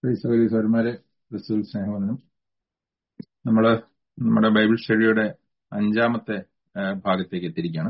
സഹോദരന്മാരെ ക്രിസ്തുവിൽ സ്നേഹവന്ദനം നമ്മൾ നമ്മുടെ ബൈബിൾ സ്റ്റഡിയുടെ അഞ്ചാമത്തെ ആ, ഭാഗത്തേക്ക് എത്തിയിരിക്കുകയാണ്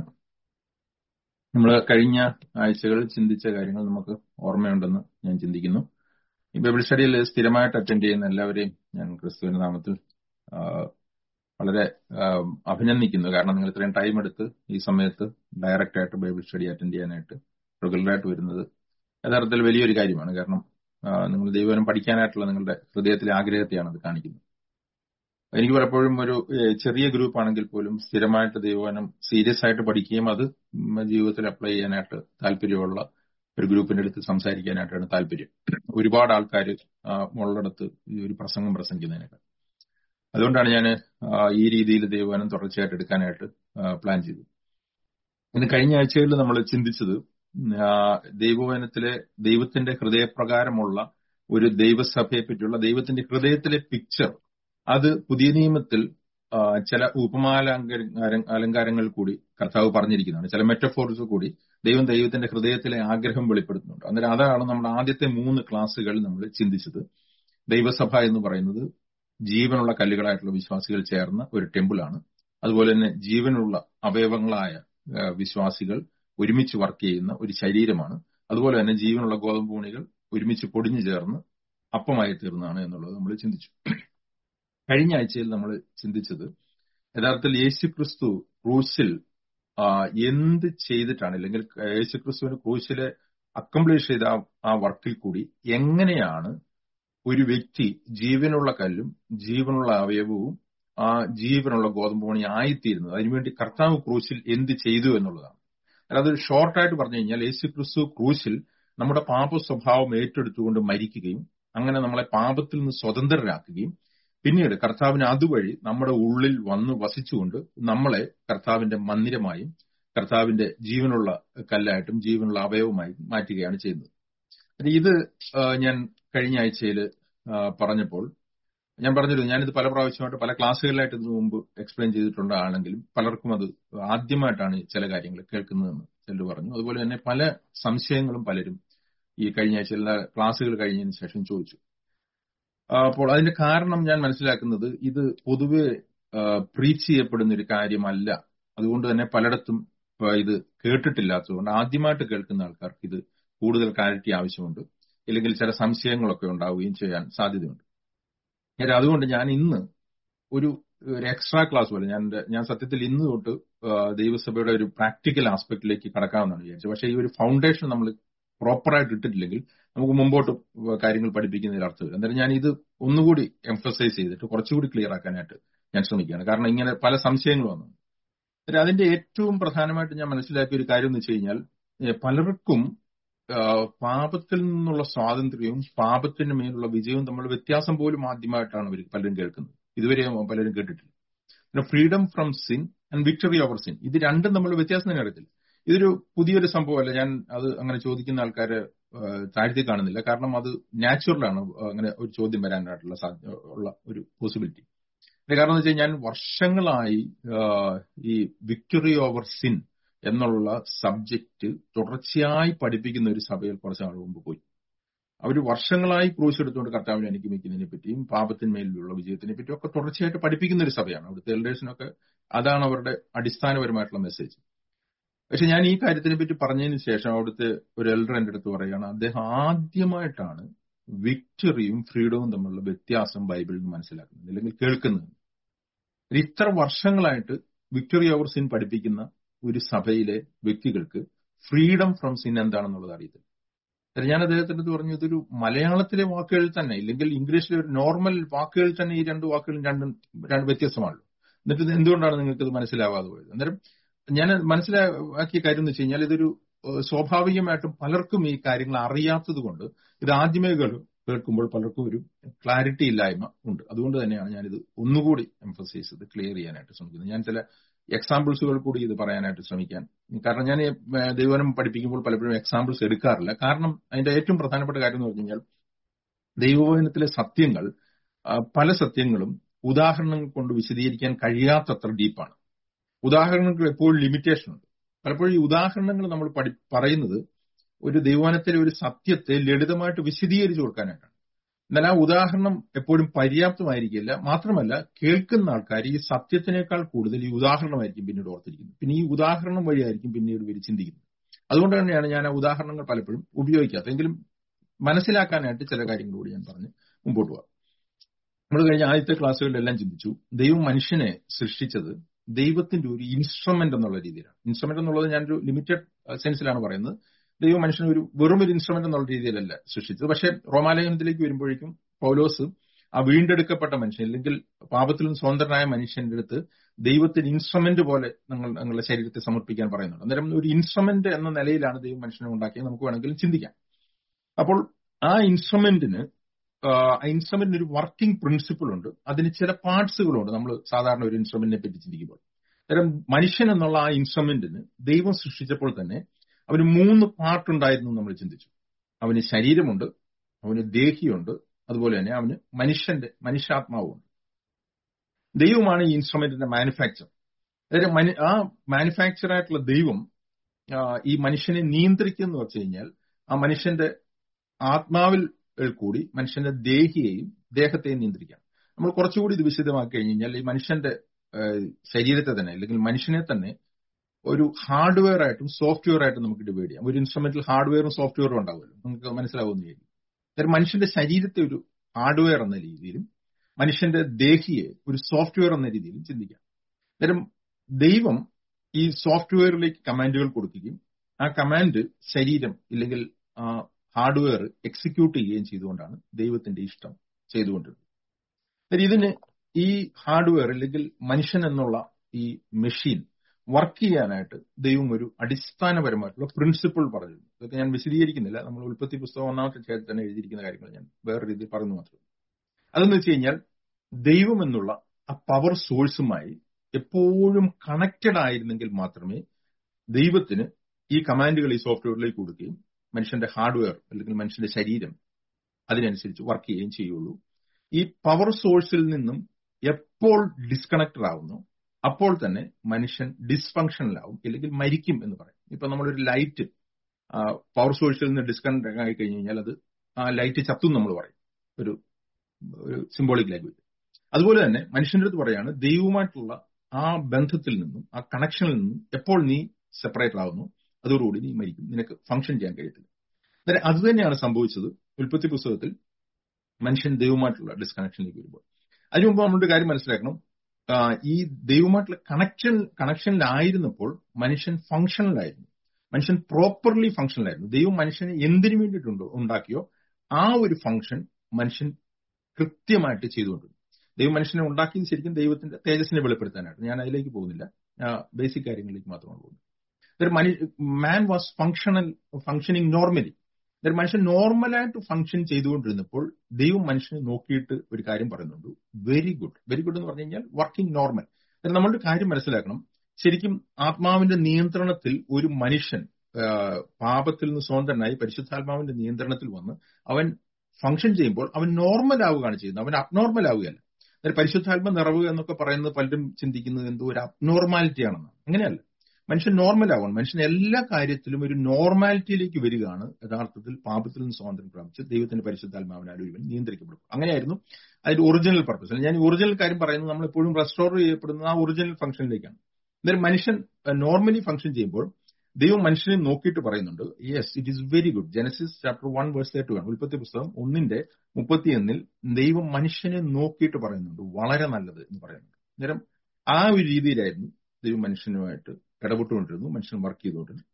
നമ്മൾ കഴിഞ്ഞ ആഴ്ചകളിൽ ചിന്തിച്ച കാര്യങ്ങൾ നമുക്ക് ഓർമ്മയുണ്ടെന്ന് ഞാൻ ചിന്തിക്കുന്നു ഈ ബൈബിൾ സ്റ്റഡിയിൽ സ്ഥിരമായിട്ട് അറ്റൻഡ് ചെയ്യുന്ന എല്ലാവരെയും ഞാൻ ക്രിസ്തുവിന്റെ നാമത്തിൽ ആ, വളരെ ആ, അഭിനന്ദിക്കുന്നു കാരണം നിങ്ങൾ ഇത്രയും ടൈം എടുത്ത് ഈ സമയത്ത് ഡയറക്റ്റ് ആയിട്ട് ബൈബിൾ സ്റ്റഡി അറ്റൻഡ് ചെയ്യാനായിട്ട് റെഗുലറായിട്ട് വരുന്നത് യഥാർത്ഥത്തിൽ വലിയൊരു കാര്യമാണ് കാരണം ആ, നിങ്ങൾ ദൈവനം പഠിക്കാനായിട്ടുള്ള നിങ്ങളുടെ ഹൃദയത്തിലെ ആഗ്രഹത്തെയാണ് അത് കാണിക്കുന്നത് എനിക്ക് പലപ്പോഴും ഒരു ഏഹ്, ചെറിയ ഗ്രൂപ്പ് ആണെങ്കിൽ പോലും സ്ഥിരമായിട്ട് ദൈവവനം സീരിയസ് ആയിട്ട് പഠിക്കുകയും അത് ഉം, ജീവിതത്തിൽ അപ്ലൈ ചെയ്യാനായിട്ട് താല്പര്യമുള്ള ഒരു ഗ്രൂപ്പിന്റെ അടുത്ത് സംസാരിക്കാനായിട്ടാണ് താല്പര്യം ഒരുപാട് ആൾക്കാർ ഉള്ളിടത്ത് ഈ ഒരു പ്രസംഗം പ്രസംഗിക്കുന്നതിനൊക്കെ അതുകൊണ്ടാണ് ഞാൻ ഈ രീതിയിൽ ദൈവവനം തുടർച്ചയായിട്ട് എടുക്കാനായിട്ട് പ്ലാൻ ചെയ്തത് ഇന്ന് കഴിഞ്ഞ ആഴ്ചയിൽ നമ്മൾ ചിന്തിച്ചത് ആ, ദൈവവചനത്തിലെ ദൈവത്തിന്റെ ഹൃദയപ്രകാരമുള്ള ഒരു ദൈവസഭയെ പറ്റിയുള്ള ദൈവത്തിന്റെ ഹൃദയത്തിലെ പിക്ചർ അത് പുതിയ നിയമത്തിൽ ആ, ചില ഉപമാലങ്കാര അലങ്കാരങ്ങൾ കൂടി കർത്താവ് പറഞ്ഞിരിക്കുന്നതാണ് ചില മെറ്റഫോർസ് കൂടി ദൈവം ദൈവത്തിന്റെ ഹൃദയത്തിലെ ആഗ്രഹം വെളിപ്പെടുത്തുന്നുണ്ട് അന്നേരം അതാണ് നമ്മുടെ ആദ്യത്തെ മൂന്ന് ക്ലാസ്സുകൾ നമ്മൾ ചിന്തിച്ചത് ദൈവസഭ എന്ന് പറയുന്നത് ജീവനുള്ള കല്ലുകളായിട്ടുള്ള വിശ്വാസികൾ ചേർന്ന ഒരു ടെമ്പിളാണ് അതുപോലെ തന്നെ ജീവനുള്ള അവയവങ്ങളായ ആ, വിശ്വാസികൾ ഒരുമിച്ച് വർക്ക് ചെയ്യുന്ന ഒരു ശരീരമാണ് അതുപോലെ തന്നെ ജീവനുള്ള ഗോതമ്പൂണികൾ ഒരുമിച്ച് പൊടിഞ്ഞു ചേർന്ന് അപ്പമായി തീർന്നതാണ് എന്നുള്ളത് നമ്മൾ ചിന്തിച്ചു കഴിഞ്ഞ ആഴ്ചയിൽ നമ്മൾ ചിന്തിച്ചത് യഥാർത്ഥത്തിൽ യേശു ക്രിസ്തു ക്രൂശിൽ ആ, എന്ത് ചെയ്തിട്ടാണ് അല്ലെങ്കിൽ യേശു ക്രിസ്തുവിന് ക്രൂശിലെ അക്കംപ്ലിഷ് ചെയ്ത ആ- ആ വർക്കിൽ കൂടി എങ്ങനെയാണ് ഒരു വ്യക്തി ജീവനുള്ള കല്ലും ജീവനുള്ള അവയവവും ആ ജീവനുള്ള ഗോതമ്പ് മണി ആയിത്തീരുന്നത് അതിനുവേണ്ടി കർത്താവ് ക്രൂശിൽ എന്ത് ചെയ്തു എന്നുള്ളതാണ് അത് ഷോർട്ടായിട്ട് പറഞ്ഞു കഴിഞ്ഞാൽ യേശു ക്രിസ്തു ക്രൂശിൽ നമ്മുടെ പാപ സ്വഭാവം ഏറ്റെടുത്തുകൊണ്ട് മരിക്കുകയും അങ്ങനെ നമ്മളെ പാപത്തിൽ നിന്ന് സ്വതന്ത്രരാക്കുകയും പിന്നീട് കർത്താവിന് അതുവഴി നമ്മുടെ ഉള്ളിൽ വന്ന് വസിച്ചുകൊണ്ട് നമ്മളെ കർത്താവിന്റെ മന്ദിരമായും കർത്താവിന്റെ ജീവനുള്ള കല്ലായിട്ടും ജീവനുള്ള അവയവമായും മാറ്റുകയാണ് ചെയ്യുന്നത് അത് ഇത് ആ, ഞാൻ കഴിഞ്ഞ ആഴ്ചയിൽ പറഞ്ഞപ്പോൾ ഞാൻ പറഞ്ഞിരുന്നു ഞാനിത് പല പ്രാവശ്യമായിട്ട് പല ക്ലാസ്സുകളിലായിട്ട് ഇതിനു മുമ്പ് എക്സ്പ്ലെയിൻ ചെയ്തിട്ടുണ്ടാണെങ്കിലും പലർക്കും അത് ആദ്യമായിട്ടാണ് ഈ ചില കാര്യങ്ങൾ കേൾക്കുന്നതെന്ന് ചിലർ പറഞ്ഞു അതുപോലെ തന്നെ പല സംശയങ്ങളും പലരും ഈ കഴിഞ്ഞ ആഴ്ചയിലെ ക്ലാസ്സുകൾ കഴിഞ്ഞതിന് ശേഷം ചോദിച്ചു ആ, അപ്പോൾ അതിന്റെ കാരണം ഞാൻ മനസ്സിലാക്കുന്നത് ഇത് പൊതുവെ പ്രീച്ച് ചെയ്യപ്പെടുന്ന ഒരു കാര്യമല്ല അതുകൊണ്ട് തന്നെ പലയിടത്തും ആ, ഇത് കേട്ടിട്ടില്ലാത്തതുകൊണ്ട് ആദ്യമായിട്ട് കേൾക്കുന്ന ആൾക്കാർക്ക് ഇത് കൂടുതൽ ക്ലാരിറ്റി ആവശ്യമുണ്ട് ഇല്ലെങ്കിൽ ചില സംശയങ്ങളൊക്കെ ഉണ്ടാവുകയും ചെയ്യാൻ സാധ്യതയുണ്ട് ഞാൻ അതുകൊണ്ട് ഞാൻ ഇന്ന് ഒരു ഒരു എക്സ്ട്രാ ക്ലാസ് പോലെ ഞാൻ എൻ്റെ- ഞാൻ സത്യത്തിൽ ഇന്ന് തൊട്ട് ആ, ദൈവസഭയുടെ ഒരു പ്രാക്ടിക്കൽ ആസ്പെക്ടിലേക്ക് കടക്കാമെന്നാണ് വിചാരിച്ചത് പക്ഷേ ഈ ഒരു ഫൗണ്ടേഷൻ നമ്മൾ പ്രോപ്പറായിട്ട് ഇട്ടിട്ടില്ലെങ്കിൽ നമുക്ക് മുമ്പോട്ട് കാര്യങ്ങൾ പഠിപ്പിക്കുന്നതിൽ അർത്ഥമില്ല അന്നേരം ഞാൻ ഇത് ഒന്നുകൂടി എംഫസൈസ് ചെയ്തിട്ട് കുറച്ചുകൂടി ക്ലിയർ ആക്കാനായിട്ട് ഞാൻ ശ്രമിക്കുകയാണ് കാരണം ഇങ്ങനെ പല സംശയങ്ങൾ വന്നു അന്നേരം അതിന്റെ ഏറ്റവും പ്രധാനമായിട്ട് ഞാൻ മനസ്സിലാക്കിയ ഒരു കാര്യം എന്ന് വെച്ച് കഴിഞ്ഞാൽ ഏഹ് പലർക്കും ആഹ് പാപത്തിൽ നിന്നുള്ള സ്വാതന്ത്ര്യവും പാപത്തിന് മേലുള്ള വിജയവും തമ്മിലുള്ള വ്യത്യാസം പോലും ആദ്യമായിട്ടാണ് അവർ പലരും കേൾക്കുന്നത് ഇതുവരെ പലരും കേട്ടിട്ടില്ല പിന്നെ freedom from sin and victory over sin ഇത് രണ്ടും തമ്മിലുള്ള വ്യത്യാസം തന്നെ അറിയത്തില്ല ഇതൊരു പുതിയൊരു സംഭവമല്ല ഞാൻ അത് അങ്ങനെ ചോദിക്കുന്ന ആൾക്കാരെ ആഹ് താഴ്ത്തി കാണുന്നില്ല കാരണം അത് നാച്ചുറലാണ് അങ്ങനെ ഒരു ചോദ്യം വരാനായിട്ടുള്ള സാധ്യ- ഉള്ള ഒരു പോസിബിലിറ്റി അതിന്റെ കാരണം എന്ന് വെച്ചാൽ ഞാൻ വർഷങ്ങളായി ആഹ് ഈ വിക്ടറി ഓവർ സിൻ എന്നുള്ള സബ്ജക്റ്റ് തുടർച്ചയായി പഠിപ്പിക്കുന്ന ഒരു സഭയിൽ കുറച്ച് നാൾ മുമ്പ് പോയി അവർ വർഷങ്ങളായി ക്രൂശ് എടുത്തുകൊണ്ട് കർത്താവിനെ അനുഗമിക്കുന്നതിനെ പറ്റിയും പാപത്തിന്മേലുള്ള വിജയത്തിനെ പറ്റിയും ഒക്കെ തുടർച്ചയായിട്ട് പഠിപ്പിക്കുന്ന ഒരു സഭയാണ് അവിടുത്തെ എൽഡേഴ്സിനൊക്കെ അതാണ് അവരുടെ അടിസ്ഥാനപരമായിട്ടുള്ള മെസ്സേജ് പക്ഷെ ഞാൻ ഈ കാര്യത്തിനെ പറ്റി പറഞ്ഞതിന് ശേഷം അവിടുത്തെ ഒരു എൽഡർ എന്റെ അടുത്ത് പറയുകയാണ് അദ്ദേഹം ആദ്യമായിട്ടാണ് വിക്ടറിയും ഫ്രീഡവും തമ്മിലുള്ള വ്യത്യാസം ബൈബിളിൽ നിന്ന് മനസ്സിലാക്കുന്നത് അല്ലെങ്കിൽ കേൾക്കുന്നത് ഇത്ര വർഷങ്ങളായിട്ട് വിക്ടറി ഓവർ സിൻ പഠിപ്പിക്കുന്ന ഒരു സഭയിലെ വ്യക്തികൾക്ക് ഫ്രീഡം ഫ്രം സിൻ എന്താണെന്നുള്ളത് അറിയത്തില്ല അന്നേരം ഞാൻ അദ്ദേഹത്തിന്റെ അടുത്ത് പറഞ്ഞു ഇതൊരു മലയാളത്തിലെ വാക്കുകളിൽ തന്നെ ഇല്ലെങ്കിൽ ഇംഗ്ലീഷിലെ ഒരു നോർമൽ വാക്കുകളിൽ തന്നെ ഈ രണ്ട് വാക്കുകളും രണ്ടും രണ്ട് വ്യത്യസ്തമാണല്ലോ എന്നിട്ട് ഇത് എന്തുകൊണ്ടാണ് നിങ്ങൾക്ക് ഇത് മനസ്സിലാവാതെ പോയത് അന്നേരം ഞാൻ മനസ്സിലാക്കിയ കാര്യം എന്ന് വെച്ച് കഴിഞ്ഞാൽ ഇതൊരു ഏഹ്, സ്വാഭാവികമായിട്ടും പലർക്കും ഈ കാര്യങ്ങൾ അറിയാത്തത് കൊണ്ട് ഇത് ആദ്യമേ കേൾ- കേൾക്കുമ്പോൾ പലർക്കും ഒരു ക്ലാരിറ്റി ഇല്ലായ്മ ഉണ്ട് അതുകൊണ്ട് തന്നെയാണ് ഞാനിത് ഒന്നുകൂടി എംഫസൈസ് ചെയ്ത് ക്ലിയർ ചെയ്യാനായിട്ട് ശ്രമിക്കുന്നത് ഞാൻ ചില എക്സാമ്പിൾസുകൾ കൂടി ഇത് പറയാനായിട്ട് ശ്രമിക്കാൻ കാരണം ഞാൻ ദൈവനം പഠിപ്പിക്കുമ്പോൾ പലപ്പോഴും എക്സാമ്പിൾസ് എടുക്കാറില്ല കാരണം അതിന്റെ ഏറ്റവും പ്രധാനപ്പെട്ട കാര്യം എന്ന് പറഞ്ഞു കഴിഞ്ഞാൽ ദൈവവചനത്തിലെ സത്യങ്ങൾ ആ, പല സത്യങ്ങളും ഉദാഹരണങ്ങൾ കൊണ്ട് വിശദീകരിക്കാൻ കഴിയാത്തത്ര ഡീപ്പാണ് ഉദാഹരണങ്ങൾക്ക് എപ്പോഴും ലിമിറ്റേഷൻ ഉണ്ട് പലപ്പോഴും ഈ ഉദാഹരണങ്ങൾ നമ്മൾ പഠി പറയുന്നത് ഒരു ദൈവവനത്തിലെ ഒരു സത്യത്തെ ലളിതമായിട്ട് വിശദീകരിച്ചു കൊടുക്കാനായിട്ടാണ് എന്നാൽ ആ ഉദാഹരണം എപ്പോഴും പര്യാപ്തമായിരിക്കില്ല മാത്രമല്ല കേൾക്കുന്ന ആൾക്കാർ ഈ സത്യത്തിനേക്കാൾ കൂടുതൽ ഈ ഉദാഹരണമായിരിക്കും പിന്നീട് ഓർത്തിരിക്കുന്നത് പിന്നെ ഈ ഉദാഹരണം വഴിയായിരിക്കും പിന്നീട് ഇവർ ചിന്തിക്കുന്നത് അതുകൊണ്ട് തന്നെയാണ് ഞാൻ ആ ഉദാഹരണങ്ങൾ പലപ്പോഴും ഉപയോഗിക്കാത്തത് എങ്കിലും മനസ്സിലാക്കാനായിട്ട് ചില കാര്യങ്ങൾ കൂടി ഞാൻ പറഞ്ഞ് മുമ്പോട്ട് പോകാം നമ്മൾ കഴിഞ്ഞ ആദ്യത്തെ ക്ലാസ്സുകളിലെല്ലാം ചിന്തിച്ചു ദൈവം മനുഷ്യനെ സൃഷ്ടിച്ചത് ദൈവത്തിന്റെ ഒരു ഇൻസ്ട്രുമെന്റ് എന്നുള്ള രീതിയിലാണ് ഇൻസ്ട്രുമെന്റ് എന്നുള്ളത് ഞാനൊരു ലിമിറ്റഡ് സെൻസിലാണ് പറയുന്നത് ദൈവം മനുഷ്യനെ ഒരു വെറും ഒരു ഇൻസ്ട്രുമെന്റ് എന്നുള്ള രീതിയിലല്ല സൃഷ്ടിച്ചത് പക്ഷേ റോമാലയനത്തിലേക്ക് വരുമ്പോഴേക്കും പൗലോസ് ആ വീണ്ടെടുക്കപ്പെട്ട മനുഷ്യൻ അല്ലെങ്കിൽ പാപത്തിൽ നിന്ന് സ്വതന്ത്രനായ മനുഷ്യന്റെ അടുത്ത് ദൈവത്തിന് ഇൻസ്ട്രുമെന്റ് പോലെ നിങ്ങൾ നിങ്ങളുടെ ശരീരത്തെ സമർപ്പിക്കാൻ പറയുന്നുണ്ട് അന്നേരം ഒരു ഇൻസ്ട്രുമെന്റ് എന്ന നിലയിലാണ് ദൈവം മനുഷ്യനെ ഉണ്ടാക്കിയത് നമുക്ക് വേണമെങ്കിലും ചിന്തിക്കാം അപ്പോൾ ആ ഇൻസ്ട്രുമെന്റിന് ആ ഇൻസ്ട്രുമെന്റിന് ഒരു വർക്കിംഗ് പ്രിൻസിപ്പിൾ ഉണ്ട് അതിന് ചില പാർട്സുകളുണ്ട് നമ്മൾ സാധാരണ ഒരു ഇൻസ്ട്രുമെന്റിനെ പറ്റി ചിന്തിക്കുമ്പോൾ അന്നേരം മനുഷ്യൻ എന്നുള്ള ആ ഇൻസ്ട്രുമെന്റിന് ദൈവം സൃഷ്ടിച്ചപ്പോൾ തന്നെ അവന് മൂന്ന് പാർട്ട് ഉണ്ടായിരുന്നു നമ്മൾ ചിന്തിച്ചു അവന് ശരീരമുണ്ട് അവന് ദേഹിയുണ്ട് അതുപോലെ തന്നെ അവന് മനുഷ്യന്റെ മനുഷ്യാത്മാവുമുണ്ട് ദൈവമാണ് ഈ ഇൻസ്ട്രുമെന്റിന്റെ മാനുഫാക്ചർ അതായത് ആ മാനുഫാക്ചർ ആയിട്ടുള്ള ദൈവം ഈ മനുഷ്യനെ നിയന്ത്രിക്കുന്നു വെച്ച് കഴിഞ്ഞാൽ ആ മനുഷ്യന്റെ ആത്മാവിൽ കൂടി മനുഷ്യന്റെ ദേഹിയെയും ദേഹത്തെയും നിയന്ത്രിക്കാം നമ്മൾ കുറച്ചുകൂടി ഇത് വിശദമാക്കി കഴിഞ്ഞ് കഴിഞ്ഞാൽ ഈ മനുഷ്യന്റെ ശരീരത്തെ തന്നെ അല്ലെങ്കിൽ മനുഷ്യനെ തന്നെ ഒരു ഹാർഡ്വെയർ ആയിട്ടും സോഫ്റ്റ്വെയർ ആയിട്ടും നമുക്ക് ഡിവൈഡ് ചെയ്യാം ഒരു ഇൻസ്ട്രുമെന്റിൽ ഹാർഡ്വെയറും സോഫ്റ്റ്വെയറും ഉണ്ടാവുമല്ലോ നമുക്ക് മനസ്സിലാവുന്ന രീതി അതായത് മനുഷ്യന്റെ ശരീരത്തെ ഒരു ഹാർഡ്വെയർ എന്ന രീതിയിലും മനുഷ്യന്റെ ദേഹിയെ ഒരു സോഫ്റ്റ്വെയർ എന്ന രീതിയിലും ചിന്തിക്കാം അന്നേരം ദൈവം ഈ സോഫ്റ്റ്വെയറിലേക്ക് കമാൻഡുകൾ കൊടുക്കുകയും ആ കമാൻഡ് ശരീരം ഇല്ലെങ്കിൽ ഹാർഡ്വെയർ എക്സിക്യൂട്ട് ചെയ്യുകയും ചെയ്തുകൊണ്ടാണ് ദൈവത്തിന്റെ ഇഷ്ടം ചെയ്തുകൊണ്ടിരുന്നത് ഇതിന് ഈ ഹാർഡ്വെയർ അല്ലെങ്കിൽ മനുഷ്യൻ എന്നുള്ള ഈ മെഷീൻ വർക്ക് ചെയ്യാനായിട്ട് ദൈവം ഒരു അടിസ്ഥാനപരമായിട്ടുള്ള പ്രിൻസിപ്പിൾ പറഞ്ഞു ഇതൊക്കെ ഞാൻ വിശദീകരിക്കുന്നില്ല നമ്മൾ ഉൽപ്പത്തി പുസ്തകം ഒന്നാമത്തെ ചേർത്ത് തന്നെ എഴുതിയിരിക്കുന്ന കാര്യങ്ങൾ ഞാൻ വേറെ രീതിയിൽ പറഞ്ഞു മാത്രം അതെന്ന് വെച്ച് കഴിഞ്ഞാൽ ദൈവം എന്നുള്ള ആ പവർ സോഴ്സുമായി എപ്പോഴും കണക്റ്റഡ് ആയിരുന്നെങ്കിൽ മാത്രമേ ദൈവത്തിന് ഈ കമാൻഡുകൾ ഈ സോഫ്റ്റ്വെയറിലേക്ക് കൊടുക്കുകയും മനുഷ്യന്റെ ഹാർഡ്വെയർ അല്ലെങ്കിൽ മനുഷ്യന്റെ ശരീരം അതിനനുസരിച്ച് വർക്ക് ചെയ്യുകയും ചെയ്യുള്ളൂ ഈ പവർ സോഴ്സിൽ നിന്നും എപ്പോൾ ഡിസ്കണക്റ്റഡ് ആവുന്നു അപ്പോൾ തന്നെ മനുഷ്യൻ ഡിസ്ഫങ്ഷനിലാവും അല്ലെങ്കിൽ മരിക്കും എന്ന് പറയും ഇപ്പൊ നമ്മളൊരു ലൈറ്റ് പവർ സോഴ്സിൽ നിന്ന് ഡിസ്കണക്ട് ആയി കഴിഞ്ഞു കഴിഞ്ഞാൽ അത് ആ ലൈറ്റ് ചത്തും നമ്മൾ പറയും ഒരു ഒരു സിംബോളിക് ലാംഗ്വേജ് അതുപോലെ തന്നെ മനുഷ്യന്റെ അടുത്ത് പറയാണ് ദൈവവുമായിട്ടുള്ള ആ ബന്ധത്തിൽ നിന്നും ആ കണക്ഷനിൽ നിന്നും എപ്പോൾ നീ സെപ്പറേറ്റ് ആവുന്നു അതോടുകൂടി നീ മരിക്കും നിനക്ക് ഫംഗ്ഷൻ ചെയ്യാൻ കഴിയത്തില്ല അന്നേരം അത് തന്നെയാണ് സംഭവിച്ചത് ഉൽപ്പത്തി പുസ്തകത്തിൽ മനുഷ്യൻ ദൈവമായിട്ടുള്ള ഡിസ്കണക്ഷനിലേക്ക് വരുമ്പോൾ അതിനു മുമ്പ് നമ്മളൊരു കാര്യം മനസ്സിലാക്കണം ഈ ദൈവമായിട്ടുള്ള കണക്ഷൻ കണക്ഷനിലായിരുന്നപ്പോൾ മനുഷ്യൻ ഫംഗ്ഷനിലായിരുന്നു മനുഷ്യൻ പ്രോപ്പർലി ഫംഗ്ഷനിലായിരുന്നു ദൈവം മനുഷ്യനെ എന്തിനു വേണ്ടിയിട്ടുണ്ടോ ഉണ്ടാക്കിയോ ആ ഒരു ഫംഗ്ഷൻ മനുഷ്യൻ കൃത്യമായിട്ട് ചെയ്തുകൊണ്ടിരുന്നു ദൈവം മനുഷ്യനെ ഉണ്ടാക്കിയത് ശരിക്കും ദൈവത്തിന്റെ തേജസ്സിനെ വെളിപ്പെടുത്താനായിട്ട് ഞാൻ അതിലേക്ക് പോകുന്നില്ല ബേസിക് കാര്യങ്ങളിലേക്ക് മാത്രമാണ് പോകുന്നത് man was functional functioning normally ഒരു മനുഷ്യൻ നോർമലായിട്ട് ഫംഗ്ഷൻ ചെയ്തുകൊണ്ടിരുന്നപ്പോൾ ദൈവം മനുഷ്യനെ നോക്കിയിട്ട് ഒരു കാര്യം പറയുന്നുണ്ട് വെരി ഗുഡ് വെരി ഗുഡ് എന്ന് പറഞ്ഞു കഴിഞ്ഞാൽ വർക്കിംഗ് നോർമൽ നമ്മളുടെ കാര്യം മനസ്സിലാക്കണം ശരിക്കും ആത്മാവിന്റെ നിയന്ത്രണത്തിൽ ഒരു മനുഷ്യൻ പാപത്തിൽ നിന്ന് സ്വതന്ത്രനായി പരിശുദ്ധാത്മാവിന്റെ നിയന്ത്രണത്തിൽ വന്ന് അവൻ ഫംഗ്ഷൻ ചെയ്യുമ്പോൾ അവൻ നോർമൽ ആവുകയാണ് ചെയ്യുന്നത് അവൻ അബ്നോർമൽ ആവുകയല്ല പരിശുദ്ധാത്മ നിറവ് എന്നൊക്കെ പറയുന്നത് പലരും ചിന്തിക്കുന്നത് എന്തോ ഒരു അബ്നോർമാലിറ്റി ആണെന്ന് അങ്ങനെയല്ല മനുഷ്യൻ നോർമൽ ആവണം മനുഷ്യൻ എല്ലാ കാര്യത്തിലും ഒരു നോർമാലിറ്റിയിലേക്ക് വരികയാണ് യഥാർത്ഥത്തിൽ പാപത്തിൽ നിന്ന് സ്വാതന്ത്ര്യം പ്രാപിച്ച് ദൈവത്തിന്റെ പരിശുദ്ധാത്മാവിനാൽ ഒരുവൻ നിയന്ത്രിക്കപ്പെടും അങ്ങനെയായിരുന്നു അതിന്റെ ഒറിജിനൽ പർപ്പസ് ഞാൻ ഈ ഒറിജിനൽ കാര്യം പറയുന്നത് നമ്മൾ എപ്പോഴും റെസ്റ്റോർ ചെയ്യപ്പെടുന്ന ആ ഒറിജിനൽ ഫംഗ്ഷനിലേക്കാണ് അന്നേരം മനുഷ്യൻ നോർമലി ഫംഗ്ഷൻ ചെയ്യുമ്പോൾ ദൈവം മനുഷ്യനെ നോക്കിയിട്ട് പറയുന്നുണ്ട് yes it is very good genesis chapter one verse thirty one ഉൽപ്പത്തി പുസ്തകം ഒന്നിന്റെ മുപ്പത്തിയൊന്നിൽ ദൈവം മനുഷ്യനെ നോക്കിയിട്ട് പറയുന്നുണ്ട് വളരെ നല്ലത് എന്ന് പറയുന്നുണ്ട് അന്നേരം ആ ഒരു രീതിയിലായിരുന്നു ദൈവം മനുഷ്യനുമായിട്ട് ഇടപെട്ടുകൊണ്ടിരുന്നു മനുഷ്യൻ വർക്ക് ചെയ്തുകൊണ്ടിരുന്നു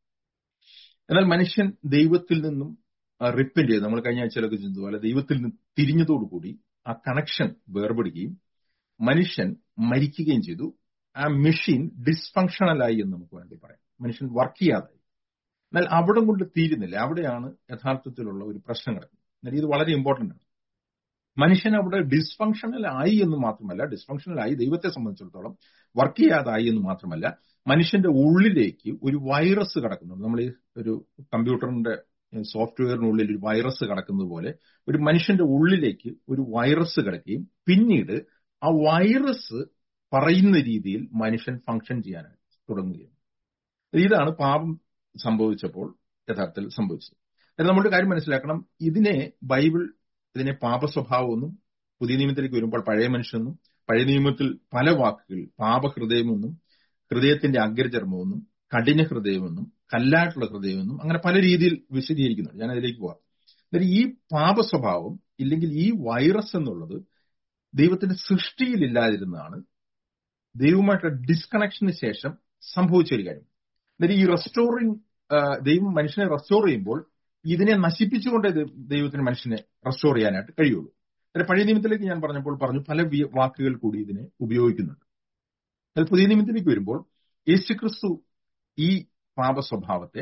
എന്നാൽ മനുഷ്യൻ ദൈവത്തിൽ നിന്നും റിപ്പൻഡ് ചെയ്ത് നമ്മൾ കഴിഞ്ഞ ആഴ്ചയിലൊക്കെ ചിന്തിച്ചു പോലെ ദൈവത്തിൽ നിന്ന് തിരിഞ്ഞതോടുകൂടി ആ കണക്ഷൻ വേർപെടുകയും മനുഷ്യൻ മരിക്കുകയും ചെയ്തു ആ മെഷീൻ ഡിസ്ഫങ്ഷണലായി എന്ന് നമുക്ക് വേണമെങ്കിൽ പറയാം മനുഷ്യൻ വർക്ക് ചെയ്യാതായി എന്നാൽ അവിടെ കൊണ്ട് തീരുന്നില്ല അവിടെയാണ് യഥാർത്ഥത്തിലുള്ള ഒരു പ്രശ്നം കിടക്കുന്നത് എന്നാൽ ഇത് വളരെ ഇമ്പോർട്ടന്റ് ആണ് മനുഷ്യൻ അവിടെ ഡിസ്ഫങ്ഷണൽ ആയി എന്ന് മാത്രമല്ല ഡിസ്ഫങ്ഷണൽ ആയി ദൈവത്തെ സംബന്ധിച്ചിടത്തോളം വർക്ക് ചെയ്യാതായി എന്ന് മാത്രമല്ല മനുഷ്യന്റെ ഉള്ളിലേക്ക് ഒരു വൈറസ് കടക്കുന്നുണ്ട് നമ്മൾ ഒരു കമ്പ്യൂട്ടറിന്റെ സോഫ്റ്റ്വെയറിനുള്ളിൽ ഒരു വൈറസ് കടക്കുന്നത് പോലെ ഒരു മനുഷ്യന്റെ ഉള്ളിലേക്ക് ഒരു വൈറസ് കിടക്കുകയും പിന്നീട് ആ വൈറസ് പറയുന്ന രീതിയിൽ മനുഷ്യൻ ഫങ്ഷൻ ചെയ്യാനായിട്ട് തുടങ്ങുകയും ഇതാണ് പാപം സംഭവിച്ചപ്പോൾ യഥാർത്ഥത്തിൽ സംഭവിച്ചത് നമ്മുടെ കാര്യം മനസ്സിലാക്കണം ഇതിനെ ബൈബിൾ ഇതിനെ പാപസ്വഭാവമെന്നും പുതിയ നിയമത്തിലേക്ക് വരുമ്പോൾ പഴയ മനുഷ്യനെന്നും പഴയ നിയമത്തിൽ പല വാക്കുകൾ പാപഹൃദയമെന്നും ഹൃദയത്തിന്റെ അഗ്രചർമ്മമെന്നും കഠിന ഹൃദയമെന്നും കല്ലായിട്ടുള്ള ഹൃദയമെന്നും അങ്ങനെ പല രീതിയിൽ വിശദീകരിക്കുന്നുണ്ട് ഞാൻ അതിലേക്ക് പോവാം എന്നിട്ട് ഈ പാപസ്വഭാവം ഇല്ലെങ്കിൽ ഈ വൈറസ് എന്നുള്ളത് ദൈവത്തിന്റെ സൃഷ്ടിയിലില്ലാതിരുന്നതാണ് ദൈവമായിട്ടുള്ള ഡിസ്കണക്ഷന് ശേഷം സംഭവിച്ച ഒരു കാര്യം എന്നിട്ട് ഈ റെസ്റ്റോറിങ് ദൈവം മനുഷ്യനെ റെസ്റ്റോർ ചെയ്യുമ്പോൾ ഇതിനെ നശിപ്പിച്ചുകൊണ്ട് ദൈവത്തിന് മനുഷ്യനെ റെസ്റ്റോർ ചെയ്യാനായിട്ട് കഴിയുള്ളൂ അല്ലെ പഴയ നിയമത്തിലേക്ക് ഞാൻ പറഞ്ഞപ്പോൾ പറഞ്ഞു പല വാക്കുകൾ കൂടി ഇതിനെ ഉപയോഗിക്കുന്നുണ്ട് എന്നാൽ പുതിയ നിയമത്തിലേക്ക് വരുമ്പോൾ യേശുക്രിസ്തു ഈ പാപ സ്വഭാവത്തെ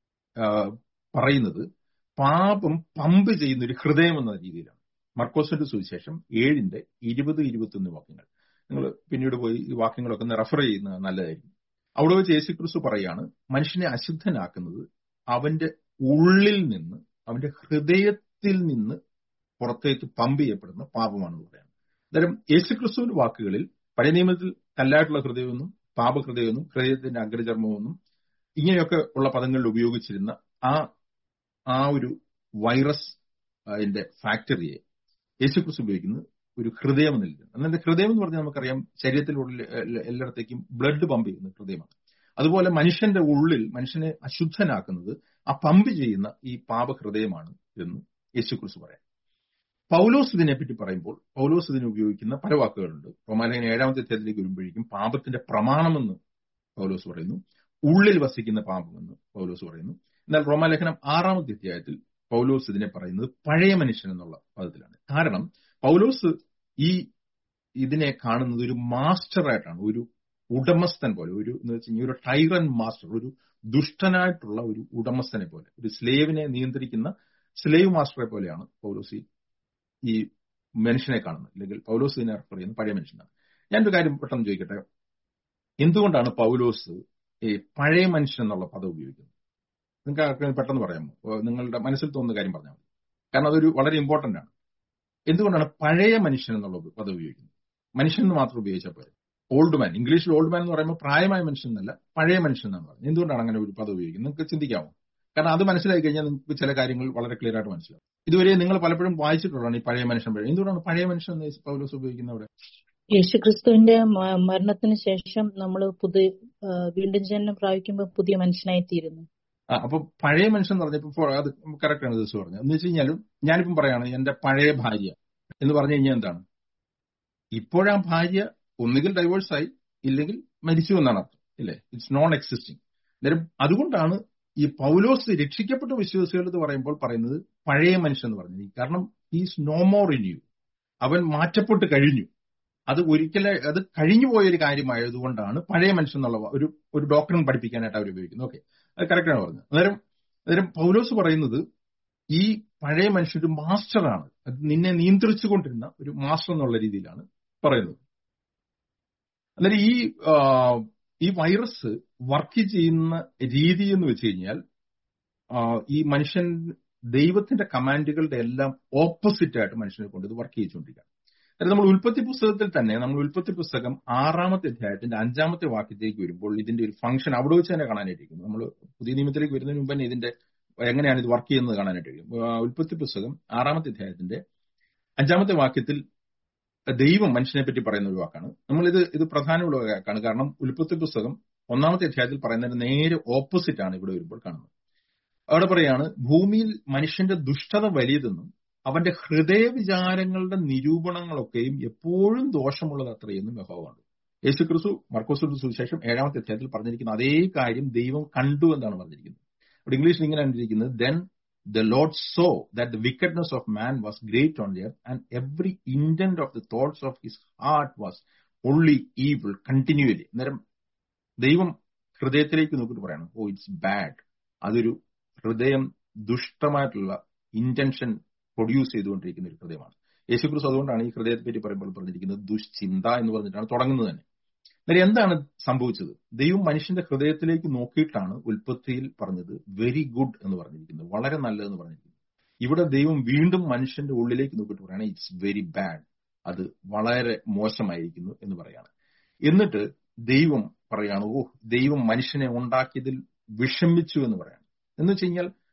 പറയുന്നത് പാപം പമ്പ് ചെയ്യുന്ന ഒരു ഹൃദയം എന്ന രീതിയിലാണ് മർക്കോസിന്റെ സുവിശേഷം ഏഴിന്റെ ഇരുപത് ഇരുപത്തൊന്ന് വാക്യങ്ങൾ നിങ്ങൾ പിന്നീട് പോയി ഈ വാക്യങ്ങളൊക്കെ ഒന്ന് റെഫർ ചെയ്യുന്നത് നല്ലതായിരിക്കും അവിടെ വെച്ച് യേശുക്രിസ്തു പറയാണ് മനുഷ്യനെ അശുദ്ധനാക്കുന്നത് അവന്റെ ഉള്ളിൽ നിന്ന് അവന്റെ ഹൃദയത്തിൽ നിന്ന് പുറത്തേക്ക് പമ്പ് ചെയ്യപ്പെടുന്ന പാപമാണെന്ന് പറയാം അന്നേരം യേശുക്രിസ്തുവിന്റെ വാക്കുകളിൽ പഴയ നിയമത്തിൽ കല്ലായിട്ടുള്ള ഹൃദയമെന്നും പാപഹൃദയമെന്നും ഹൃദയത്തിന്റെ അഗ്രചർമ്മമെന്നും ഇങ്ങനെയൊക്കെ ഉള്ള പദങ്ങളിൽ ഉപയോഗിച്ചിരുന്ന ആ ആ ഒരു വൈറസ് അതിന്റെ ഫാക്ടറിയെ യേശുക്രിസ്തു ഉപയോഗിക്കുന്നത് ഒരു ഹൃദയം എന്നില്ല അന്നത്തെ ഹൃദയം എന്ന് പറഞ്ഞാൽ നമുക്കറിയാം ശരീരത്തിലുള്ള എല്ലായിടത്തേക്കും ബ്ലഡ് പമ്പ് ചെയ്യുന്ന ഹൃദയമാണ് അതുപോലെ മനുഷ്യന്റെ ഉള്ളിൽ മനുഷ്യനെ അശുദ്ധനാക്കുന്നത് ആ പമ്പ് ചെയ്യുന്ന ഈ പാപഹൃദയമാണ് എന്ന് യേശുക്രിസ്തു പറയാം പൗലോസ് ഇതിനെപ്പറ്റി പറയുമ്പോൾ പൗലോസ് ഇതിനെ ഉപയോഗിക്കുന്ന പല വാക്കുകളുണ്ട് റോമാലേഖന ഏഴാമത്തെ അധ്യായത്തിലേക്ക് വരുമ്പോഴേക്കും പാപത്തിന്റെ പ്രമാണമെന്ന് പൗലോസ് പറയുന്നു ഉള്ളിൽ വസിക്കുന്ന പാപമെന്ന് പൗലോസ് പറയുന്നു എന്നാൽ റോമാലേഖനം ആറാമത്തെ അധ്യായത്തിൽ പൗലോസ് ഇതിനെ പറയുന്നത് പഴയ മനുഷ്യൻ എന്നുള്ള പദത്തിലാണ് കാരണം പൗലോസ് ഈ ഇതിനെ കാണുന്നത് ഒരു മാസ്റ്ററായിട്ടാണ് ഒരു ഉടമസ്ഥൻ പോലെ ഒരു എന്ന് വെച്ച് കഴിഞ്ഞാൽ ഒരു ടൈറൻ മാസ്റ്റർ ഒരു ദുഷ്ടനായിട്ടുള്ള ഒരു ഉടമസ്ഥനെ പോലെ ഒരു സ്ലേവിനെ നിയന്ത്രിക്കുന്ന സ്ലേവ് മാസ്റ്ററെ പോലെയാണ് പൗലോസ് ഈ മനുഷ്യനെ കാണുന്നത് അല്ലെങ്കിൽ പൗലോസ് ഇതിനെ റെഫർ ചെയ്യുന്ന പഴയ മനുഷ്യനാണ് ഞാനൊരു കാര്യം പെട്ടെന്ന് ചോദിക്കട്ടെ എന്തുകൊണ്ടാണ് പൗലോസ് ഈ പഴയ മനുഷ്യൻ എന്നുള്ള പദം ഉപയോഗിക്കുന്നത് നിങ്ങൾക്ക് പെട്ടെന്ന് പറയാമോ നിങ്ങളുടെ മനസ്സിൽ തോന്നുന്ന കാര്യം പറഞ്ഞാൽ മതി കാരണം അതൊരു വളരെ ഇമ്പോർട്ടന്റ് ആണ് എന്തുകൊണ്ടാണ് പഴയ മനുഷ്യൻ എന്നുള്ള പദം ഉപയോഗിക്കുന്നത് മനുഷ്യൻ എന്ന് മാത്രം ഉപയോഗിച്ചാൽ പോരെ ഓൾഡ് മാൻ ഇംഗ്ലീഷിൽ ഓൾഡ് മാൻ എന്ന് പറയുമ്പോൾ പ്രായമായ മനുഷ്യൻ എന്നല്ല പഴയ മനുഷ്യൻ എന്നാണ് പറയുന്നത് എന്തുകൊണ്ടാണ് അങ്ങനെ ഒരു പദം ഉപയോഗിക്കുന്നത് നിങ്ങൾക്ക് ചിന്തിക്കാമോ കാരണം അത് മനസ്സിലായി കഴിഞ്ഞാൽ നിങ്ങൾക്ക് ചില കാര്യങ്ങൾ വളരെ ക്ലിയർ ആയിട്ട് മനസ്സിലാവും ഇതുവരെ നിങ്ങൾ പലപ്പോഴും വായിച്ചിട്ടുള്ളതാണ് ഈ പഴയ മനുഷ്യൻ പഴയ എന്തുകൊണ്ടാണ് പഴയ മനുഷ്യൻ എന്ന് പൗലോസ് ഉപയോഗിക്കുന്നത് അവിടെ യേശുക്രിസ്തുവിന്റെ മരണത്തിന് ശേഷം നമ്മൾ പുതിയ വീണ്ടും ജനനം പ്രാപിക്കുമ്പോൾ പുതിയ മനുഷ്യനായി തീരുന്നു ആ അപ്പൊ പഴയ മനുഷ്യൻ എന്ന് പറഞ്ഞപ്പോ അത് കറക്റ്റ് ആണ് ദിവസം പറഞ്ഞത് എന്ന് വെച്ച് കഴിഞ്ഞാലും ഞാനിപ്പം പറയാണ് എന്റെ പഴയ ഭാര്യ എന്ന് പറഞ്ഞു കഴിഞ്ഞാൽ എന്താണ് ഇപ്പോഴാ ഭാര്യ ഒന്നുകിൽ ഡൈവേഴ്സ് ആയി ഇല്ലെങ്കിൽ മരിച്ചു എന്നാണ് അർത്ഥം ഇല്ലേ ഇറ്റ്സ് നോൺ എക്സിസ്റ്റിംഗ് അന്നേരം അതുകൊണ്ടാണ് ഈ പൗലോസ് രക്ഷിക്കപ്പെട്ട വിശ്വാസികൾ എന്ന് പറയുമ്പോൾ പറയുന്നത് പഴയ മനുഷ്യൻ എന്ന് പറഞ്ഞു കാരണം is no more in you അവൻ മാറ്റപ്പെട്ട് കഴിഞ്ഞു അത് ഒരിക്കലെ അത് കഴിഞ്ഞു പോയ ഒരു കാര്യമായതുകൊണ്ടാണ് പഴയ മനുഷ്യൻ എന്നുള്ള ഒരു ഒരു ഡോക്ടറിനെ പഠിപ്പിക്കാനായിട്ട് അവർ ഉപയോഗിക്കുന്നത് ഓക്കെ അത് കറക്റ്റാണ് പറഞ്ഞത് അന്നേരം അന്നേരം പൗലോസ് പറയുന്നത് ഈ പഴയ മനുഷ്യൻ ഒരു മാസ്റ്ററാണ് അത് നിന്നെ നിയന്ത്രിച്ചുകൊണ്ടിരുന്ന ഒരു മാസ്റ്റർ എന്നുള്ള രീതിയിലാണ് പറയുന്നത് അന്നേരം ഈ ഈ വൈറസ് വർക്ക് ചെയ്യുന്ന രീതി എന്ന് വെച്ച് കഴിഞ്ഞാൽ ഈ മനുഷ്യൻ ദൈവത്തിന്റെ കമാൻഡുകളുടെ എല്ലാം ഓപ്പോസിറ്റ് ആയിട്ട് മനുഷ്യനെ കൊണ്ട് ഇത് വർക്ക് ചെയ്തുകൊണ്ടിരിക്കുകയാണ് അതായത് നമ്മൾ ഉൽപ്പത്തി പുസ്തകത്തിൽ തന്നെ നമ്മൾ ഉൽപ്പത്തി പുസ്തകം ആറാമത്തെ അധ്യായത്തിന്റെ അഞ്ചാമത്തെ വാക്യത്തിലേക്ക് വരുമ്പോൾ ഇതിന്റെ ഒരു ഫംഗ്ഷൻ അവിടെ വെച്ച് തന്നെ കാണാനായിട്ടിരിക്കുന്നു നമ്മൾ പുതിയ നിയമത്തിലേക്ക് വരുന്നതിന് മുമ്പ് തന്നെ ഇതിന്റെ എങ്ങനെയാണ് ഇത് വർക്ക് ചെയ്യുന്നത് കാണാനായിട്ടിരിക്കും ഉൽപ്പത്തി പുസ്തകം ആറാമത്തെ അധ്യായത്തിന്റെ അഞ്ചാമത്തെ വാക്യത്തിൽ ദൈവം മനുഷ്യനെ പറ്റി പറയുന്ന ഒരു വാക്കാണ് നമ്മൾ ഇത് ഇത് പ്രധാനമുള്ള വാക്കാണ് കാരണം ഉൽപ്പത്തി പുസ്തകം ഒന്നാമത്തെ അധ്യായത്തിൽ പറയുന്നതിന് നേരെ ഓപ്പോസിറ്റ് ആണ് ഇവിടെ വരുമ്പോൾ കാണുന്നത് അവിടെ പറയാണ് ഭൂമിയിൽ മനുഷ്യന്റെ ദുഷ്ടത വലിയതെന്നും അവന്റെ ഹൃദയ വിചാരങ്ങളുടെ നിരൂപണങ്ങളൊക്കെയും എപ്പോഴും ദോഷമുള്ളത് അത്രയെന്നും യഹോവാണ് യേശു ക്രിസ്തു മർക്കോസിന്റെ സുവിശേഷം ഏഴാമത്തെ അധ്യായത്തിൽ പറഞ്ഞിരിക്കുന്ന അതേ കാര്യം ദൈവം കണ്ടു എന്നാണ് പറഞ്ഞിരിക്കുന്നത് അവിടെ ഇംഗ്ലീഷിൽ ഇങ്ങനെ പറഞ്ഞിരിക്കുന്നത് then the Lord saw that the wickedness of man was great on earth, and every intent of the thoughts of his heart was only evil continually. അന്നേരം ദൈവം ഹൃദയത്തിലേക്ക് നോക്കിയിട്ട് പറയണം ഓ ഇറ്റ്സ് ബാഡ് അതൊരു ഹൃദയം ദുഷ്ടമായിട്ടുള്ള ഇന്റൻഷൻ പ്രൊഡ്യൂസ് ചെയ്തുകൊണ്ടിരിക്കുന്ന ഒരു ഹൃദയമാണ് യേശുക്രിസ്തു അതുകൊണ്ടാണ് ഈ ഹൃദയത്തെ പറ്റി പറയുമ്പോൾ പറഞ്ഞിരിക്കുന്നത് ദുശ്ചിന്ത എന്ന് പറഞ്ഞിട്ടാണ് തുടങ്ങുന്നത് തന്നെ അന്നേരം എന്താണ് സംഭവിച്ചത് ദൈവം മനുഷ്യന്റെ ഹൃദയത്തിലേക്ക് നോക്കിയിട്ടാണ് ഉൽപ്പത്തിയിൽ പറഞ്ഞത് വെരി ഗുഡ് എന്ന് പറഞ്ഞിരിക്കുന്നത് വളരെ നല്ലതെന്ന് പറഞ്ഞിരിക്കുന്നത് ഇവിടെ ദൈവം വീണ്ടും മനുഷ്യന്റെ ഉള്ളിലേക്ക് നോക്കിയിട്ട് പറയുകയാണ് ഇറ്റ്സ് വെരി ബാഡ് അത് വളരെ മോശമായിരിക്കുന്നു എന്ന് പറയാണ് എന്നിട്ട് ദൈവം പറയാണ് ഓ ദൈവം മനുഷ്യനെ ഉണ്ടാക്കിയതിൽ വിഷമിച്ചു എന്ന് പറയാണ് എന്ന് വെച്ച് കഴിഞ്ഞാൽ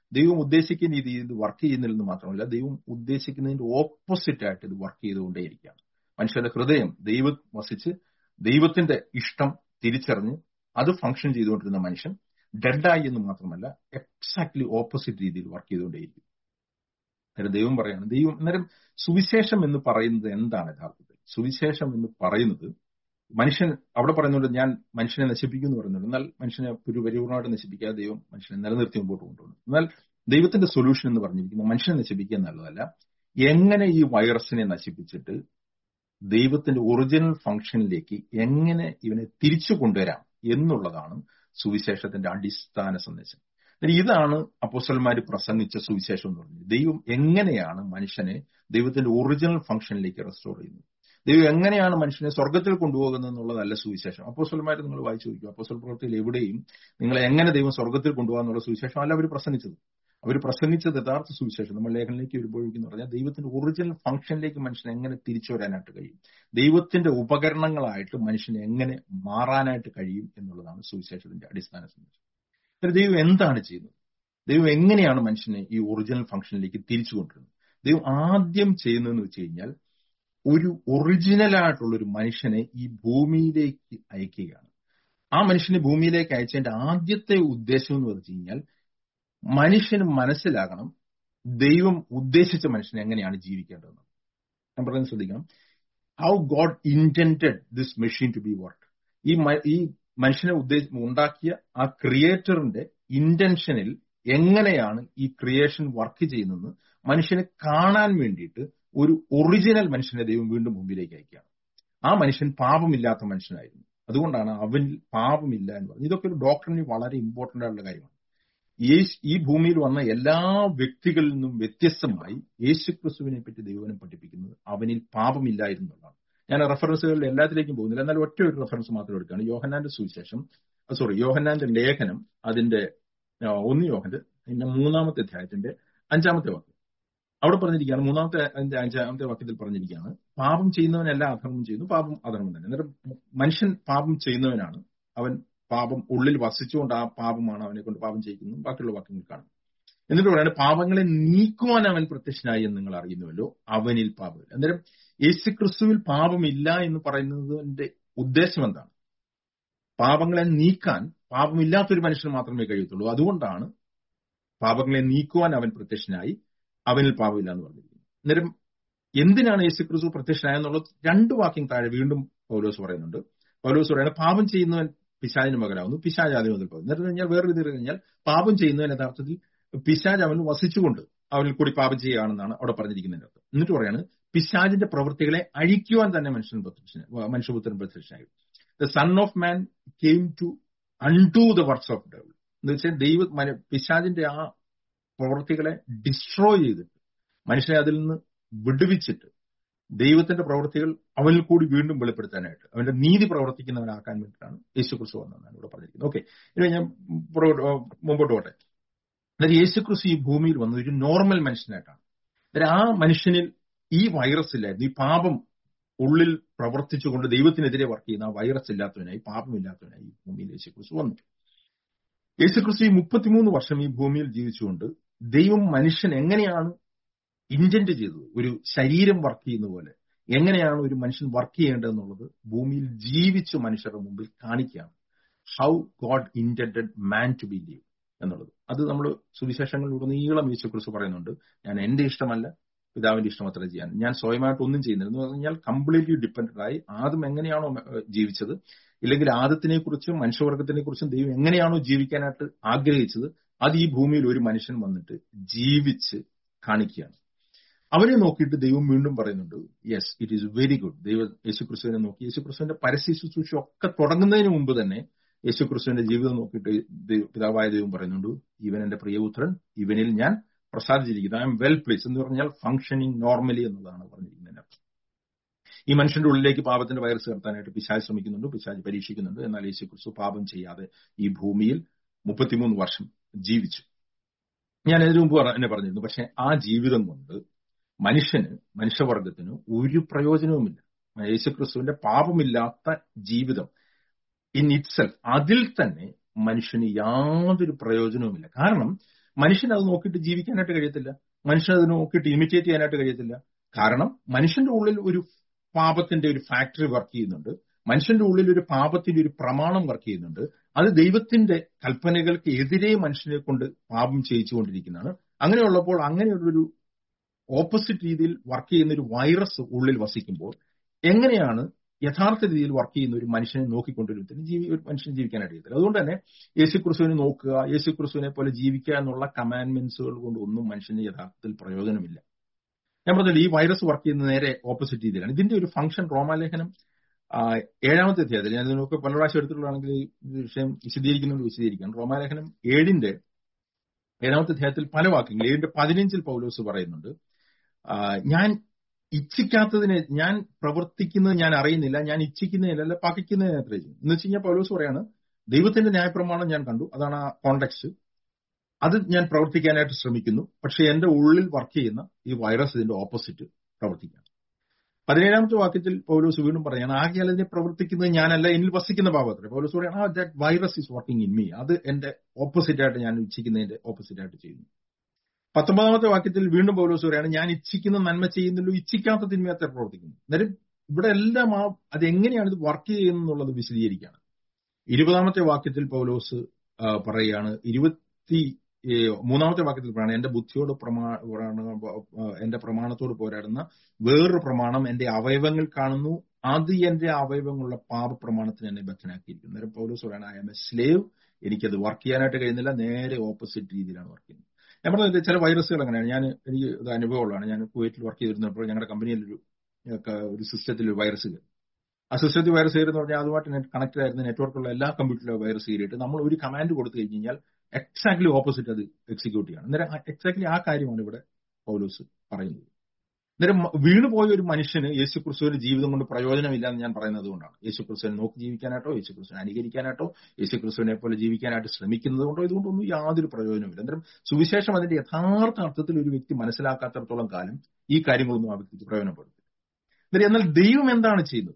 ദൈവം ഉദ്ദേശിക്കുന്ന രീതിയിൽ ഇത് വർക്ക് ചെയ്യുന്നില്ലെന്ന് മാത്രമല്ല ദൈവം ഉദ്ദേശിക്കുന്നതിന്റെ ഓപ്പോസിറ്റ് ആയിട്ട് ഇത് വർക്ക് ചെയ്തുകൊണ്ടേയിരിക്കുകയാണ് മനുഷ്യന്റെ ഹൃദയം ദൈവം വസിച്ച് ദൈവത്തിന്റെ ഇഷ്ടം തിരിച്ചറിഞ്ഞ് അത് ഫംഗ്ഷൻ ചെയ്തുകൊണ്ടിരുന്ന മനുഷ്യൻ ഡെഡായി എന്ന് മാത്രമല്ല എക്സാക്ട്ലി ഓപ്പോസിറ്റ് രീതിയിൽ വർക്ക് ചെയ്തുകൊണ്ടേയിരിക്കും അന്നേരം ദൈവം പറയാണ് ദൈവം അന്നേരം സുവിശേഷം എന്ന് പറയുന്നത് എന്താണ് യഥാർത്ഥത്തിൽ സുവിശേഷം എന്ന് പറയുന്നത് മനുഷ്യൻ അവിടെ പറയുന്നുണ്ട് ഞാൻ മനുഷ്യനെ നശിപ്പിക്കും എന്ന് പറയുന്നുണ്ട് എന്നാൽ മനുഷ്യനെ ഒരു പരിപൂർണമായിട്ട് നശിപ്പിക്കാതെ ദൈവം മനുഷ്യനെ നിലനിർത്തി മുമ്പോട്ട് കൊണ്ടുപോകുന്നു എന്നാൽ ദൈവത്തിന്റെ സൊല്യൂഷൻ എന്ന് പറഞ്ഞിരിക്കുന്നത് മനുഷ്യനെ നശിപ്പിക്കുക എന്നുള്ളതല്ല എങ്ങനെ ഈ വൈറസിനെ നശിപ്പിച്ചിട്ട് ദൈവത്തിന്റെ ഒറിജിനൽ ഫംഗ്ഷനിലേക്ക് എങ്ങനെ ഇവനെ തിരിച്ചു കൊണ്ടുവരാം എന്നുള്ളതാണ് സുവിശേഷത്തിന്റെ അടിസ്ഥാന സന്ദേശം ഇതാണ് അപ്പോസ്റ്റന്മാർ പ്രസംഗിച്ച സുവിശേഷം എന്ന് പറഞ്ഞത് ദൈവം എങ്ങനെയാണ് മനുഷ്യനെ ദൈവത്തിന്റെ ഒറിജിനൽ ഫംഗ്ഷനിലേക്ക് റെസ്റ്റോർ ചെയ്യുന്നത് ദൈവം എങ്ങനെയാണ് മനുഷ്യനെ സ്വർഗത്തിൽ കൊണ്ടുപോകുന്നത് എന്നുള്ളതല്ല സുവിശേഷം അപ്പോസ്റ്റന്മാർ നിങ്ങൾ വായിച്ചു നോക്കുക അപ്പോസ്റ്റൽ പ്രവൃത്തിയിൽ എവിടെയും നിങ്ങളെ എങ്ങനെ ദൈവം സ്വർഗത്തിൽ കൊണ്ടുപോകാന്നുള്ള സുവിശേഷം അല്ല അവർ പ്രസംഗിച്ചത് അവർ പ്രസംഗിച്ചത് യഥാർത്ഥ സുവിശേഷം നമ്മൾ ലേഖനിലേക്ക് വരുമ്പോഴേക്കും പറഞ്ഞാൽ ദൈവത്തിന്റെ ഒറിജിനൽ ഫംഗ്ഷനിലേക്ക് മനുഷ്യനെ എങ്ങനെ തിരിച്ചു വരാനായിട്ട് കഴിയും ദൈവത്തിന്റെ ഉപകരണങ്ങളായിട്ട് മനുഷ്യനെ എങ്ങനെ മാറാനായിട്ട് കഴിയും എന്നുള്ളതാണ് സുവിശേഷത്തിന്റെ അടിസ്ഥാന സന്ദേശം ദൈവം എന്താണ് ചെയ്യുന്നത് ദൈവം എങ്ങനെയാണ് മനുഷ്യനെ ഈ ഒറിജിനൽ ഫംഗ്ഷനിലേക്ക് തിരിച്ചു കൊണ്ടുവരുന്നത് ദൈവം ആദ്യം ചെയ്യുന്നതെന്ന് വെച്ച് കഴിഞ്ഞാൽ ഒരു ഒറിജിനൽ ആയിട്ടുള്ള ഒരു മനുഷ്യനെ ഈ ഭൂമിയിലേക്ക് അയക്കുകയാണ് ആ മനുഷ്യനെ ഭൂമിയിലേക്ക് അയച്ചതിന്റെ ആദ്യത്തെ ഉദ്ദേശം എന്ന് പറഞ്ഞു കഴിഞ്ഞാൽ മനുഷ്യന് മനസ്സിലാകണം ദൈവം ഉദ്ദേശിച്ച മനുഷ്യനെ എങ്ങനെയാണ് ജീവിക്കേണ്ടതെന്ന് ഞാൻ പറയുന്നത് ശ്രദ്ധിക്കണം how God intended this machine to be work ഈ ഈ മനുഷ്യനെ ഉദ്ദേശ ഉണ്ടാക്കിയ ആ ക്രിയേറ്ററിന്റെ ഇന്റൻഷനിൽ എങ്ങനെയാണ് ഈ ക്രിയേഷൻ വർക്ക് ചെയ്യുന്നത് മനുഷ്യനെ കാണാൻ വേണ്ടിയിട്ട് ഒരു ഒറിജിനൽ മനുഷ്യനെ ദൈവം വീണ്ടും മുമ്പിലേക്ക് അയക്കുകയാണ് ആ മനുഷ്യൻ പാപമില്ലാത്ത മനുഷ്യനായിരുന്നു അതുകൊണ്ടാണ് അവനിൽ പാപമില്ല എന്ന് പറഞ്ഞത് ഇതൊക്കെ ഒരു ഡോക്ടറിന് വളരെ ഇമ്പോർട്ടന്റ് ആയിട്ടുള്ള കാര്യമാണ് ഈ ഭൂമിയിൽ വന്ന എല്ലാ വ്യക്തികളിൽ നിന്നും വ്യത്യസ്തമായി യേശു ക്രിസ്തുവിനെ പറ്റി ദൈവനം പഠിപ്പിക്കുന്നത് അവനിൽ പാപമില്ലായിരുന്നു എന്നുള്ളതാണ് ഞാൻ റെഫറൻസുകളിൽ എല്ലാത്തിലേക്കും പോകുന്നില്ല എന്നാൽ ഒറ്റ ഒരു റെഫറൻസ് മാത്രം എടുക്കുകയാണ് യോഹന്നാന്റെ സുവിശേഷം സോറി യോഹന്നാന്റെ ലേഖനം അതിന്റെ ഒന്ന് യോഹന്റെ അതിന്റെ മൂന്നാമത്തെ അധ്യായത്തിന്റെ അഞ്ചാമത്തെ വാക്യം അവിടെ പറഞ്ഞിരിക്കുകയാണ് മൂന്നാമത്തെ അതിന്റെ അഞ്ചാമത്തെ വാക്യത്തിൽ പറഞ്ഞിരിക്കുകയാണ് പാപം ചെയ്യുന്നവനല്ല അധർമ്മം ചെയ്യുന്നു പാപം അധർമ്മം തന്നെ അന്നേരം മനുഷ്യൻ പാപം ചെയ്യുന്നവനാണ് അവൻ പാപം ഉള്ളിൽ വസിച്ചുകൊണ്ട് ആ പാപമാണ് അവനെ കൊണ്ട് പാപം ചെയ്യിക്കുന്നത് ബാക്കിയുള്ള വാക്യങ്ങൾ കാണും എന്നിട്ട് പറയാണ് പാപങ്ങളെ നീക്കുവാൻ അവൻ പ്രത്യക്ഷനായി എന്ന് നിങ്ങൾ അറിയുന്നുവല്ലോ അവനിൽ പാപമില്ല അന്നേരം യേശു ക്രിസ്തുവിൽ പാപമില്ല എന്ന് പറയുന്നതിന്റെ ഉദ്ദേശം എന്താണ് പാപങ്ങളെ നീക്കാൻ പാപമില്ലാത്തൊരു മനുഷ്യന് മാത്രമേ കഴിയത്തുള്ളൂ അതുകൊണ്ടാണ് പാപങ്ങളെ നീക്കുവാൻ അവൻ പ്രത്യക്ഷനായി അവനിൽ പാപമില്ല എന്ന് പറഞ്ഞിരിക്കുന്നത് അന്നേരം എന്തിനാണ് യേശു ക്രിസ്തു പ്രത്യക്ഷനായെന്നുള്ളത് രണ്ട് വാക്യം താഴെ വീണ്ടും പൗലോസ് പറയുന്നുണ്ട് പൗലോസ് പറയുന്നത് പാപം ചെയ്യുന്നവൻ പിശാചിന് മകനാവുന്നു പിശാജ് ആദ്യം മുതൽ പോകുന്നു എന്നിട്ട് കഴിഞ്ഞാൽ വേറൊരു ഇത് കഴിഞ്ഞാൽ പാപം ചെയ്യുന്നവൻ യഥാർത്ഥത്തിൽ പിശാജ് അവൻ വസിച്ചുകൊണ്ട് അവനിൽ കൂടി പാപം ചെയ്യുകയാണെന്നാണ് അവിടെ പറഞ്ഞിരിക്കുന്നതിന്റെ അർത്ഥം എന്നിട്ട് പറയാണ് പിശാജിന്റെ പ്രവൃത്തികളെ അഴിക്കുവാൻ തന്നെ മനുഷ്യൻ മനുഷ്യപുത്രൻ പ്രത്യക്ഷനായി the son of man came to unto the works of devil എന്ന് വെച്ചാൽ ദൈവ പിശാജിന്റെ ആ പ്രവൃത്തികളെ ഡിസ്ട്രോയ് ചെയ്തിട്ട് മനുഷ്യനെ അതിൽ നിന്ന് വിടുവിച്ചിട്ട് ദൈവത്തിന്റെ പ്രവൃത്തികൾ അവനിൽ കൂടി വീണ്ടും വെളിപ്പെടുത്താനായിട്ട് അവന്റെ നീതി പ്രവർത്തിക്കുന്നവനാക്കാൻ വേണ്ടിയിട്ടാണ് യേശു ക്രിസ്തു വന്നതെന്നാണ് ഇവിടെ പറഞ്ഞിരിക്കുന്നത് ഓക്കെ ഇനി ഞാൻ മുമ്പോട്ട് പോട്ടെ അതായത് യേശു ക്രിസ്തു ഈ ഭൂമിയിൽ വന്നത് ഒരു നോർമൽ മനുഷ്യനായിട്ടാണ് അതായത് ആ മനുഷ്യനിൽ ഈ വൈറസ് ഇല്ലായിരുന്നു ഈ പാപം ഉള്ളിൽ പ്രവർത്തിച്ചുകൊണ്ട് ദൈവത്തിനെതിരെ വർക്ക് ചെയ്യുന്ന ആ വൈറസ് ഇല്ലാത്തവനായി പാപമില്ലാത്തവനായി ഈ ഭൂമിയിൽ യേശു ക്രിസ്തു വന്നു യേശു ക്രിസ്തു ഈ മുപ്പത്തിമൂന്ന് വർഷം ഈ ഭൂമിയിൽ ജീവിച്ചുകൊണ്ട് ദൈവം മനുഷ്യൻ എങ്ങനെയാണ് ഇന്റന്റ് ചെയ്തത് ഒരു ശരീരം വർക്ക് ചെയ്യുന്ന പോലെ എങ്ങനെയാണ് ഒരു മനുഷ്യൻ വർക്ക് ചെയ്യേണ്ടതെന്നുള്ളത് ഭൂമിയിൽ ജീവിച്ച് മനുഷ്യരുടെ മുമ്പിൽ കാണിക്കുകയാണ് how God intended man to be live എന്നുള്ളത് അത് നമ്മൾ സുവിശേഷങ്ങളിലൂടെ നീളം യേശു ക്രിസ്തു പറയുന്നുണ്ട് ഞാൻ എന്റെ ഇഷ്ടമല്ല പിതാവിന്റെ ഇഷ്ടം അത്ര ചെയ്യാൻ ഞാൻ സ്വയമായിട്ട് ഒന്നും ചെയ്യുന്നില്ല എന്ന് പറഞ്ഞാൽ കംപ്ലീറ്റ്ലി ഡിപ്പെൻഡന്റ് ആയി ആദ്യം എങ്ങനെയാണോ ജീവിച്ചത് ഇല്ലെങ്കിൽ ആദത്തിനെ കുറിച്ചും മനുഷ്യവർഗത്തിനെ കുറിച്ചും ദൈവം എങ്ങനെയാണോ ജീവിക്കാനായിട്ട് ആഗ്രഹിച്ചത് അത് ഈ ഭൂമിയിൽ ഒരു മനുഷ്യൻ വന്നിട്ട് ജീവിച്ച് കാണിക്കുകയാണ് അവരെ നോക്കിയിട്ട് ദൈവം വീണ്ടും പറയുന്നുണ്ട് yes it is very good ദൈവ യേശുക്രിസ്തുവിനെ നോക്കി യേശുക്രിസ്തുവിന്റെ പരസ്യ ശുശ്രൂഷ ഒക്കെ തുടങ്ങുന്നതിന് മുമ്പ് തന്നെ യേശുക്രിസ്തുവിന്റെ ജീവിതം നോക്കിയിട്ട് പിതാവായ ദൈവം പറയുന്നുണ്ട് ഇവൻ എന്റെ പ്രിയപുത്രൻ ഇവനിൽ ഞാൻ പ്രസാദിച്ചിരിക്കുന്നു ഐ എം വെൽ പ്ലേസ് എന്ന് പറഞ്ഞാൽ ഫംഗ്ഷനിങ് നോർമലി എന്നുള്ളതാണ് പറഞ്ഞിരിക്കുന്നതിന്റെ അർത്ഥം ഈ മനുഷ്യന്റെ ഉള്ളിലേക്ക് പാപത്തിന്റെ വൈറസ് ചേർത്താനായിട്ട് പിശാജ് ശ്രമിക്കുന്നുണ്ട് പിശാജ് പരീക്ഷിക്കുന്നുണ്ട് എന്നാൽ യേശു ക്രിസ്തു പാപം ചെയ്യാതെ ഈ ഭൂമിയിൽ മുപ്പത്തിമൂന്ന് വർഷം ജീവിച്ചു ഞാൻ ഇതിനു മുമ്പ് എന്നെ പറഞ്ഞിരുന്നു പക്ഷെ ആ ജീവിതം കൊണ്ട് മനുഷ്യന് മനുഷ്യവർഗത്തിന് ഒരു പ്രയോജനവുമില്ല യേശുക്രിസ്തുവിന്റെ പാപമില്ലാത്ത ജീവിതം ഇൻ ഇറ്റ് സെൽഫ് അതിൽ തന്നെ മനുഷ്യന് യാതൊരു പ്രയോജനവുമില്ല കാരണം മനുഷ്യൻ അത് നോക്കിയിട്ട് ജീവിക്കാനായിട്ട് കഴിയത്തില്ല മനുഷ്യൻ അത് നോക്കിയിട്ട് ഇമിറ്റേറ്റ് ചെയ്യാനായിട്ട് കഴിയത്തില്ല കാരണം മനുഷ്യന്റെ ഉള്ളിൽ ഒരു പാപത്തിന്റെ ഒരു ഫാക്ടറി വർക്ക് ചെയ്യുന്നുണ്ട് മനുഷ്യന്റെ ഉള്ളിൽ ഒരു പാപത്തിന്റെ ഒരു പ്രമാണം വർക്ക് ചെയ്യുന്നുണ്ട് അത് ദൈവത്തിന്റെ കൽപ്പനകൾക്ക് എതിരെ മനുഷ്യനെ കൊണ്ട് പാപം ചെയ്യിച്ചുകൊണ്ടിരിക്കുന്നതാണ് അങ്ങനെയുള്ളപ്പോൾ അങ്ങനെയുള്ളൊരു ഓപ്പോസിറ്റ് രീതിയിൽ വർക്ക് ചെയ്യുന്ന ഒരു വൈറസ് ഉള്ളിൽ വസിക്കുമ്പോൾ എങ്ങനെയാണ് യഥാർത്ഥ രീതിയിൽ വർക്ക് ചെയ്യുന്ന ഒരു മനുഷ്യനെ നോക്കിക്കൊണ്ടിരുന്നതിന് ജീവി ഒരു മനുഷ്യൻ ജീവിക്കാനായിട്ട് കഴിയത്തില്ല അതുകൊണ്ട് തന്നെ യേശു ക്രിസ്തുവിനെ നോക്കുക യേശു ക്രിസ്തുവിനെ പോലെ ജീവിക്കുക എന്നുള്ള കമാൻഡ്മെന്റ്സുകൾ കൊണ്ട് ഒന്നും മനുഷ്യന് യഥാർത്ഥത്തിൽ പ്രയോജനമില്ല ഞാൻ പറഞ്ഞില്ല ഈ വൈറസ് വർക്ക് ചെയ്യുന്ന നേരെ ഓപ്പോസിറ്റ് രീതിയിലാണ് ഇതിന്റെ ഒരു ഫംഗ്ഷൻ റോമാലേഖനം ഏഴാമത്തെ അധ്യായത്തിൽ ഞാൻ ഇതിനൊക്കെ പല പ്രാവശ്യം എടുത്തിട്ടുള്ളതാണെങ്കിൽ ഈ വിഷയം വിശദീകരിക്കുന്നുണ്ട് വിശദീകരിക്കണം റോമാലേഖനം ഏഴിന്റെ ഏഴാമത്തെ അധ്യായത്തിൽ പല വാക്യങ്ങൾ ഏഴിന്റെ പതിനഞ്ചിൽ പൗലോസ് പറയുന്നുണ്ട് ഞാൻ ഇച്ഛിക്കാത്തതിനെ ഞാൻ പ്രവർത്തിക്കുന്നത് ഞാൻ അറിയുന്നില്ല ഞാൻ ഇച്ഛിക്കുന്നതിനല്ല പകയ്ക്കുന്നതിനെ അത്ര ചെയ്യും എന്ന് വെച്ച് കഴിഞ്ഞാൽ പൗലോസ് പറയാണ് ദൈവത്തിന്റെ ന്യായപ്രമാണം ഞാൻ കണ്ടു അതാണ് ആ കോണ്ടെക്സ്റ്റ് അത് ഞാൻ പ്രവർത്തിക്കാനായിട്ട് ശ്രമിക്കുന്നു പക്ഷെ എന്റെ ഉള്ളിൽ വർക്ക് ചെയ്യുന്ന ഈ വൈറസ് ഇതിന്റെ ഓപ്പോസിറ്റ് പ്രവർത്തിക്കുകയാണ് പതിനേഴാമത്തെ വാക്യത്തിൽ പൗലോസ് വീണ്ടും പറയാണ് ആകെയാൽ അതിനെ പ്രവർത്തിക്കുന്നത് ഞാനല്ല എന്നിൽ വസിക്കുന്ന പാപത്തിൽ പൗലോസ് പറയാണ് ആ that virus is working in me അത് എന്റെ ഓപ്പോസിറ്റ് ആയിട്ട് ഞാൻ ഇച്ഛിക്കുന്നതിന്റെ ഓപ്പോസിറ്റ് ആയിട്ട് ചെയ്യുന്നു പത്തൊമ്പതാമത്തെ വാക്യത്തിൽ വീണ്ടും പൗലോസ് പറയാണ് ഞാൻ ഇച്ഛിക്കുന്ന നന്മ ചെയ്യുന്നല്ലോ ഇച്ഛിക്കാത്ത തിന്മയത്തെ പ്രവർത്തിക്കുന്നു അന്നേരം ഇവിടെ എല്ലാം ആ അത് എങ്ങനെയാണ് ഇത് വർക്ക് ചെയ്യുന്നുള്ളത് വിശദീകരിക്കുകയാണ് ഇരുപതാമത്തെ വാക്യത്തിൽ പൗലോസ് പറയുകയാണ് ഇരുപത്തി മൂന്നാമത്തെ വാക്യത്തിൽ പറയണം എന്റെ ബുദ്ധിയോട് പ്രമാ എന്റെ പ്രമാണത്തോട് പോരാടുന്ന വേറൊരു പ്രമാണം എന്റെ അവയവങ്ങൾ കാണുന്നു അത് എന്റെ അവയവങ്ങളുള്ള പാപ പ്രമാണത്തിന് എന്നെ ബദ്ധനാക്കിയിരിക്കുന്നു നേരെ പൗലോസ് പറയാണ് ഐ എം എ സ്ലേവ് എനിക്കത് വർക്ക് ചെയ്യാനായിട്ട് കഴിയുന്നില്ല നേരെ ഓപ്പോസിറ്റ് രീതിയിലാണ് വർക്ക് ചെയ്യുന്നത് ഞാൻ പറഞ്ഞത് ചില വൈറസുകൾ അങ്ങനെയാണ് ഞാൻ എനിക്ക് ഇത് അനുഭവമുള്ളതാണ് ഞാൻ കുവൈറ്റിൽ വർക്ക് ചെയ്തിരുന്നപ്പോൾ ഞങ്ങളുടെ കമ്പനിയിൽ ഒരു ഒരു സിസ്റ്റത്തിൽ ഒരു വൈറസ് കയറി ആ സിസ്റ്റത്തിൽ വൈറസ് കയറി എന്ന് പറഞ്ഞാൽ അതുമായിട്ട് നെറ്റ് കണക്റ്റഡ് ആയിരുന്ന നെറ്റ്വർക്കുള്ള എല്ലാ കമ്പ്യൂട്ടറിലും വൈറസ് കയറിയിട്ട് നമ്മൾ ഒരു കമാൻഡ് കൊടുത്തു കഴിഞ്ഞ് കഴിഞ്ഞാൽ എക്സാക്ട്ലി ഓപ്പോസിറ്റ് അത് എക്സിക്യൂട്ട് ചെയ്യണം അന്നേരം എക്സാക്ട്ലി ആ കാര്യമാണ് ഇവിടെ പൗലോസ് പറയുന്നത് അന്നേരം വീണുപോയ ഒരു മനുഷ്യന് യേശു ക്രിസ്തുവിന്റെ ജീവിതം കൊണ്ട് പ്രയോജനമില്ല എന്ന് ഞാൻ പറയുന്നത് കൊണ്ടാണ് യേശു ക്രിസ്തുവിനെ നോക്കി ജീവിക്കാനായിട്ടോ യേശു ക്രിസ്തുവിനെ അനുകരിക്കാനായിട്ടോ യേശു ക്രിസ്തുവിനെ പോലെ ജീവിക്കാനായിട്ട് ശ്രമിക്കുന്നത് കൊണ്ടോ ഇതുകൊണ്ടൊന്നും യാതൊരു പ്രയോജനമില്ല അന്നേരം സുവിശേഷം അതിന്റെ യഥാർത്ഥ അർത്ഥത്തിൽ ഒരു വ്യക്തി മനസ്സിലാക്കാത്തടത്തോളം കാലം ഈ കാര്യങ്ങളൊന്നും ആ വ്യക്തിക്ക് പ്രയോജനപ്പെടുത്തില്ല അന്നേരം എന്നാൽ ദൈവം എന്താണ് ചെയ്യുന്നത്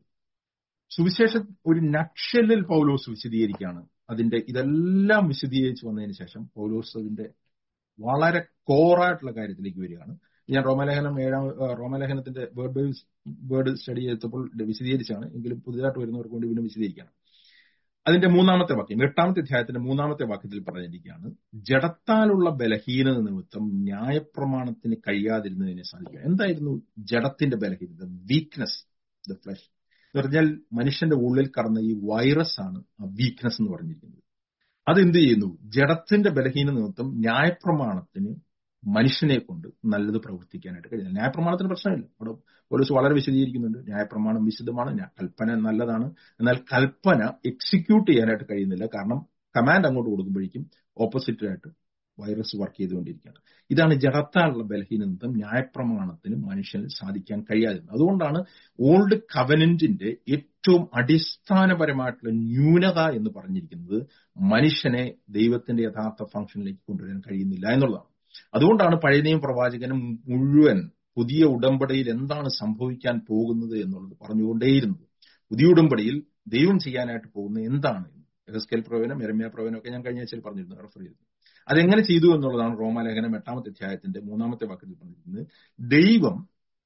സുവിശേഷം ഒരു നക്ഷലിൽ പൗലോസ് വിശദീകരിക്കുകയാണ് അതിന്റെ ഇതെല്ലാം വിശദീകരിച്ച് വന്നതിന് ശേഷം പൗലോസ് അതിന്റെ വളരെ കോറായിട്ടുള്ള കാര്യത്തിലേക്ക് വരികയാണ് ഞാൻ റോമലേഖനം ഏഴാം റോമലേഖനത്തിന്റെ വേർഡ് ബൈ വേർഡ് സ്റ്റഡി ചെയ്തപ്പോൾ വിശദീകരിച്ചാണ് എങ്കിലും പുതിയതായിട്ട് വരുന്നവർക്ക് വേണ്ടി വീണ്ടും വിശദീകരിക്കണം അതിന്റെ മൂന്നാമത്തെ വാക്യം എട്ടാമത്തെ അധ്യായത്തിന്റെ മൂന്നാമത്തെ വാക്യത്തിൽ പറഞ്ഞിരിക്കുകയാണ് ജഡത്താലുള്ള ബലഹീനത നിമിത്തം ന്യായപ്രമാണത്തിന് കഴിയാതിരുന്നതിനെ സാധിക്കുക എന്തായിരുന്നു ജഡത്തിന്റെ ബലഹീനത വീക്ക്നെസ് ദ ഫ്ലഷ് എന്ന് പറഞ്ഞാൽ മനുഷ്യന്റെ ഉള്ളിൽ കടന്ന ഈ വൈറസ് ആണ് ആ വീക്ക്നെസ് എന്ന് പറഞ്ഞിരിക്കുന്നത് അത് എന്ത് ചെയ്യുന്നു ജഡത്തിന്റെ ബലഹീന നിമിത്തം ന്യായപ്രമാണത്തിന് മനുഷ്യനെ കൊണ്ട് നല്ലത് പ്രവർത്തിക്കാനായിട്ട് കഴിയുന്നില്ല ന്യായപ്രമാണത്തിന് പ്രശ്നമില്ല അവിടെ പോലീസ് വളരെ വിശദീകരിക്കുന്നുണ്ട് ന്യായപ്രമാണം വിശദമാണ് കൽപ്പന നല്ലതാണ് എന്നാൽ കൽപ്പന എക്സിക്യൂട്ട് ചെയ്യാനായിട്ട് കഴിയുന്നില്ല കാരണം കമാൻഡ് അങ്ങോട്ട് കൊടുക്കുമ്പോഴേക്കും ഓപ്പോസിറ്റായിട്ട് വൈറസ് വർക്ക് ചെയ്തുകൊണ്ടിരിക്കുകയാണ് ഇതാണ് ജഡത്താലുള്ള ബലഹീന നിമിത്തം ന്യായപ്രമാണത്തിന് മനുഷ്യന് സാധിക്കാൻ കഴിയാതിരുന്നത് അതുകൊണ്ടാണ് ഓൾഡ് കവനന്റിന്റെ ഏറ്റവും അടിസ്ഥാനപരമായിട്ടുള്ള ന്യൂനത എന്ന് പറഞ്ഞിരിക്കുന്നത് മനുഷ്യനെ ദൈവത്തിന്റെ യഥാർത്ഥ ഫംഗ്ഷനിലേക്ക് കൊണ്ടുവരാൻ കഴിയുന്നില്ല എന്നുള്ളതാണ് അതുകൊണ്ടാണ് പഴയ നിയമ പ്രവാചകനും മുഴുവൻ പുതിയ ഉടമ്പടിയിൽ എന്താണ് സംഭവിക്കാൻ പോകുന്നത് എന്നുള്ളത് പറഞ്ഞുകൊണ്ടേയിരുന്നത് പുതിയ ഉടമ്പടിയിൽ ദൈവം ചെയ്യാനായിട്ട് പോകുന്നത് എന്താണ് എസ്കെൽ പ്രവചനം എരമ്യ പ്രവചനം ഒക്കെ ഞാൻ കഴിഞ്ഞ ആഴ്ചയിൽ പറഞ്ഞിരുന്നു റെഫർ ചെയ്തിരുന്നു അതെങ്ങനെ ചെയ്തു എന്നുള്ളതാണ് റോമാലേഖനം എട്ടാമത്തെ അധ്യായത്തിന്റെ മൂന്നാമത്തെ വാക്യത്തിൽ പറഞ്ഞിരിക്കുന്നത് ദൈവം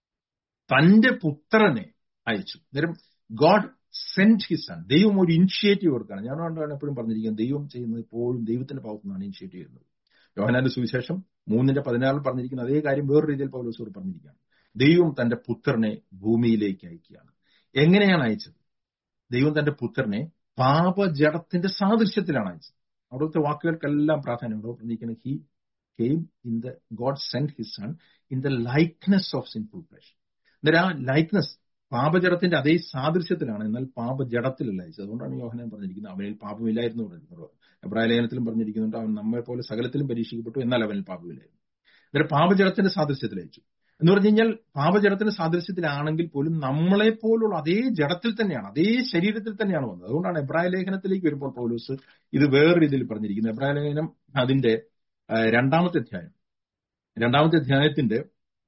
തന്റെ പുത്രനെ അയച്ചു നേരം ഗോഡ് സെന്റ് ഹിസ് സൺ ദൈവം ഒരു ഇനിഷ്യേറ്റീവ് കൊടുക്കുകയാണ് ഞാൻ കൊണ്ടാണ് എപ്പോഴും പറഞ്ഞിരിക്കുന്നത് ദൈവം ചെയ്യുന്നത് എപ്പോഴും ദൈവത്തിന്റെ ഭാഗത്തു നിന്നാണ് ഇനിഷ്യേറ്റീവ് ചെയ്യുന്നത് യോഹനാന്റെ സുവിശേഷം മൂന്നിന്റെ പതിനാറിൽ പറഞ്ഞിരിക്കുന്ന അതേ കാര്യം വേറൊരു രീതിയിൽ പൗലോസോട് പറഞ്ഞിരിക്കുകയാണ് ദൈവം തന്റെ പുത്രനെ ഭൂമിയിലേക്ക് അയക്കുകയാണ് എങ്ങനെയാണ് അയച്ചത് ദൈവം തന്റെ പുത്രനെ പാപജടത്തിന്റെ സാദൃശ്യത്തിലാണ് അയച്ചത് അവിടുത്തെ വാക്കുകൾക്കെല്ലാം പ്രാധാന്യം അവിടെ പറഞ്ഞിരിക്കുന്നത് he came in the God sent his son in the likeness of sinful flesh അന്നേരം ആ ലൈക്നെസ് പാപജടത്തിന്റെ അതേ സാദൃശ്യത്തിലാണ് എന്നാൽ പാപജടത്തിലല്ല അയച്ചത് അതുകൊണ്ടാണ് യോഹനാൻ പറഞ്ഞിരിക്കുന്നത് അവനിൽ പാപമില്ലായിരുന്നു പറഞ്ഞിട്ടുള്ളത് എബ്രാഹിം ലേഖനത്തിലും പറഞ്ഞിരിക്കുന്നുണ്ട് അവൻ നമ്മെ പോലെ സകലത്തിലും പരീക്ഷിക്കപ്പെട്ടു എന്നാൽ അവനിൽ പാപമില്ലായിരുന്നു അന്നേരം പാപജടത്തിന്റെ സാദൃശ്യത്തിൽ അയച്ചു എന്ന് പറഞ്ഞു കഴിഞ്ഞാൽ പാപജടത്തിന്റെ സാദൃശ്യത്തിലാണെങ്കിൽ പോലും നമ്മളെ പോലുള്ള അതേ ജഡത്തിൽ തന്നെയാണ് അതേ ശരീരത്തിൽ തന്നെയാണ് വന്നത് അതുകൊണ്ടാണ് എബ്രാഹിം ലേഖനത്തിലേക്ക് വരുമ്പോൾ പൗലൂസ് ഇത് വേറെ രീതിയിൽ പറഞ്ഞിരിക്കുന്നത് എബ്രാഹിം ലേഖനം അതിന്റെ രണ്ടാമത്തെ അധ്യായം രണ്ടാമത്തെ അധ്യായത്തിന്റെ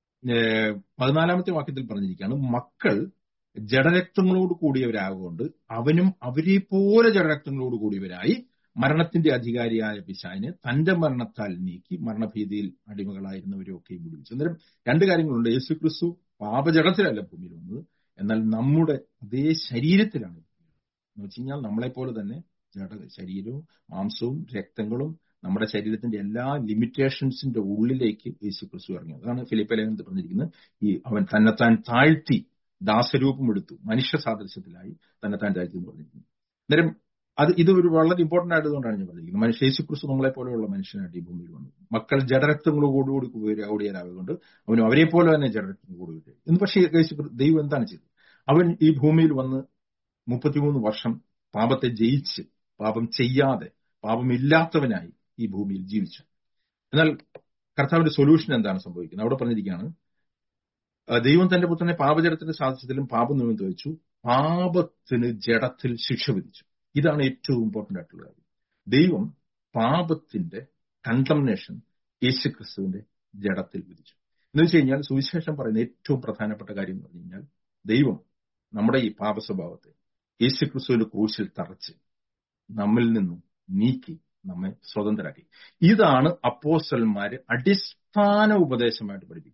പതിനാലാമത്തെ വാക്യത്തിൽ പറഞ്ഞിരിക്കുകയാണ് മക്കൾ ജഡരക്തങ്ങളോട് കൂടിയവരാകൊണ്ട് അവനും അവരെ പോലെ ജഡരക്തങ്ങളോട് കൂടിയവരായി മരണത്തിന്റെ അധികാരിയായ പിശാവിനെ തന്റെ മരണത്താൽ നീക്കി മരണഭീതിയിൽ അടിമകളായിരുന്നവരെയൊക്കെ വിടുവിച്ചു അന്നേരം രണ്ട് കാര്യങ്ങളുണ്ട് യേശു ക്രിസ്തു പാപജടത്തിലല്ല ഭൂമിയിൽ വന്നത് എന്നാൽ നമ്മുടെ അതേ ശരീരത്തിലാണ് എന്ന് വെച്ച് കഴിഞ്ഞാൽ നമ്മളെപ്പോലെ തന്നെ ജഡ ശരീരവും മാംസവും രക്തങ്ങളും നമ്മുടെ ശരീരത്തിന്റെ എല്ലാ ലിമിറ്റേഷൻസിന്റെ ഉള്ളിലേക്ക് യേശു ക്രിസ്തു ഇറങ്ങി അതാണ് ഫിലിപ്പ ലേഖനത്തിൽ പറഞ്ഞിരിക്കുന്നത് ഈ അവൻ തന്നെത്താൻ താഴ്ത്തി ദാസരൂപം എടുത്തു മനുഷ്യ സാദൃശ്യത്തിലായി തന്നെത്താൻ താഴ്ത്തി എന്ന് പറഞ്ഞിരിക്കുന്നു അന്നേരം അത് ഇത് ഒരു വളരെ ഇമ്പോർട്ടന്റ് ആയതുകൊണ്ടാണ് ഞാൻ പറഞ്ഞിരിക്കുന്നത് മനുഷ്യ യേശു ക്രിസ്തു നമ്മളെ പോലെയുള്ള മനുഷ്യനായിട്ട് ഈ ഭൂമിയിൽ വന്നു മക്കൾ ജഡരക്തങ്ങളോടുകൂടി ഓടിയാലാവുകൊണ്ട് അവനും അവരെ പോലെ തന്നെ ജഡരക്തം കൂടുകയും എന്ന് പക്ഷേ യേശു ദൈവം എന്താണ് ചെയ്തത് അവൻ ഈ ഭൂമിയിൽ വന്ന് മുപ്പത്തിമൂന്ന് വർഷം പാപത്തെ ജയിച്ച് പാപം ചെയ്യാതെ പാപമില്ലാത്തവനായി ഈ ഭൂമിയിൽ ജീവിച്ചു എന്നാൽ കർത്താവിന്റെ സൊല്യൂഷൻ എന്താണ് സംഭവിക്കുന്നത് അവിടെ പറഞ്ഞിരിക്കുകയാണ് ദൈവം തന്റെ പുത്രനെ പാപജടത്തിന്റെ സാധിച്ചതിലും പാപം നിമിത്തം വെച്ചു പാപത്തിന് ജഡത്തിൽ ശിക്ഷ വിധിച്ചു ഇതാണ് ഏറ്റവും ഇമ്പോർട്ടന്റ് ആയിട്ടുള്ള കാര്യം ദൈവം പാപത്തിന്റെ കണ്ടംനേഷൻ യേശുക്രിസ്തുവിന്റെ ജഡത്തിൽ വിധിച്ചു എന്ന് വെച്ച് കഴിഞ്ഞാൽ സുവിശേഷം പറയുന്ന ഏറ്റവും പ്രധാനപ്പെട്ട കാര്യം എന്ന് പറഞ്ഞു കഴിഞ്ഞാൽ ദൈവം നമ്മുടെ ഈ പാപ സ്വഭാവത്തെ യേശുക്രിസ്തുവിന്റെ ക്രൂശിൽ തറച്ച് നമ്മിൽ നിന്നും നീക്കി നമ്മെ സ്വതന്ത്രരാക്കി ഇതാണ് അപ്പോസ്റ്റൽമാര് അടിസ്ഥാന ഉപദേശമായിട്ട് പഠിപ്പിക്കുന്നത്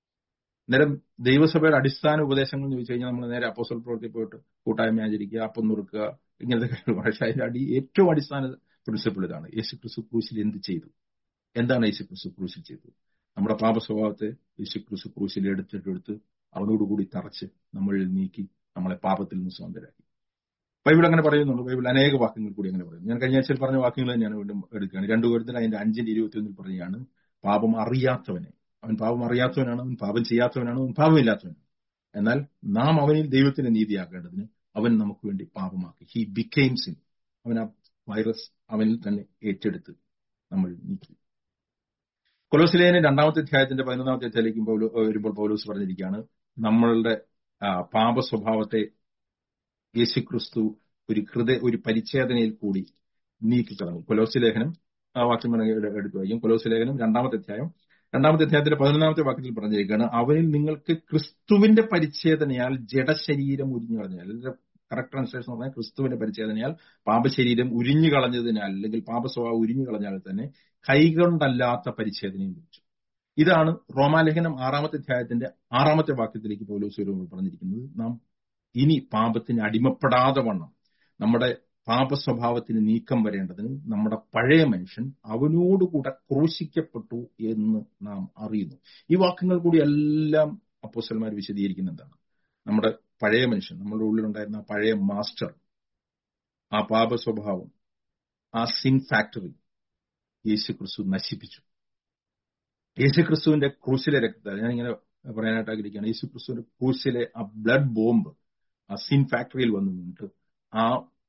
നേരം ദൈവസഭയുടെ അടിസ്ഥാന ഉപദേശങ്ങൾ എന്ന് ചോദിച്ചു കഴിഞ്ഞാൽ നമ്മൾ നേരെ അപ്പോസ്റ്റൽ പ്രവൃത്തി പോയിട്ട് കൂട്ടായ്മ ആചരിക്കുക അപ്പം നുറുക്കുക ഇങ്ങനത്തെ കാര്യങ്ങൾ പക്ഷേ അതിന്റെ അടി ഏറ്റവും അടിസ്ഥാന പ്രിൻസിപ്പിൾ ഇതാണ് യേശു ക്രിസ്തു ക്രൂശിൽ എന്ത് ചെയ്തു എന്താണ് യേശു ക്രിസ്തു ക്രൂശിൽ ചെയ്തത് നമ്മുടെ പാപ സ്വഭാവത്തെ യേശു ക്രിസ്തു ക്രൂശിൽ എടുത്തിട്ടെടുത്ത് അവനോടുകൂടി തറച്ച് നമ്മളിൽ നീക്കി നമ്മളെ പാപത്തിൽ നിന്ന് സ്വതന്ത്രരാക്കി ബൈബിൾ അങ്ങനെ പറയുന്നുണ്ട് ബൈബിൾ അനേക വാക്യങ്ങൾ കൂടി അങ്ങനെ പറയുന്നു ഞാൻ കഴിഞ്ഞ ആഴ്ചയിൽ പറഞ്ഞ വാക്യങ്ങൾ ഞാൻ വീണ്ടും എടുക്കുകയാണ് രണ്ടു പേരത്തിൽ അതിന്റെ അഞ്ചിന്റെ ഇരുപത്തിയൊന്നിൽ പറയുകയാണ് പാപം അറിയാത്തവനെ അവൻ പാപം അറിയാത്തവനാണ് അവൻ പാപം ചെയ്യാത്തവനാണ് അവൻ പാപമില്ലാത്തവനാണ് എന്നാൽ നാം അവനിൽ ദൈവത്തിന്റെ നീതിയാക്കേണ്ടതിന് അവൻ നമുക്ക് വേണ്ടി പാപമാക്കി ഹി ബിക്കെയിം സിൻ അവൻ ആ വൈറസ് അവനിൽ തന്നെ ഏറ്റെടുത്ത് നമ്മൾ നീക്കി കൊലോസിലേന് രണ്ടാമത്തെ അധ്യായത്തിന്റെ പതിനൊന്നാമത്തെ അധ്യായത്തിലേക്ക് പൗലോ വരുമ്പോൾ പൗലോസ് പറഞ്ഞിരിക്കുകയാണ് നമ്മളുടെ പാപ സ്വഭാവത്തെ യേശുക്രിസ്തു ഒരു ഹൃദയ ഒരു പരിച്ഛേദനയിൽ കൂടി നീക്കിക്കളഞ്ഞു കൊലോസി ലേഖനം ആ വാക്യം എടുത്തു വായിക്കും കൊലോസി ലേഖനം രണ്ടാമത്തെ അധ്യായം രണ്ടാമത്തെ അധ്യായത്തിന്റെ പതിനൊന്നാമത്തെ വാക്യത്തിൽ പറഞ്ഞിരിക്കുകയാണ് അവനിൽ നിങ്ങൾക്ക് ക്രിസ്തുവിന്റെ പരിച്ഛേദനയാൽ ജഡശരീരം ഉരിഞ്ഞു കളഞ്ഞാൽ കറക്റ്റ് ട്രാൻസ്ലേഷൻ എന്ന് പറഞ്ഞാൽ ക്രിസ്തുവിന്റെ പരിച്ഛേദനയാൽ പാപശരീരം ഉരിഞ്ഞു കളഞ്ഞതിനാൽ അല്ലെങ്കിൽ പാപസ്വഭാവം ഉരിഞ്ഞു കളഞ്ഞാൽ തന്നെ കൈകൊണ്ടല്ലാത്ത പരിച്ഛേദനയും ലഭിച്ചു ഇതാണ് റോമാലേഖനം ആറാമത്തെ അധ്യായത്തിന്റെ ആറാമത്തെ വാക്യത്തിലേക്ക് പൗലോസ് പറഞ്ഞിരിക്കുന്നത് നാം ഇനി പാപത്തിന് അടിമപ്പെടാതെ വണ്ണം നമ്മുടെ പാപ സ്വഭാവത്തിന് നീക്കം വരേണ്ടതിന് നമ്മുടെ പഴയ മനുഷ്യൻ അവനോടുകൂടെ ക്രൂശിക്കപ്പെട്ടു എന്ന് നാം അറിയുന്നു ഈ വാക്യങ്ങൾ കൂടി എല്ലാം അപ്പോസ്റ്റന്മാർ വിശദീകരിക്കുന്ന എന്താണ് നമ്മുടെ പഴയ മനുഷ്യൻ നമ്മുടെ ഉള്ളിലുണ്ടായിരുന്ന ആ പഴയ മാസ്റ്റർ ആ പാപ സ്വഭാവം ആ സിൻ ഫാക്ടറി യേശു ക്രിസ്തു നശിപ്പിച്ചു യേശു ക്രിസ്തുവിന്റെ ക്രൂശിലെ രക്തത്താൽ ഞാൻ ഇങ്ങനെ പറയാനായിട്ട് ആഗ്രഹിക്കുകയാണ് യേശു ക്രിസ്തുവിന്റെ ക്രൂശിലെ ആ ബ്ലഡ് ബോംബ് ആ സിൻ ഫാക്ടറിയിൽ വന്നു നിന്നിട്ട് ആ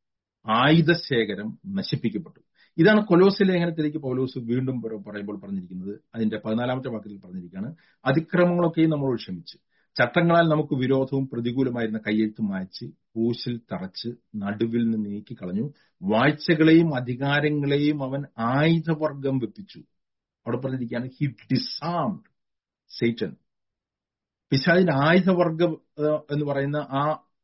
ആയുധശേഖരം നശിപ്പിക്കപ്പെട്ടു ഇതാണ് കൊലോസ് ലേഖനത്തിലേക്ക് പൗലോസ് വീണ്ടും പറയുമ്പോൾ പറഞ്ഞിരിക്കുന്നത് അതിന്റെ പതിനാലാമത്തെ വാക്യത്തിൽ പറഞ്ഞിരിക്കുകയാണ് അതിക്രമങ്ങളൊക്കെയും നമ്മൾ ക്ഷമിച്ച് ചട്ടങ്ങളാൽ നമുക്ക് വിരോധവും പ്രതികൂലമായിരുന്ന കയ്യെഴുത്ത് മായ്ച്ച് ക്രൂശിൽ തറച്ച് നടുവിൽ നിന്ന് നീക്കി കളഞ്ഞു വാഴ്ചകളെയും അധികാരങ്ങളെയും അവൻ ആയുധവർഗം വെപ്പിച്ചു അവിടെ പറഞ്ഞിരിക്കുകയാണ് ഹി ഡിസാംഡ് സേറ്റൻ പിശാചിന്റെ ആയുധവർഗം എന്ന് പറയുന്ന ആ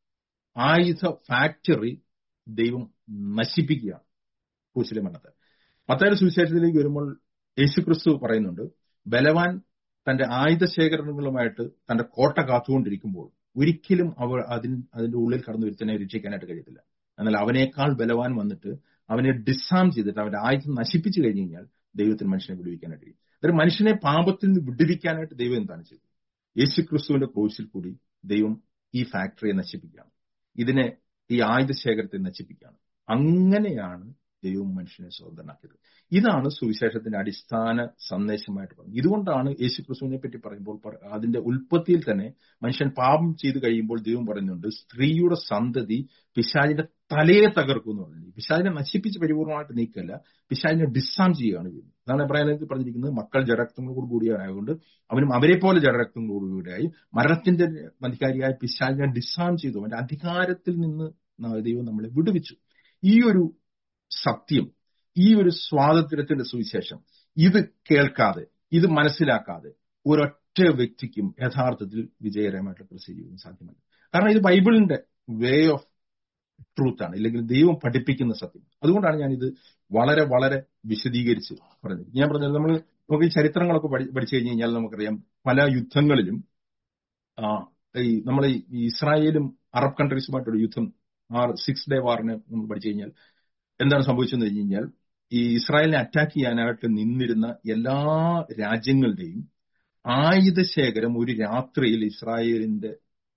ആയുധ ഫാക്ടറി ദൈവം നശിപ്പിക്കുകയാണ് ക്രൂശിലെ മരണത്തെ മത്തായുടെ സുവിശേഷത്തിലേക്ക് വരുമ്പോൾ യേശുക്രിസ്തു പറയുന്നുണ്ട് ബലവാൻ തന്റെ ആയുധശേഖരണങ്ങളുമായിട്ട് തന്റെ കോട്ട കാത്തുകൊണ്ടിരിക്കുമ്പോൾ ഒരിക്കലും അവർ അതിന് അതിന്റെ ഉള്ളിൽ കടന്നു വരുത്തനെ രക്ഷിക്കാനായിട്ട് കഴിയത്തില്ല എന്നാൽ അവനേക്കാൾ ബലവാൻ വന്നിട്ട് അവനെ ഡിസാം ചെയ്തിട്ട് അവന്റെ ആയുധം നശിപ്പിച്ചു കഴിഞ്ഞു കഴിഞ്ഞാൽ ദൈവത്തിന് മനുഷ്യനെ വിടുവിക്കാനായിട്ട് കഴിയും അതായത് മനുഷ്യനെ പാപത്തിൽ നിന്ന് വിടുവിക്കാനായിട്ട് ദൈവം എന്താണ് ചെയ്തത് യേശു ക്രിസ്തുവിന്റെ ക്രൂശിൽ കൂടി ദൈവം ഈ ഫാക്ടറിയെ നശിപ്പിക്കുകയാണ് ഇതിനെ ഈ ആയുധശേഖരത്തെ നശിപ്പിക്കുകയാണ് അങ്ങനെയാണ് ദൈവം മനുഷ്യനെ സ്വതന്ത്രനാക്കിയത് ഇതാണ് സുവിശേഷത്തിന്റെ അടിസ്ഥാന സന്ദേശമായിട്ട് പറയുന്നത് ഇതുകൊണ്ടാണ് യേശു ക്രിസ്തുവിനെ പറ്റി പറയുമ്പോൾ അതിന്റെ ഉൽപ്പത്തിയിൽ തന്നെ മനുഷ്യൻ പാപം ചെയ്തു കഴിയുമ്പോൾ ദൈവം പറയുന്നുണ്ട് സ്ത്രീയുടെ സന്തതി പിശാചിന്റെ തലയെ തകർക്കും എന്ന് പറഞ്ഞു പിശാചിനെ നശിപ്പിച്ച് പരിപൂർണമായിട്ട് നീക്കല്ല പിശാചിനെ ഡിസാം ചെയ്യുകയാണ് ചെയ്യുന്നത് അതാണ് എബ്രാഹിലേക്ക് പറഞ്ഞിരിക്കുന്നത് മക്കൾ ജഡരക്തങ്ങളോട് കൂടിയായതുകൊണ്ട് അവനും അവരെ പോലെ ജഡരക്തങ്ങളോട് കൂടിയായി മരണത്തിന്റെ അധികാരിയായ പിശാചിനെ ഡിസാം ചെയ്തു അവന്റെ അധികാരത്തിൽ നിന്ന് ദൈവം നമ്മളെ വിടുവിച്ചു ഈ ഒരു സത്യം ഈ ഒരു സ്വാതന്ത്ര്യത്തിന്റെ സുവിശേഷം ഇത് കേൾക്കാതെ ഇത് മനസ്സിലാക്കാതെ ഒരൊറ്റ വ്യക്തിക്കും യഥാർത്ഥത്തിൽ വിജയകരമായിട്ട് പ്രൊസീഡ് ചെയ്യാൻ സാധ്യമല്ല കാരണം ഇത് ബൈബിളിന്റെ വേ ഓഫ് ട്രൂത്ത് ആണ് ഇല്ലെങ്കിൽ ദൈവം പഠിപ്പിക്കുന്ന സത്യം അതുകൊണ്ടാണ് ഞാൻ ഇത് വളരെ വളരെ വിശദീകരിച്ച് പറഞ്ഞത് ഞാൻ പറഞ്ഞത് നമ്മൾ നമുക്ക് ഈ ചരിത്രങ്ങളൊക്കെ പഠി- പഠിച്ചു കഴിഞ്ഞ് കഴിഞ്ഞാൽ നമുക്കറിയാം പല യുദ്ധങ്ങളിലും ആ, ഈ നമ്മൾ ഈ ഇസ്രായേലും അറബ് കൺട്രീസുമായിട്ടുള്ള യുദ്ധം ആ സിക്സ് ഡേ വാറിനെ നമ്മൾ പഠിച്ചു കഴിഞ്ഞാൽ എന്താണ് സംഭവിച്ചതെന്ന് വെച്ച് കഴിഞ്ഞാൽ ഈ ഇസ്രായേലിനെ അറ്റാക്ക് ചെയ്യാനായിട്ട് നിന്നിരുന്ന എല്ലാ രാജ്യങ്ങളുടെയും ആയുധ ശേഖരം ഒരു രാത്രിയിൽ ഇസ്രായേലിന്റെ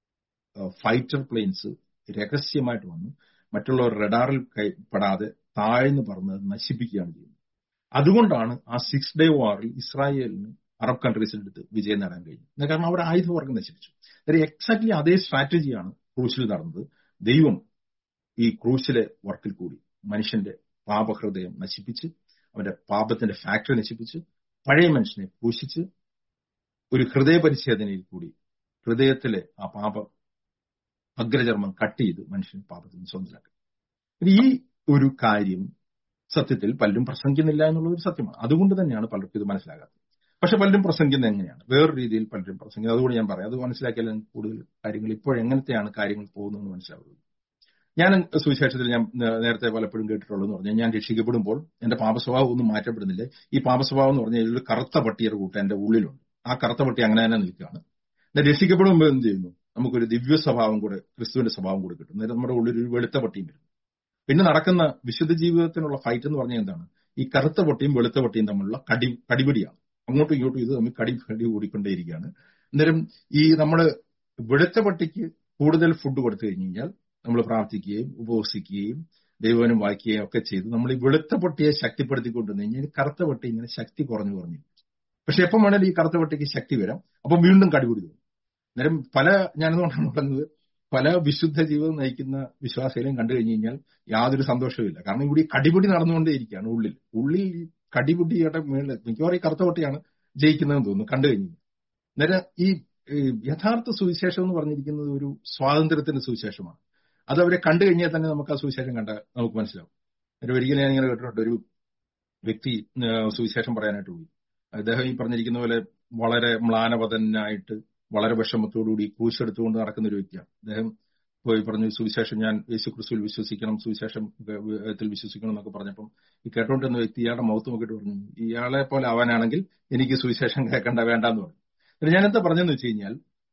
ഫൈറ്റർ പ്ലെയിൻസ് രഹസ്യമായിട്ട് വന്നു മറ്റുള്ളവർ റഡാറിൽ കൈ- പെടാതെ താഴ്ന്നു പറന്ന് അത് നശിപ്പിക്കുകയാണ് ചെയ്യുന്നത് അതുകൊണ്ടാണ് ആ സിക്സ് ഡേ വാറിൽ ഇസ്രായേലിന് അറബ് കൺട്രീസിന്റെ അടുത്ത് വിജയം നേടാൻ കഴിഞ്ഞു കാരണം അവർ ആയുധവർഗം നശിപ്പിച്ചു എക്സാക്ട്ലി അതേ സ്ട്രാറ്റജിയാണ് ക്രൂശിൽ നടന്നത് ദൈവം ഈ ക്രൂശിലെ വർക്കിൽ കൂടി മനുഷ്യന്റെ പാപഹൃദയം നശിപ്പിച്ച് അവന്റെ പാപത്തിന്റെ ഫാക്ടറി നശിപ്പിച്ച് പഴയ മനുഷ്യനെ ക്രൂശിച്ച് ഒരു ഹൃദയപരിച്ഛേദനയിൽ കൂടി ഹൃദയത്തിലെ ആ പാപ അഗ്രചർമ്മം കട്ട് ചെയ്ത് മനുഷ്യൻ പാപത്തിൽ നിന്ന് സ്വന്തമാക്കി ഈ ഒരു കാര്യം സത്യത്തിൽ പലരും പ്രസംഗിക്കുന്നില്ല എന്നുള്ള ഒരു സത്യമാണ് അതുകൊണ്ട് തന്നെയാണ് പലർക്കും ഇത് മനസ്സിലാകാത്തത് പക്ഷെ പലരും പ്രസംഗിക്കുന്നത് എങ്ങനെയാണ് വേറൊരു രീതിയിൽ പലരും പ്രസംഗിക്കുന്നത് അതുകൊണ്ട് ഞാൻ പറയാം അത് മനസ്സിലാക്കിയാൽ നിങ്ങൾക്ക് കൂടുതൽ കാര്യങ്ങൾ ഇപ്പോൾ എങ്ങനത്തെയാണ് കാര്യങ്ങൾ പോകുന്നതെന്ന് മനസ്സിലാവുള്ളൂ ഞാൻ സുവിശേഷത്തിൽ ഞാൻ നേ- നേരത്തെ പലപ്പോഴും കേട്ടിട്ടുള്ളതെന്ന് പറഞ്ഞാൽ ഞാൻ രക്ഷിക്കപ്പെടുമ്പോൾ എന്റെ പാപസ്വഭാവം ഒന്നും മാറ്റപ്പെടുന്നില്ല ഈ പാപസ്വഭാവം എന്ന് പറഞ്ഞാൽ ഒരു കറുത്ത പട്ടിയുടെ കൂട്ടം എന്റെ ഉള്ളിലുണ്ട് ആ കറുത്ത പട്ടി അങ്ങനെ തന്നെ നിൽക്കുകയാണ് എന്നാൽ രക്ഷിക്കപ്പെടുമ്പോൾ എന്ത് ചെയ്യുന്നു നമുക്കൊരു ദിവ്യ സ്വഭാവം കൂടെ ക്രിസ്തുവിന്റെ സ്വഭാവം കൂടെ കിട്ടും അന്നേരം നമ്മുടെ ഉള്ളിൽ ഒരു വെളുത്ത പട്ടിയും വരും പിന്നെ നടക്കുന്ന വിശുദ്ധ ജീവിതത്തിനുള്ള ഫൈറ്റ് എന്ന് പറഞ്ഞാൽ എന്താണ് ഈ കറുത്ത പട്ടിയും വെളുത്ത പട്ടിയും തമ്മിലുള്ള കടി കടിപിടിയാണ് അങ്ങോട്ടും ഇങ്ങോട്ടും ഇത് തമ്മിൽ കടി കടി കൂടിക്കൊണ്ടേയിരിക്കുകയാണ് അന്നേരം ഈ നമ്മൾ വെളുത്ത പട്ടിക്ക് കൂടുതൽ ഫുഡ് കൊടുത്തു കഴിഞ്ഞു കഴിഞ്ഞാൽ നമ്മൾ പ്രാർത്ഥിക്കുകയും ഉപവസിക്കുകയും ദൈവനും വായിക്കുകയും ഒക്കെ ചെയ്ത് നമ്മൾ ഈ വെളുത്ത പട്ടിയെ ശക്തിപ്പെടുത്തിക്കൊണ്ടുവന്നു കഴിഞ്ഞാൽ ഈ കറുത്ത പട്ടി ഇങ്ങനെ ശക്തി കുറഞ്ഞു കുറഞ്ഞു പക്ഷെ എപ്പം വേണേലും ഈ കറുത്ത പട്ടിക്ക് ശക്തി വരാം അപ്പം വീണ്ടും കടിപിടി തോന്നും അന്നേരം പല ഞാനെന്നുകൊണ്ടാണ് പറഞ്ഞത് പല വിശുദ്ധ ജീവിതം നയിക്കുന്ന വിശ്വാസികളെയും കണ്ടു കഴിഞ്ഞു കഴിഞ്ഞാൽ യാതൊരു സന്തോഷവുമില്ല കാരണം ഇവിടെ ഈ കടിപിടി നടന്നുകൊണ്ടേയിരിക്കുകയാണ് ഉള്ളിൽ ഉള്ളിൽ ഈ കടിപിടിയുടെ മേളിൽ മിക്കവാറും ഈ കറുത്ത പട്ടിയാണ് ജയിക്കുന്നതെന്ന് തോന്നുന്നു കണ്ടു കഴിഞ്ഞു അന്നേരം ഈ ഈ യഥാർത്ഥ സുവിശേഷം എന്ന് പറഞ്ഞിരിക്കുന്നത് ഒരു സ്വാതന്ത്ര്യത്തിന്റെ സുവിശേഷമാണ് അത് അവരെ കണ്ടു കഴിഞ്ഞാൽ തന്നെ നമുക്ക് ആ സുവിശേഷം കണ്ട നമുക്ക് മനസ്സിലാവും ഒരു ഒരിക്കലും ഞാൻ ഇങ്ങനെ കേട്ടിട്ടുണ്ട് ഒരു വ്യക്തി ആ, സുവിശേഷം പറയാനായിട്ട് പോയി അദ്ദേഹം ഈ പറഞ്ഞിരിക്കുന്ന പോലെ വളരെ മ്ലാനവതനായിട്ട് വളരെ വിഷമത്തോടുകൂടി ക്രൂശെടുത്തുകൊണ്ട് നടക്കുന്ന ഒരു വ്യക്തിയാണ് അദ്ദേഹം പോയി പറഞ്ഞു സുവിശേഷം ഞാൻ യേശു ക്രിസ്തുവിൽ വിശ്വസിക്കണം സുവിശേഷം ത്തിൽ വിശ്വസിക്കണം എന്നൊക്കെ പറഞ്ഞപ്പം ഈ കേട്ടോണ്ടിരുന്ന വ്യക്തി ഇയാളുടെ മൗത്ത് നോക്കിയിട്ട് പറഞ്ഞു ഇയാളെ പോലെ ആവാനാണെങ്കിൽ എനിക്ക് സുവിശേഷം കേൾക്കണ്ട വേണ്ടെന്ന് പറഞ്ഞു എന്നിട്ട് ഞാൻ എന്താ പറഞ്ഞെന്ന് വെച്ച് കഴിഞ്ഞാൽ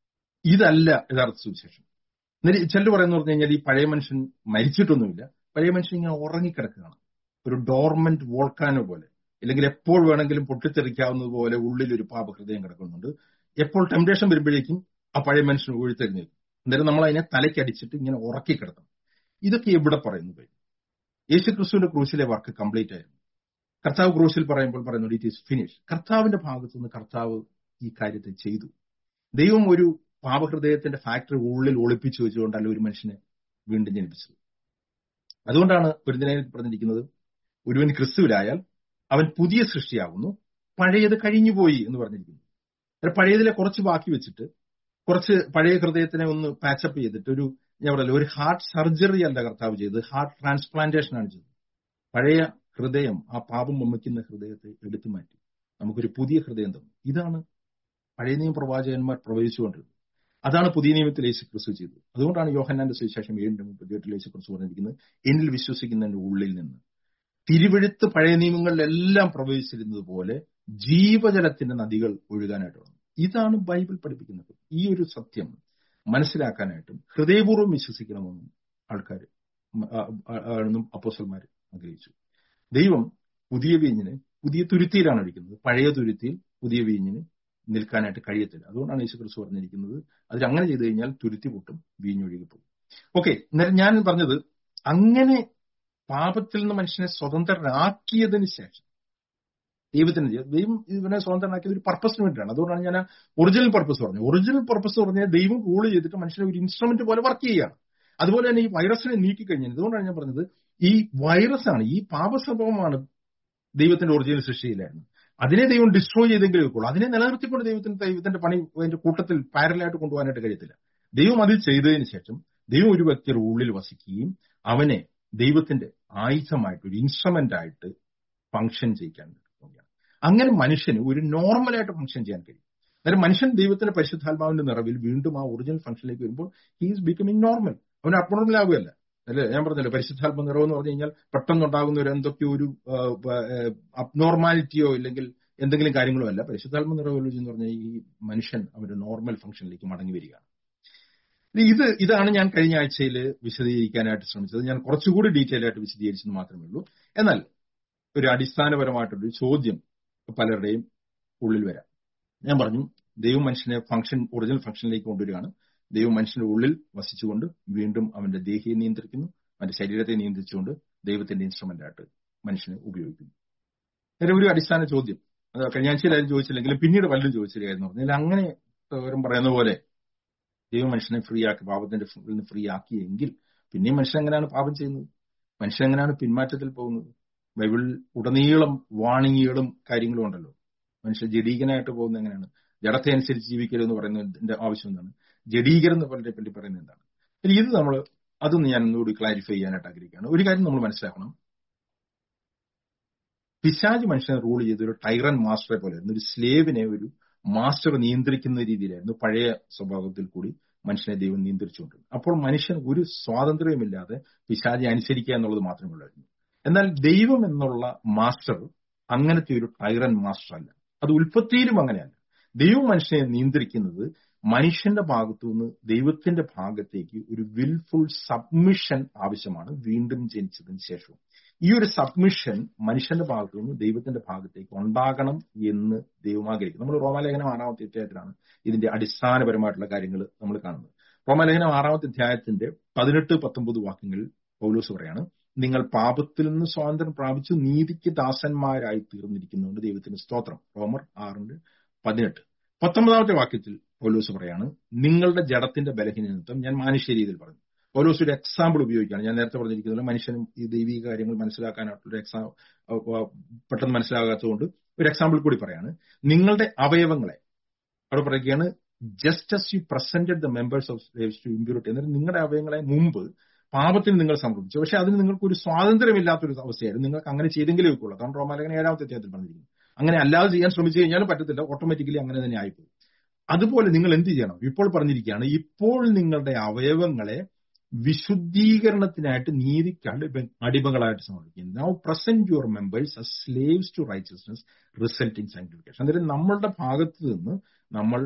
ഇതല്ല യഥാർത്ഥ സുവിശേഷം എന്നിട്ട് ചിലർ പറയുന്ന പറഞ്ഞു കഴിഞ്ഞാൽ ഈ പഴയ മനുഷ്യൻ മരിച്ചിട്ടൊന്നുമില്ല പഴയ മനുഷ്യൻ ഇങ്ങനെ ഉറങ്ങിക്കിടക്കുകയാണ് ഒരു ഡോർമെന്റ് വോൾക്കാനോ പോലെ അല്ലെങ്കിൽ എപ്പോൾ വേണമെങ്കിലും പൊട്ടിത്തെറിക്കാവുന്നത് പോലെ ഉള്ളിൽ ഒരു പാപഹൃദയം കിടക്കുന്നുണ്ട് എപ്പോൾ ടെംപ്ടേഷൻ വരുമ്പോഴേക്കും ആ പഴയ മനുഷ്യൻ ഒഴുത്തെഴുന്നേക്കും അന്നേരം നമ്മൾ അതിനെ തലയ്ക്കടിച്ചിട്ട് ഇങ്ങനെ ഉറക്കി കിടക്കണം ഇതൊക്കെ എവിടെ പറയുന്നത് യേശു ക്രിസ്തുവിന്റെ ക്രൂശിലെ വർക്ക് കംപ്ലീറ്റ് ആയിരുന്നു കർത്താവ് ക്രൂശിൽ പറയുമ്പോൾ പറയുന്നത് ഇറ്റ് ഈസ് ഫിനിഷ് കർത്താവിന്റെ ഭാഗത്തു നിന്ന് കർത്താവ് ഈ കാര്യത്തെ ചെയ്തു ദൈവം ഒരു പാപഹൃദയത്തിന്റെ ഫാക്ടറി ഉള്ളിൽ ഒളിപ്പിച്ചു വെച്ചുകൊണ്ടല്ല ഒരു മനുഷ്യനെ വീണ്ടും ജനിപ്പിച്ചത് അതുകൊണ്ടാണ് ഒരു ദിനം പറഞ്ഞിരിക്കുന്നത് ഒരുവൻ ക്രിസ്തുവിലായാൽ അവൻ പുതിയ സൃഷ്ടിയാകുന്നു പഴയത് കഴിഞ്ഞുപോയി എന്ന് പറഞ്ഞിരിക്കുന്നു അല്ല, പഴയതിലെ കുറച്ച് ബാക്കി വെച്ചിട്ട് കുറച്ച് പഴയ ഹൃദയത്തിനെ ഒന്ന് പാച്ചപ്പ് ചെയ്തിട്ട് ഒരു ഞാൻ പറയല്ലോ ഒരു ഹാർട്ട് സർജറി അല്ല കർത്താവ് ചെയ്തത് ഹാർട്ട് ട്രാൻസ്പ്ലാന്റേഷൻ ആണ് ചെയ്തത് പഴയ ഹൃദയം ആ പാപം വമിക്കുന്ന ഹൃദയത്തെ എടുത്തു മാറ്റി നമുക്കൊരു പുതിയ ഹൃദയം തന്നു ഇതാണ് പഴയ നിയമ പ്രവാചകന്മാർ പ്രവചിച്ചുകൊണ്ടിരുന്നത് അതാണ് പുതിയ നിയമത്തിൽ യേശു ക്രിസ്തു ചെയ്തത് അതുകൊണ്ടാണ് യോഹന്നാന്റെ സുവിശേഷം ഏഴിന്റെ മുപ്പത്തിയെട്ടിൽ യേശു ക്രിസ്തു പറഞ്ഞിരിക്കുന്നത് എന്നിൽ വിശ്വസിക്കുന്നതിന്റെ ഉള്ളിൽ നിന്ന് തിരുവെഴുത്ത് പഴയ നിയമങ്ങളിലെല്ലാം പ്രവചിച്ചിരുന്നത് പോലെ ജീവജലത്തിന്റെ നദികൾ ഒഴുകാനായിട്ട് വന്നു ഇതാണ് ബൈബിൾ പഠിപ്പിക്കുന്നത് ഈ ഒരു സത്യം മനസ്സിലാക്കാനായിട്ടും ഹൃദയപൂർവ്വം വിശ്വസിക്കണമെന്നും ആൾക്കാർ ആണെന്നും അപ്പോസന്മാർ ആഗ്രഹിച്ചു ദൈവം പുതിയ വീഞ്ഞിന് പുതിയ തുരുത്തിയിലാണ് ഒഴിക്കുന്നത് പഴയ തുരുത്തിയിൽ പുതിയ വീഞ്ഞിന് നിൽക്കാനായിട്ട് കഴിയത്തില്ല അതുകൊണ്ടാണ് യേശു ക്രിസ്തു പറഞ്ഞിരിക്കുന്നത് അതിൽ അങ്ങനെ ചെയ്തു കഴിഞ്ഞാൽ തുരുത്തി പൊട്ടും വീഞ്ഞൊഴുകി പോകും ഓക്കെ അന്നേരം ഞാൻ പറഞ്ഞത് അങ്ങനെ പാപത്തിൽ നിന്ന് മനുഷ്യനെ സ്വതന്ത്രനാക്കിയതിന് ശേഷം ദൈവത്തിന് ചെയ്തു. ദൈവം ഇവനെ സ്വതന്ത്രനാക്കിയത് ഒരു പർപ്പസിന് വേണ്ടിയാണ് അതുകൊണ്ടാണ് ഞാൻ ഒറിജിനൽ പർപ്പസ് പറഞ്ഞത് ഒറിജിനൽ പർപ്പസ് പറഞ്ഞാൽ ദൈവം റൂൾ ചെയ്തിട്ട് മനുഷ്യനെ ഒരു ഇൻസ്ട്രുമെന്റ് പോലെ വർക്ക് ചെയ്യുകയാണ് അതുപോലെ തന്നെ ഈ വൈറസിനെ നീക്കിക്കഴിഞ്ഞാൽ അതുകൊണ്ടാണ് ഞാൻ പറഞ്ഞത് ഈ വൈറസ് ആണ് ഈ പാപസ്വഭാവമാണ് ദൈവത്തിന്റെ ഒറിജിനൽ സൃഷ്ടിയിലായിരുന്നു അതിനെ ദൈവം ഡിസ്ട്രോയ് ചെയ്തെങ്കിലേ വെക്കുള്ളൂ അതിനെ നിലനിർത്തിക്കൊണ്ട് ദൈവത്തിന് ദൈവത്തിന്റെ പണി അതിന്റെ കൂട്ടത്തിൽ പാരലായിട്ട് കൊണ്ടുപോകാനായിട്ട് കഴിയത്തില്ല ദൈവം അതിൽ ചെയ്തതിന് ശേഷം ദൈവം ഒരു വ്യക്തിയുടെ ഉള്ളിൽ വസിക്കുകയും അവനെ ദൈവത്തിന്റെ ആയുധമായിട്ട് ഒരു ഇൻസ്ട്രുമെന്റ് ആയിട്ട് ഫംഗ്ഷൻ ചെയ്യിക്കാൻ തുടങ്ങിയാണ് അങ്ങനെ മനുഷ്യന് ഒരു നോർമലായിട്ട് ഫംഗ്ഷൻ ചെയ്യാൻ കഴിയും അന്നേരം മനുഷ്യൻ ദൈവത്തിന്റെ പരിശുദ്ധാത്മാവിന്റെ നിറവിൽ വീണ്ടും ആ ഒറിജിനൽ ഫംഗ്ഷനിലേക്ക് വരുമ്പോൾ ഹി ഈസ് ബിക്കമിങ് നോർമൽ അവൻ അബ്നോർമൽ ആവുകയല്ല അല്ലെ ഞാൻ പറഞ്ഞല്ലോ പരിശുദ്ധാത്മ നിറവ് എന്ന് പറഞ്ഞു കഴിഞ്ഞാൽ പെട്ടെന്നുണ്ടാകുന്ന ഒരു എന്തൊക്കെയോ ഒരു അബ്നോർമാലിറ്റിയോ ഇല്ലെങ്കിൽ എന്തെങ്കിലും കാര്യങ്ങളോ അല്ല പരിശുദ്ധാത്മ നിറവ് എന്ന് പറഞ്ഞാൽ ഈ മനുഷ്യൻ അവരുടെ നോർമൽ ഫംഗ്ഷനിലേക്ക് മടങ്ങി വരികയാണ് ഇത് ഇതാണ് ഞാൻ കഴിഞ്ഞ ആഴ്ചയിൽ വിശദീകരിക്കാനായിട്ട് ശ്രമിച്ചത് ഞാൻ കുറച്ചുകൂടി ഡീറ്റെയിൽ ആയിട്ട് വിശദീകരിച്ചെന്ന് മാത്രമേ ഉള്ളൂ എന്നാൽ ഒരു അടിസ്ഥാനപരമായിട്ടൊരു ചോദ്യം പലരുടെയും ഉള്ളിൽ വരാം ഞാൻ പറഞ്ഞു ദൈവം മനുഷ്യനെ ഫംഗ്ഷൻ ഒറിജിനൽ ഫംഗ്ഷനിലേക്ക് കൊണ്ടുവരികയാണ് ദൈവം മനുഷ്യന്റെ ഉള്ളിൽ വസിച്ചുകൊണ്ട് വീണ്ടും അവന്റെ ദേഹിയെ നിയന്ത്രിക്കുന്നു അവന്റെ ശരീരത്തെ നിയന്ത്രിച്ചുകൊണ്ട് ദൈവത്തിന്റെ ഇൻസ്ട്രുമെന്റ് ആയിട്ട് മനുഷ്യനെ ഉപയോഗിക്കുന്നു നേരെ ഒരു അടിസ്ഥാന ചോദ്യം അത് കഴിഞ്ഞ ആഴ്ചയിലായാലും ചോദിച്ചില്ലെങ്കിലും പിന്നീട് പലരും ചോദിച്ചില്ലായിരുന്നു പറഞ്ഞാൽ അങ്ങനെ അവരും പറയുന്ന പോലെ ദൈവം മനുഷ്യനെ ഫ്രീ ആക്കി പാപത്തിന്റെ നിന്ന് ഫ്രീ ആക്കിയെങ്കിൽ പിന്നെയും മനുഷ്യൻ എങ്ങനെയാണ് പാപം ചെയ്യുന്നത് മനുഷ്യൻ എങ്ങനെയാണ് പിന്മാറ്റത്തിൽ പോകുന്നത് ബൈബിളിൽ ഉടനീളം വാണിങ്ങുകളും കാര്യങ്ങളും ഉണ്ടല്ലോ മനുഷ്യൻ ജഡീകനായിട്ട് പോകുന്നത് എങ്ങനെയാണ് ജഡത്തെ അനുസരിച്ച് ജീവിക്കരുതെന്ന് പറയുന്നതിന്റെ ആവശ്യം എന്താണ് ജഡീകരം എന്ന് പലരെ പറ്റി പറയുന്നത് എന്താണ് ഇത് നമ്മൾ അതൊന്ന് ഞാൻ ഒന്നുകൂടി ക്ലാരിഫൈ ചെയ്യാനായിട്ട് ആഗ്രഹിക്കുകയാണ് ഒരു കാര്യം നമ്മൾ മനസ്സിലാക്കണം പിശാജ് മനുഷ്യനെ റൂൾ ചെയ്ത ഒരു ടൈറൻ മാസ്റ്ററെ പോലെ ഒരു സ്ലേവിനെ ഒരു മാസ്റ്റർ നിയന്ത്രിക്കുന്ന രീതിയിലായിരുന്നു പഴയ സ്വഭാവത്തിൽ കൂടി മനുഷ്യനെ ദൈവം നിയന്ത്രിച്ചുകൊണ്ട് അപ്പോൾ മനുഷ്യൻ ഒരു സ്വാതന്ത്ര്യമില്ലാതെ പിശാചെ അനുസരിക്കുക എന്നുള്ളത് മാത്രമേ ഉള്ളായിരുന്നു എന്നാൽ ദൈവം എന്നുള്ള മാസ്റ്റർ അങ്ങനത്തെ ഒരു ടൈറൻ മാസ്റ്റർ അല്ല അത് ഉൽപ്പത്തിയിലും അങ്ങനെയല്ല ദൈവം മനുഷ്യനെ നിയന്ത്രിക്കുന്നത് മനുഷ്യന്റെ ഭാഗത്തു നിന്ന് ദൈവത്തിന്റെ ഭാഗത്തേക്ക് ഒരു വിൽഫുൾ സബ്മിഷൻ ആവശ്യമാണ് വീണ്ടും ജനിച്ചതിന് ശേഷവും ഈ ഒരു സബ്മിഷൻ മനുഷ്യന്റെ ഭാഗത്തു നിന്ന് ദൈവത്തിന്റെ ഭാഗത്തേക്ക് ഉണ്ടാകണം എന്ന് ദൈവം ആഗ്രഹിക്കും നമ്മൾ റോമാലേഖനം ആറാമത്തെ അധ്യായത്തിലാണ് ഇതിന്റെ അടിസ്ഥാനപരമായിട്ടുള്ള കാര്യങ്ങൾ നമ്മൾ കാണുന്നത് റോമാലേഖനം ആറാമത്തെ അധ്യായത്തിന്റെ പതിനെട്ട് പത്തൊമ്പത് വാക്യങ്ങളിൽ പൗലോസ് പറയാണ് നിങ്ങൾ പാപത്തിൽ നിന്ന് സ്വാതന്ത്ര്യം പ്രാപിച്ചു നീതിക്ക് ദാസന്മാരായി തീർന്നിരിക്കുന്നുണ്ട് ദൈവത്തിന് സ്തോത്രം റോമർ ആറിന്റെ പതിനെട്ട് പത്തൊമ്പതാമത്തെ വാക്യത്തിൽ പൗലോസ് പറയാണ് നിങ്ങളുടെ ജഡത്തിന്റെ ബലഹീനത്വം ഞാൻ മാനുഷ്യ രീതിയിൽ പറഞ്ഞു പൗലോസ് ഒരു എക്സാമ്പിൾ ഉപയോഗിക്കുകയാണ് ഞാൻ നേരത്തെ പറഞ്ഞിരിക്കുന്നത് മനുഷ്യനും ഈ ദൈവിക കാര്യങ്ങൾ മനസ്സിലാക്കാനായിട്ടുള്ള ഒരു എക്സാം പെട്ടെന്ന് മനസ്സിലാകാത്തതുകൊണ്ട് ഒരു എക്സാമ്പിൾ കൂടി പറയാണ് നിങ്ങളുടെ അവയവങ്ങളെ അവിടെ പറയുകയാണ് just as you presented the members of slaves to impurity എന്നിട്ട് നിങ്ങളുടെ അവയവങ്ങളെ മുമ്പ് പാപത്തിന് നിങ്ങൾ സമർപ്പിച്ചു പക്ഷെ അതിന് നിങ്ങൾക്ക് ഒരു സ്വാതന്ത്ര്യമില്ലാത്തൊരു അവസ്ഥയായിരുന്നു നിങ്ങൾക്ക് അങ്ങനെ ചെയ്തെങ്കിലേ വെക്കുള്ളൂ അതാണ് റോമാലേഖന ഏഴാമത്തെ അധ്യായത്തിൽ പറഞ്ഞിരിക്കുന്നത് അങ്ങനെ അല്ലാതെ ചെയ്യാൻ ശ്രമിച്ചു കഴിഞ്ഞാലും പറ്റത്തില്ല ഓട്ടോമാറ്റിക്കലി അങ്ങനെ തന്നെ ആയിപ്പോകും അതുപോലെ നിങ്ങൾ എന്ത് ചെയ്യണം ഇപ്പോൾ പറഞ്ഞിരിക്കുകയാണ് ഇപ്പോൾ നിങ്ങളുടെ അവയവങ്ങളെ വിശുദ്ധീകരണത്തിനായിട്ട് നീതിക്ക് അടിമകളായിട്ട് സമർപ്പിക്കും now present your members as slaves to righteousness resulting sanctification അന്നേരം നമ്മളുടെ ഭാഗത്ത് നിന്ന് നമ്മൾ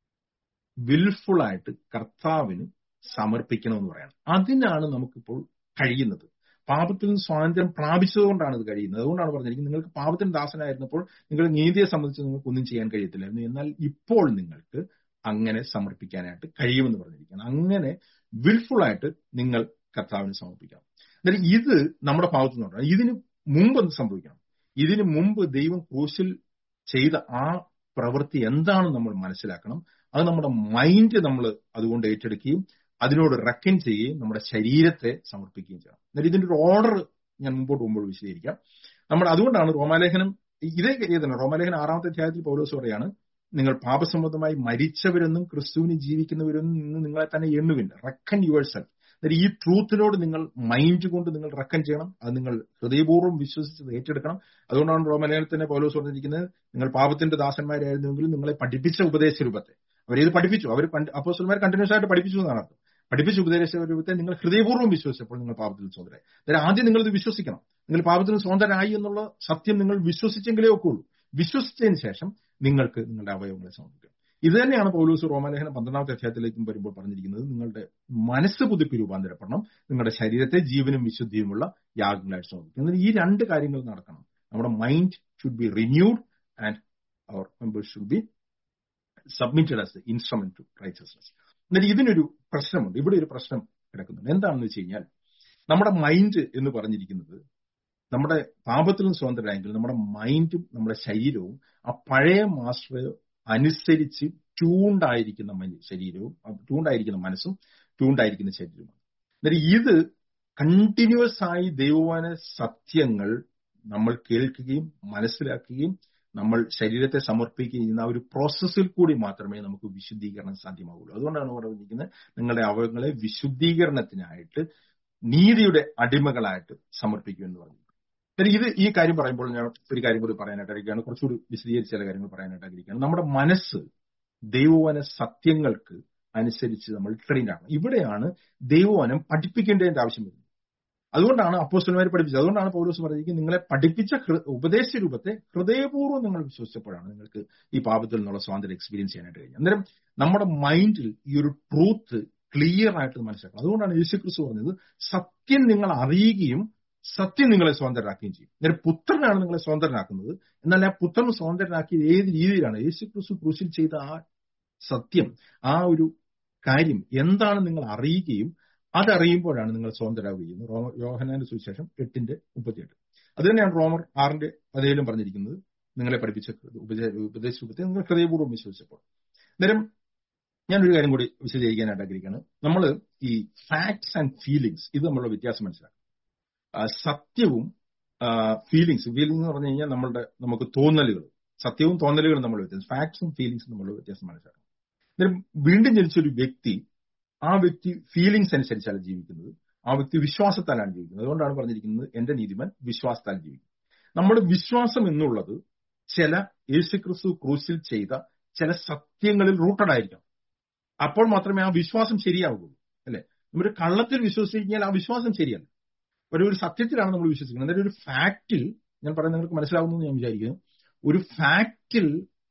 വിൽഫുൾ ആയിട്ട് കർത്താവിന് സമർപ്പിക്കണമെന്ന് പറയണം അതിനാണ് നമുക്കിപ്പോൾ കഴിയുന്നത് പാപത്തിൽ നിന്ന് സ്വാതന്ത്ര്യം പ്രാപിച്ചതുകൊണ്ടാണ് ഇത് കഴിയുന്നത് അതുകൊണ്ടാണ് പറഞ്ഞിരിക്കുന്നത് നിങ്ങൾക്ക് പാപത്തിന് ദാസനായിരുന്നപ്പോൾ നിങ്ങൾ നീതിയെ സംബന്ധിച്ച് നിങ്ങൾക്ക് ഒന്നും ചെയ്യാൻ കഴിയത്തില്ലായിരുന്നു എന്നാൽ ഇപ്പോൾ നിങ്ങൾക്ക് അങ്ങനെ സമർപ്പിക്കാനായിട്ട് കഴിയുമെന്ന് പറഞ്ഞിരിക്കുകയാണ് അങ്ങനെ വിൽഫുൾ ആയിട്ട് നിങ്ങൾ കർത്താവിന് സമർപ്പിക്കണം എന്നിട്ട് ഇത് നമ്മുടെ ഭാഗത്തു നിന്നുണ്ടാണ് ഇതിന് മുമ്പ് എന്ത് സംഭവിക്കണം ഇതിനു മുമ്പ് ദൈവം ക്രൂശിൽ ചെയ്ത ആ പ്രവൃത്തി എന്താണെന്ന് നമ്മൾ മനസ്സിലാക്കണം അത് നമ്മുടെ മൈൻഡ് നമ്മൾ അതുകൊണ്ട് ഏറ്റെടുക്കുകയും അതിനോട് റെക്കൻ ചെയ്യുകയും നമ്മുടെ ശരീരത്തെ സമർപ്പിക്കുകയും ചെയ്യണം എന്നിട്ട് ഇതിന്റെ ഒരു ഓർഡർ ഞാൻ മുമ്പോട്ട് പോകുമ്പോൾ വിശദീകരിക്കാം നമ്മൾ അതുകൊണ്ടാണ് റോമാലേഖനം ഇതേ കാര്യം തന്നെ റോമാലേഖനം ആറാമത്തെ അധ്യായത്തിൽ പൗലോസ് പറയാണ് നിങ്ങൾ പാപസംബന്ധമായി മരിച്ചവരെന്നും ക്രിസ്തുവിന് ജീവിക്കുന്നവരെന്നും നിന്ന് നിങ്ങളെ തന്നെ എണ്ണുവില്ല റെക്കൻ യുവർ സെൽഫ് എന്നിട്ട് ഈ ട്രൂത്തിനോട് നിങ്ങൾ മൈൻഡ് കൊണ്ട് നിങ്ങൾ റെക്കൻ ചെയ്യണം അത് നിങ്ങൾ ഹൃദയപൂർവ്വം വിശ്വസിച്ച് ഏറ്റെടുക്കണം അതുകൊണ്ടാണ് റോമലേഖനത്തിന്റെ പൗലോസ് പറഞ്ഞിരിക്കുന്നത് നിങ്ങൾ പാപത്തിന്റെ ദാസന്മാരായിരുന്നെങ്കിലും നിങ്ങളെ പഠിപ്പിച്ച ഉപദേശ രൂപത്തെ അവരേത് പഠിപ്പിച്ചു അവർ അപ്പോസ്റ്റന്മാർ കണ്ടിന്യൂസ് ആയിട്ട് പഠിപ്പിച്ചു എന്നാണ് അർത്ഥം പഠിപ്പിച്ച ഉപദേശ രൂപത്തെ നിങ്ങൾ ഹൃദയപൂർവ്വം വിശ്വസിച്ചപ്പോൾ നിങ്ങൾ പാപത്തിൽ സ്വതരായി അതായത് ആദ്യം നിങ്ങൾ ഇത് വിശ്വസിക്കണം നിങ്ങൾ പാപത്തിന് സ്വതന്ത്രരായി എന്നുള്ള സത്യം നിങ്ങൾ വിശ്വസിച്ചെങ്കിലേ ഒക്കുള്ളൂ വിശ്വസിച്ചതിന് ശേഷം നിങ്ങൾക്ക് നിങ്ങളുടെ അവയവങ്ങളെ സമർപ്പിക്കണം ഇത് തന്നെയാണ് പൗലൂസ് റോമാലേഖനം പന്ത്രണ്ടാമത്തെ അധ്യായത്തിലേക്കും വരുമ്പോൾ പറഞ്ഞിരിക്കുന്നത് നിങ്ങളുടെ മനസ്സ് പുതുപ്പി രൂപാന്തരപ്പെടണം നിങ്ങളുടെ ശരീരത്തെ ജീവനും വിശുദ്ധിയുമുള്ള യാഗങ്ങളായിട്ട് സമർപ്പിക്കണം എന്നാൽ ഈ രണ്ട് കാര്യങ്ങൾ നടക്കണം നമ്മുടെ mind should be renewed and our members should be submitted as instrument to righteousness എന്നിട്ട് ഇതിനൊരു പ്രശ്നമുണ്ട് ഇവിടെ ഒരു പ്രശ്നം കിടക്കുന്നുണ്ട് എന്താണെന്ന് വെച്ച് കഴിഞ്ഞാൽ നമ്മുടെ മൈൻഡ് എന്ന് പറഞ്ഞിരിക്കുന്നത് നമ്മുടെ പാപത്തിൽ നിന്ന് സ്വതന്ത്രരായെങ്കിൽ നമ്മുടെ മൈൻഡും നമ്മുടെ ശരീരവും ആ പഴയ മാസ്റ്റർ അനുസരിച്ച് ട്യൂണ്ടായിരിക്കുന്ന ശരീരവും ട്യൂണ്ടായിരിക്കുന്ന മനസ്സും ട്യൂണ്ടായിരിക്കുന്ന ശരീരവുമാണ് എന്നിട്ട് ഇത് കണ്ടിന്യൂസ് ആയി ദൈവവാന സത്യങ്ങൾ നമ്മൾ കേൾക്കുകയും മനസ്സിലാക്കുകയും നമ്മൾ ശരീരത്തെ സമർപ്പിക്കുകയും ചെയ്യുന്ന ആ ഒരു പ്രോസസ്സിൽ കൂടി മാത്രമേ നമുക്ക് വിശുദ്ധീകരണം സാധ്യമാവുള്ളൂ അതുകൊണ്ടാണ് പറഞ്ഞിരിക്കുന്നത് നിങ്ങളുടെ അവയവങ്ങളെ വിശുദ്ധീകരണത്തിനായിട്ട് നീതിയുടെ അടിമകളായിട്ട് സമർപ്പിക്കുമെന്ന് പറഞ്ഞു ഇത് ഈ കാര്യം പറയുമ്പോൾ ഞാൻ ഒരു കാര്യം കൂടി പറയാനായിട്ട് ആഗ്രഹിക്കുകയാണ് കുറച്ചുകൂടി വിശദീകരിച്ച ചില കാര്യങ്ങൾ പറയാനായിട്ട് ആഗ്രഹിക്കുകയാണ് നമ്മുടെ മനസ്സ് ദൈവവന സത്യങ്ങൾക്ക് അനുസരിച്ച് നമ്മൾ ട്രെയിൻ ആകണം ഇവിടെയാണ് ദൈവവനം പഠിപ്പിക്കേണ്ടതിന്റെ ആവശ്യം വരുന്നത് അതുകൊണ്ടാണ് അപ്പോസ്റ്റന്മാരെ പഠിപ്പിച്ചത് അതുകൊണ്ടാണ് പൗലോസ് പറഞ്ഞിരിക്കുന്നത് നിങ്ങളെ പഠിപ്പിച്ച ഉപദേശ രൂപത്തെ ഹൃദയപൂർവ്വം നിങ്ങൾ വിശ്വസിച്ചപ്പോഴാണ് നിങ്ങൾക്ക് ഈ പാപത്തിൽ നിന്നുള്ള സ്വാതന്ത്ര്യം എക്സ്പീരിയൻസ് ചെയ്യാനായിട്ട് കഴിഞ്ഞത് അന്നേരം നമ്മുടെ മൈൻഡിൽ ഈ ഒരു ട്രൂത്ത് ക്ലിയർ ആയിട്ട് മനസ്സിലാക്കണം അതുകൊണ്ടാണ് യേശുക്രിസ്തു പറഞ്ഞത് സത്യം നിങ്ങൾ അറിയുകയും സത്യം നിങ്ങളെ സ്വതന്ത്രരാക്കുകയും ചെയ്യും അന്നേരം പുത്രനാണ് നിങ്ങളെ സ്വതന്ത്രനാക്കുന്നത് എന്നാൽ ആ പുത്രൻ സ്വതന്ത്രനാക്കിയത് ഏത് രീതിയിലാണ് യേശുക്രിസ്തു ക്രൂശിൽ ചെയ്ത ആ സത്യം ആ ഒരു കാര്യം എന്താണ് നിങ്ങൾ അറിയുകയും അതറിയുമ്പോഴാണ് നിങ്ങൾ സ്വതന്ത്രരാകുകയും റോമർ യോഹനാന്റെ സുവിശേഷം എട്ടിന്റെ മുപ്പത്തിയെട്ട് അത് തന്നെയാണ് റോമർ ആറിന്റെ പതിനേഴിലും പറഞ്ഞിരിക്കുന്നത് നിങ്ങളെ പഠിപ്പിച്ച ഉപദേശ രൂപത്തെ നിങ്ങൾ ഹൃദയപൂർവ്വം വിശ്വസിച്ചപ്പോൾ അന്നേരം ഞാനൊരു കാര്യം കൂടി വിശദീകരിക്കാനായിട്ട് ആഗ്രഹിക്കുകയാണ് നമ്മൾ ഈ ഫാക്ട്സ് ആൻഡ് ഫീലിങ്സ് ഇത് നമ്മളുടെ വ്യത്യാസം മനസ്സിലാക്കും സത്യവും ഫീലിങ്സ് ഫീലിംഗ് എന്ന് പറഞ്ഞു കഴിഞ്ഞാൽ നമ്മളുടെ നമുക്ക് തോന്നലുകൾ സത്യവും തോന്നലുകളും നമ്മൾ വ്യത്യാസം ഫാക്ട്സും ഫീലിങ്സും നമ്മളുടെ വ്യത്യാസം മനസ്സിലാക്കണം അന്നേരം വീണ്ടും ജനിച്ചൊരു വ്യക്തി ആ വ്യക്തി ഫീലിങ്സ് അനുസരിച്ചാണ് ജീവിക്കുന്നത് ആ വ്യക്തി വിശ്വാസത്താലാണ് ജീവിക്കുന്നത് അതുകൊണ്ടാണ് പറഞ്ഞിരിക്കുന്നത് എന്റെ നീതിമാൻ വിശ്വാസത്താൽ ജീവിക്കും നമ്മുടെ വിശ്വാസം എന്നുള്ളത് ചില യേശുക്രിസ്തു ക്രൂശിൽ ചെയ്ത ചില സത്യങ്ങളിൽ റൂട്ടഡ് ആയിരിക്കണം അപ്പോൾ മാത്രമേ ആ വിശ്വാസം ശരിയാവുകയുള്ളൂ അല്ലെ നമ്മുടെ കള്ളത്തിൽ വിശ്വസിച്ച് ആ വിശ്വാസം ശരിയല്ല ഒരു ഒരു സത്യത്തിലാണ് നമ്മൾ വിശ്വസിക്കുന്നത് അതായത് ഒരു ഫാക്റ്റിൽ ഞാൻ പറയുന്നത് നിങ്ങൾക്ക് മനസ്സിലാവുന്നു ഞാൻ വിചാരിക്കുന്നു ഒരു ഫാക്റ്റിൽ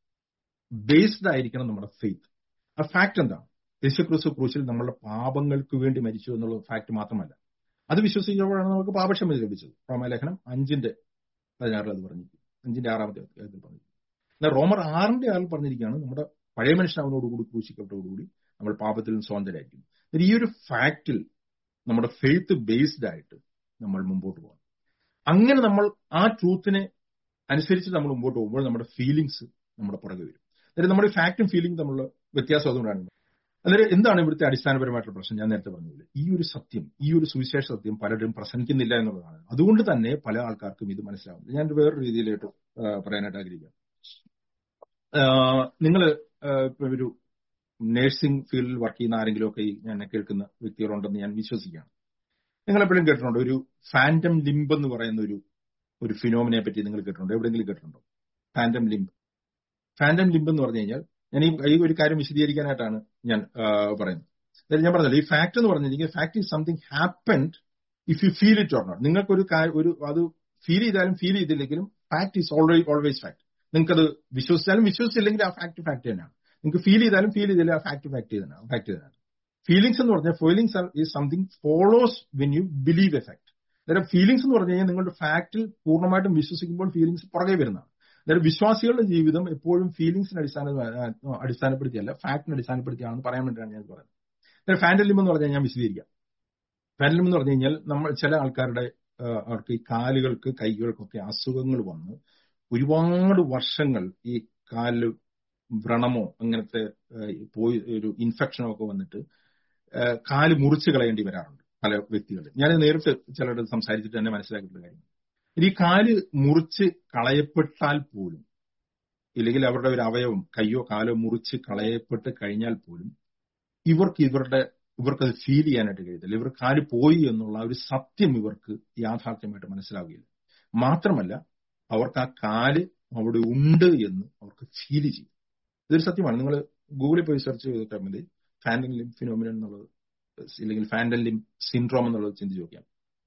ബേസ്ഡ് ആയിരിക്കണം നമ്മുടെ ഫെയ്ത്ത് ആ ഫാക്ട് എന്താണ് യേശുക്രിസ്തു ക്രൂശിൽ നമ്മളുടെ പാപങ്ങൾക്ക് വേണ്ടി മരിച്ചു എന്നുള്ള ഫാക്ട് മാത്രമല്ല അത് വിശ്വസിക്കുമ്പോഴാണ് നമുക്ക് പാപക്ഷമ ലഭിച്ചത് റോമലേഖനം അഞ്ചിന്റെ പതിനാറിൽ അത് പറഞ്ഞിരിക്കും അഞ്ചിന്റെ ആറാമത്തെ അധ്യായത്തിൽ പറഞ്ഞിരിക്കും എന്നാൽ റോമർ ആറിന്റെ ആറിൽ പറഞ്ഞിരിക്കുകയാണ് നമ്മുടെ പഴയ മനുഷ്യൻ അവനോടുകൂടി ക്രൂശിക്കപ്പെട്ടോടുകൂടി നമ്മൾ പാപത്തിൽ നിന്ന് സ്വാതന്ത്ര്യമായിരിക്കും ഈ ഒരു ഫാക്റ്റിൽ നമ്മുടെ ഫെയ്ത്ത് ബേസ്ഡ് ആയിട്ട് നമ്മൾ മുമ്പോട്ട് പോകണം അങ്ങനെ നമ്മൾ ആ ട്രൂത്തിനെ അനുസരിച്ച് നമ്മൾ മുമ്പോട്ട് പോകുമ്പോൾ നമ്മുടെ ഫീലിങ്സ് നമ്മുടെ പുറകെ വരും അതായത് നമ്മുടെ ഫാക്റ്റും ഫീലിംഗും തമ്മിലുള്ള വ്യത്യാസം അതുകൊണ്ടാണ് അന്നേരം എന്താണ് ഇവിടുത്തെ അടിസ്ഥാനപരമായിട്ടുള്ള പ്രശ്നം ഞാൻ നേരത്തെ പറഞ്ഞില്ല ഈ ഒരു സത്യം ഈ ഒരു സുവിശേഷ സത്യം പലരും പ്രസംഗിക്കുന്നില്ല എന്നുള്ളതാണ് അതുകൊണ്ട് തന്നെ പല ആൾക്കാർക്കും ഇത് മനസ്സിലാവുന്നത് ഞാൻ വേറൊരു രീതിയിലായിട്ട് പറയാനായിട്ട് ആഗ്രഹിക്കാം നിങ്ങൾ ഒരു നഴ്സിംഗ് ഫീൽഡിൽ വർക്ക് ചെയ്യുന്ന ആരെങ്കിലും ഒക്കെ ഞാൻ കേൾക്കുന്ന വ്യക്തികളുണ്ടെന്ന് ഞാൻ വിശ്വസിക്കുകയാണ് നിങ്ങൾ എപ്പോഴും കേട്ടിട്ടുണ്ടോ ഒരു ഫാൻറ്റം ലിംബ് എന്ന് പറയുന്ന ഒരു ഒരു ഫിനോമിനെ പറ്റി നിങ്ങൾ കേട്ടിട്ടുണ്ടോ എവിടെയെങ്കിലും കേട്ടിട്ടുണ്ടോ ഫാൻറ്റം ലിംബ് ഫാൻറ്റം ലിംബ് എന്ന് പറഞ്ഞു കഴിഞ്ഞാൽ ഞാൻ ഈ ഒരു കാര്യം വിശദീകരിക്കാനായിട്ടാണ് ഞാൻ പറയുന്നത് ഞാൻ പറഞ്ഞല്ലോ ഈ ഫാക്ട് എന്ന് പറഞ്ഞിരിക്കുന്നത് fact is something happened if you feel it or not നിങ്ങൾക്ക് ഒരു ഒരു അത് ഫീൽ ചെയ്താലും ഫീൽ ചെയ്തില്ലെങ്കിലും fact is always always fact നിങ്ങൾക്ക് അത് വിശ്വസിച്ചാലും വിശ്വസിച്ചില്ലെങ്കിൽ ആ ഫാക്ട് ഫാക്ട് തന്നെയാണ് നിങ്ങൾക്ക് ഫീൽ ചെയ്താലും ഫീൽ ചെയ്തില്ല ആ ഫാക്ട് ഫാക്ട് തന്നെയാണ് ഫാക്ട് തന്നെയാണ് ഫീലിംഗ്സ് എന്ന് പറഞ്ഞാൽ feelings is something follows when you believe a fact അന്നേരം ഫീലിംഗ്സ് എന്ന് പറഞ്ഞു കഴിഞ്ഞാൽ നിങ്ങളുടെ ഫാക്റ്റിൽ പൂർണ്ണമായിട്ടും വിശ്വസിക്കുമ്പോൾ ഫീലിംഗ്സ് പുറകെ വരുന്നതാണ് അതായത് വിശ്വാസികളുടെ ജീവിതം എപ്പോഴും ഫീലിംഗ്സിനെ അടിസ്ഥാന അടിസ്ഥാനപ്പെടുത്തിയല്ല ഫാക്ടിനെ അടിസ്ഥാനപ്പെടുത്തിയാണെന്ന് പറയാൻ വേണ്ടിയാണ് ഞാൻ പറയുന്നത് അതായത് ഫാൻഡലിം എന്ന് പറഞ്ഞാൽ ഞാൻ വിശദീകരിക്കാം ഫാൻഡലിം എന്ന് പറഞ്ഞു കഴിഞ്ഞാൽ നമ്മൾ ചില ആൾക്കാരുടെ അവർക്ക് ഈ കാലുകൾക്ക് കൈകൾക്കൊക്കെ അസുഖങ്ങൾ വന്ന് ഒരുപാട് വർഷങ്ങൾ ഈ കാലിൽ വ്രണമോ അങ്ങനത്തെ പോയി ഒരു ഇൻഫെക്ഷനോ ഒക്കെ വന്നിട്ട് കാല് മുറിച്ച് കളയേണ്ടി വരാറുണ്ട് പല വ്യക്തികളിൽ ഞാൻ നേരിട്ട് ചിലരുടെ സംസാരിച്ചിട്ട് തന്നെ മനസ്സിലാക്കിയിട്ടുള്ള കാര്യം ഈ കാല് മുറിച്ച് കളയപ്പെട്ടാൽ പോലും ഇല്ലെങ്കിൽ അവരുടെ ഒരു അവയവം കയ്യോ കാലോ മുറിച്ച് കളയപ്പെട്ട് കഴിഞ്ഞാൽ പോലും ഇവർക്ക് ഇവരുടെ ഇവർക്കത് ഫീൽ ചെയ്യാനായിട്ട് കഴിയത്തില്ല ഇവർ കാല് പോയി എന്നുള്ള ഒരു സത്യം ഇവർക്ക് യാഥാർത്ഥ്യമായിട്ട് മനസ്സിലാവുകയില്ല മാത്രമല്ല അവർക്ക് ആ കാല് അവിടെ ഉണ്ട് എന്ന് അവർക്ക് ഫീൽ ചെയ്യും ഇതൊരു സത്യമാണ് നിങ്ങൾ ഗൂഗിളിൽ പോയി സെർച്ച് ചെയ്തിട്ട് മതി ഫാൻഡൻ ലിം ഫിനോമിനൻ എന്നുള്ളത് ഇല്ലെങ്കിൽ ഫാൻഡൻ ലിം സിൻഡ്രോം എന്നുള്ളത് ചിന്തിച്ച് നോക്കിയാൽ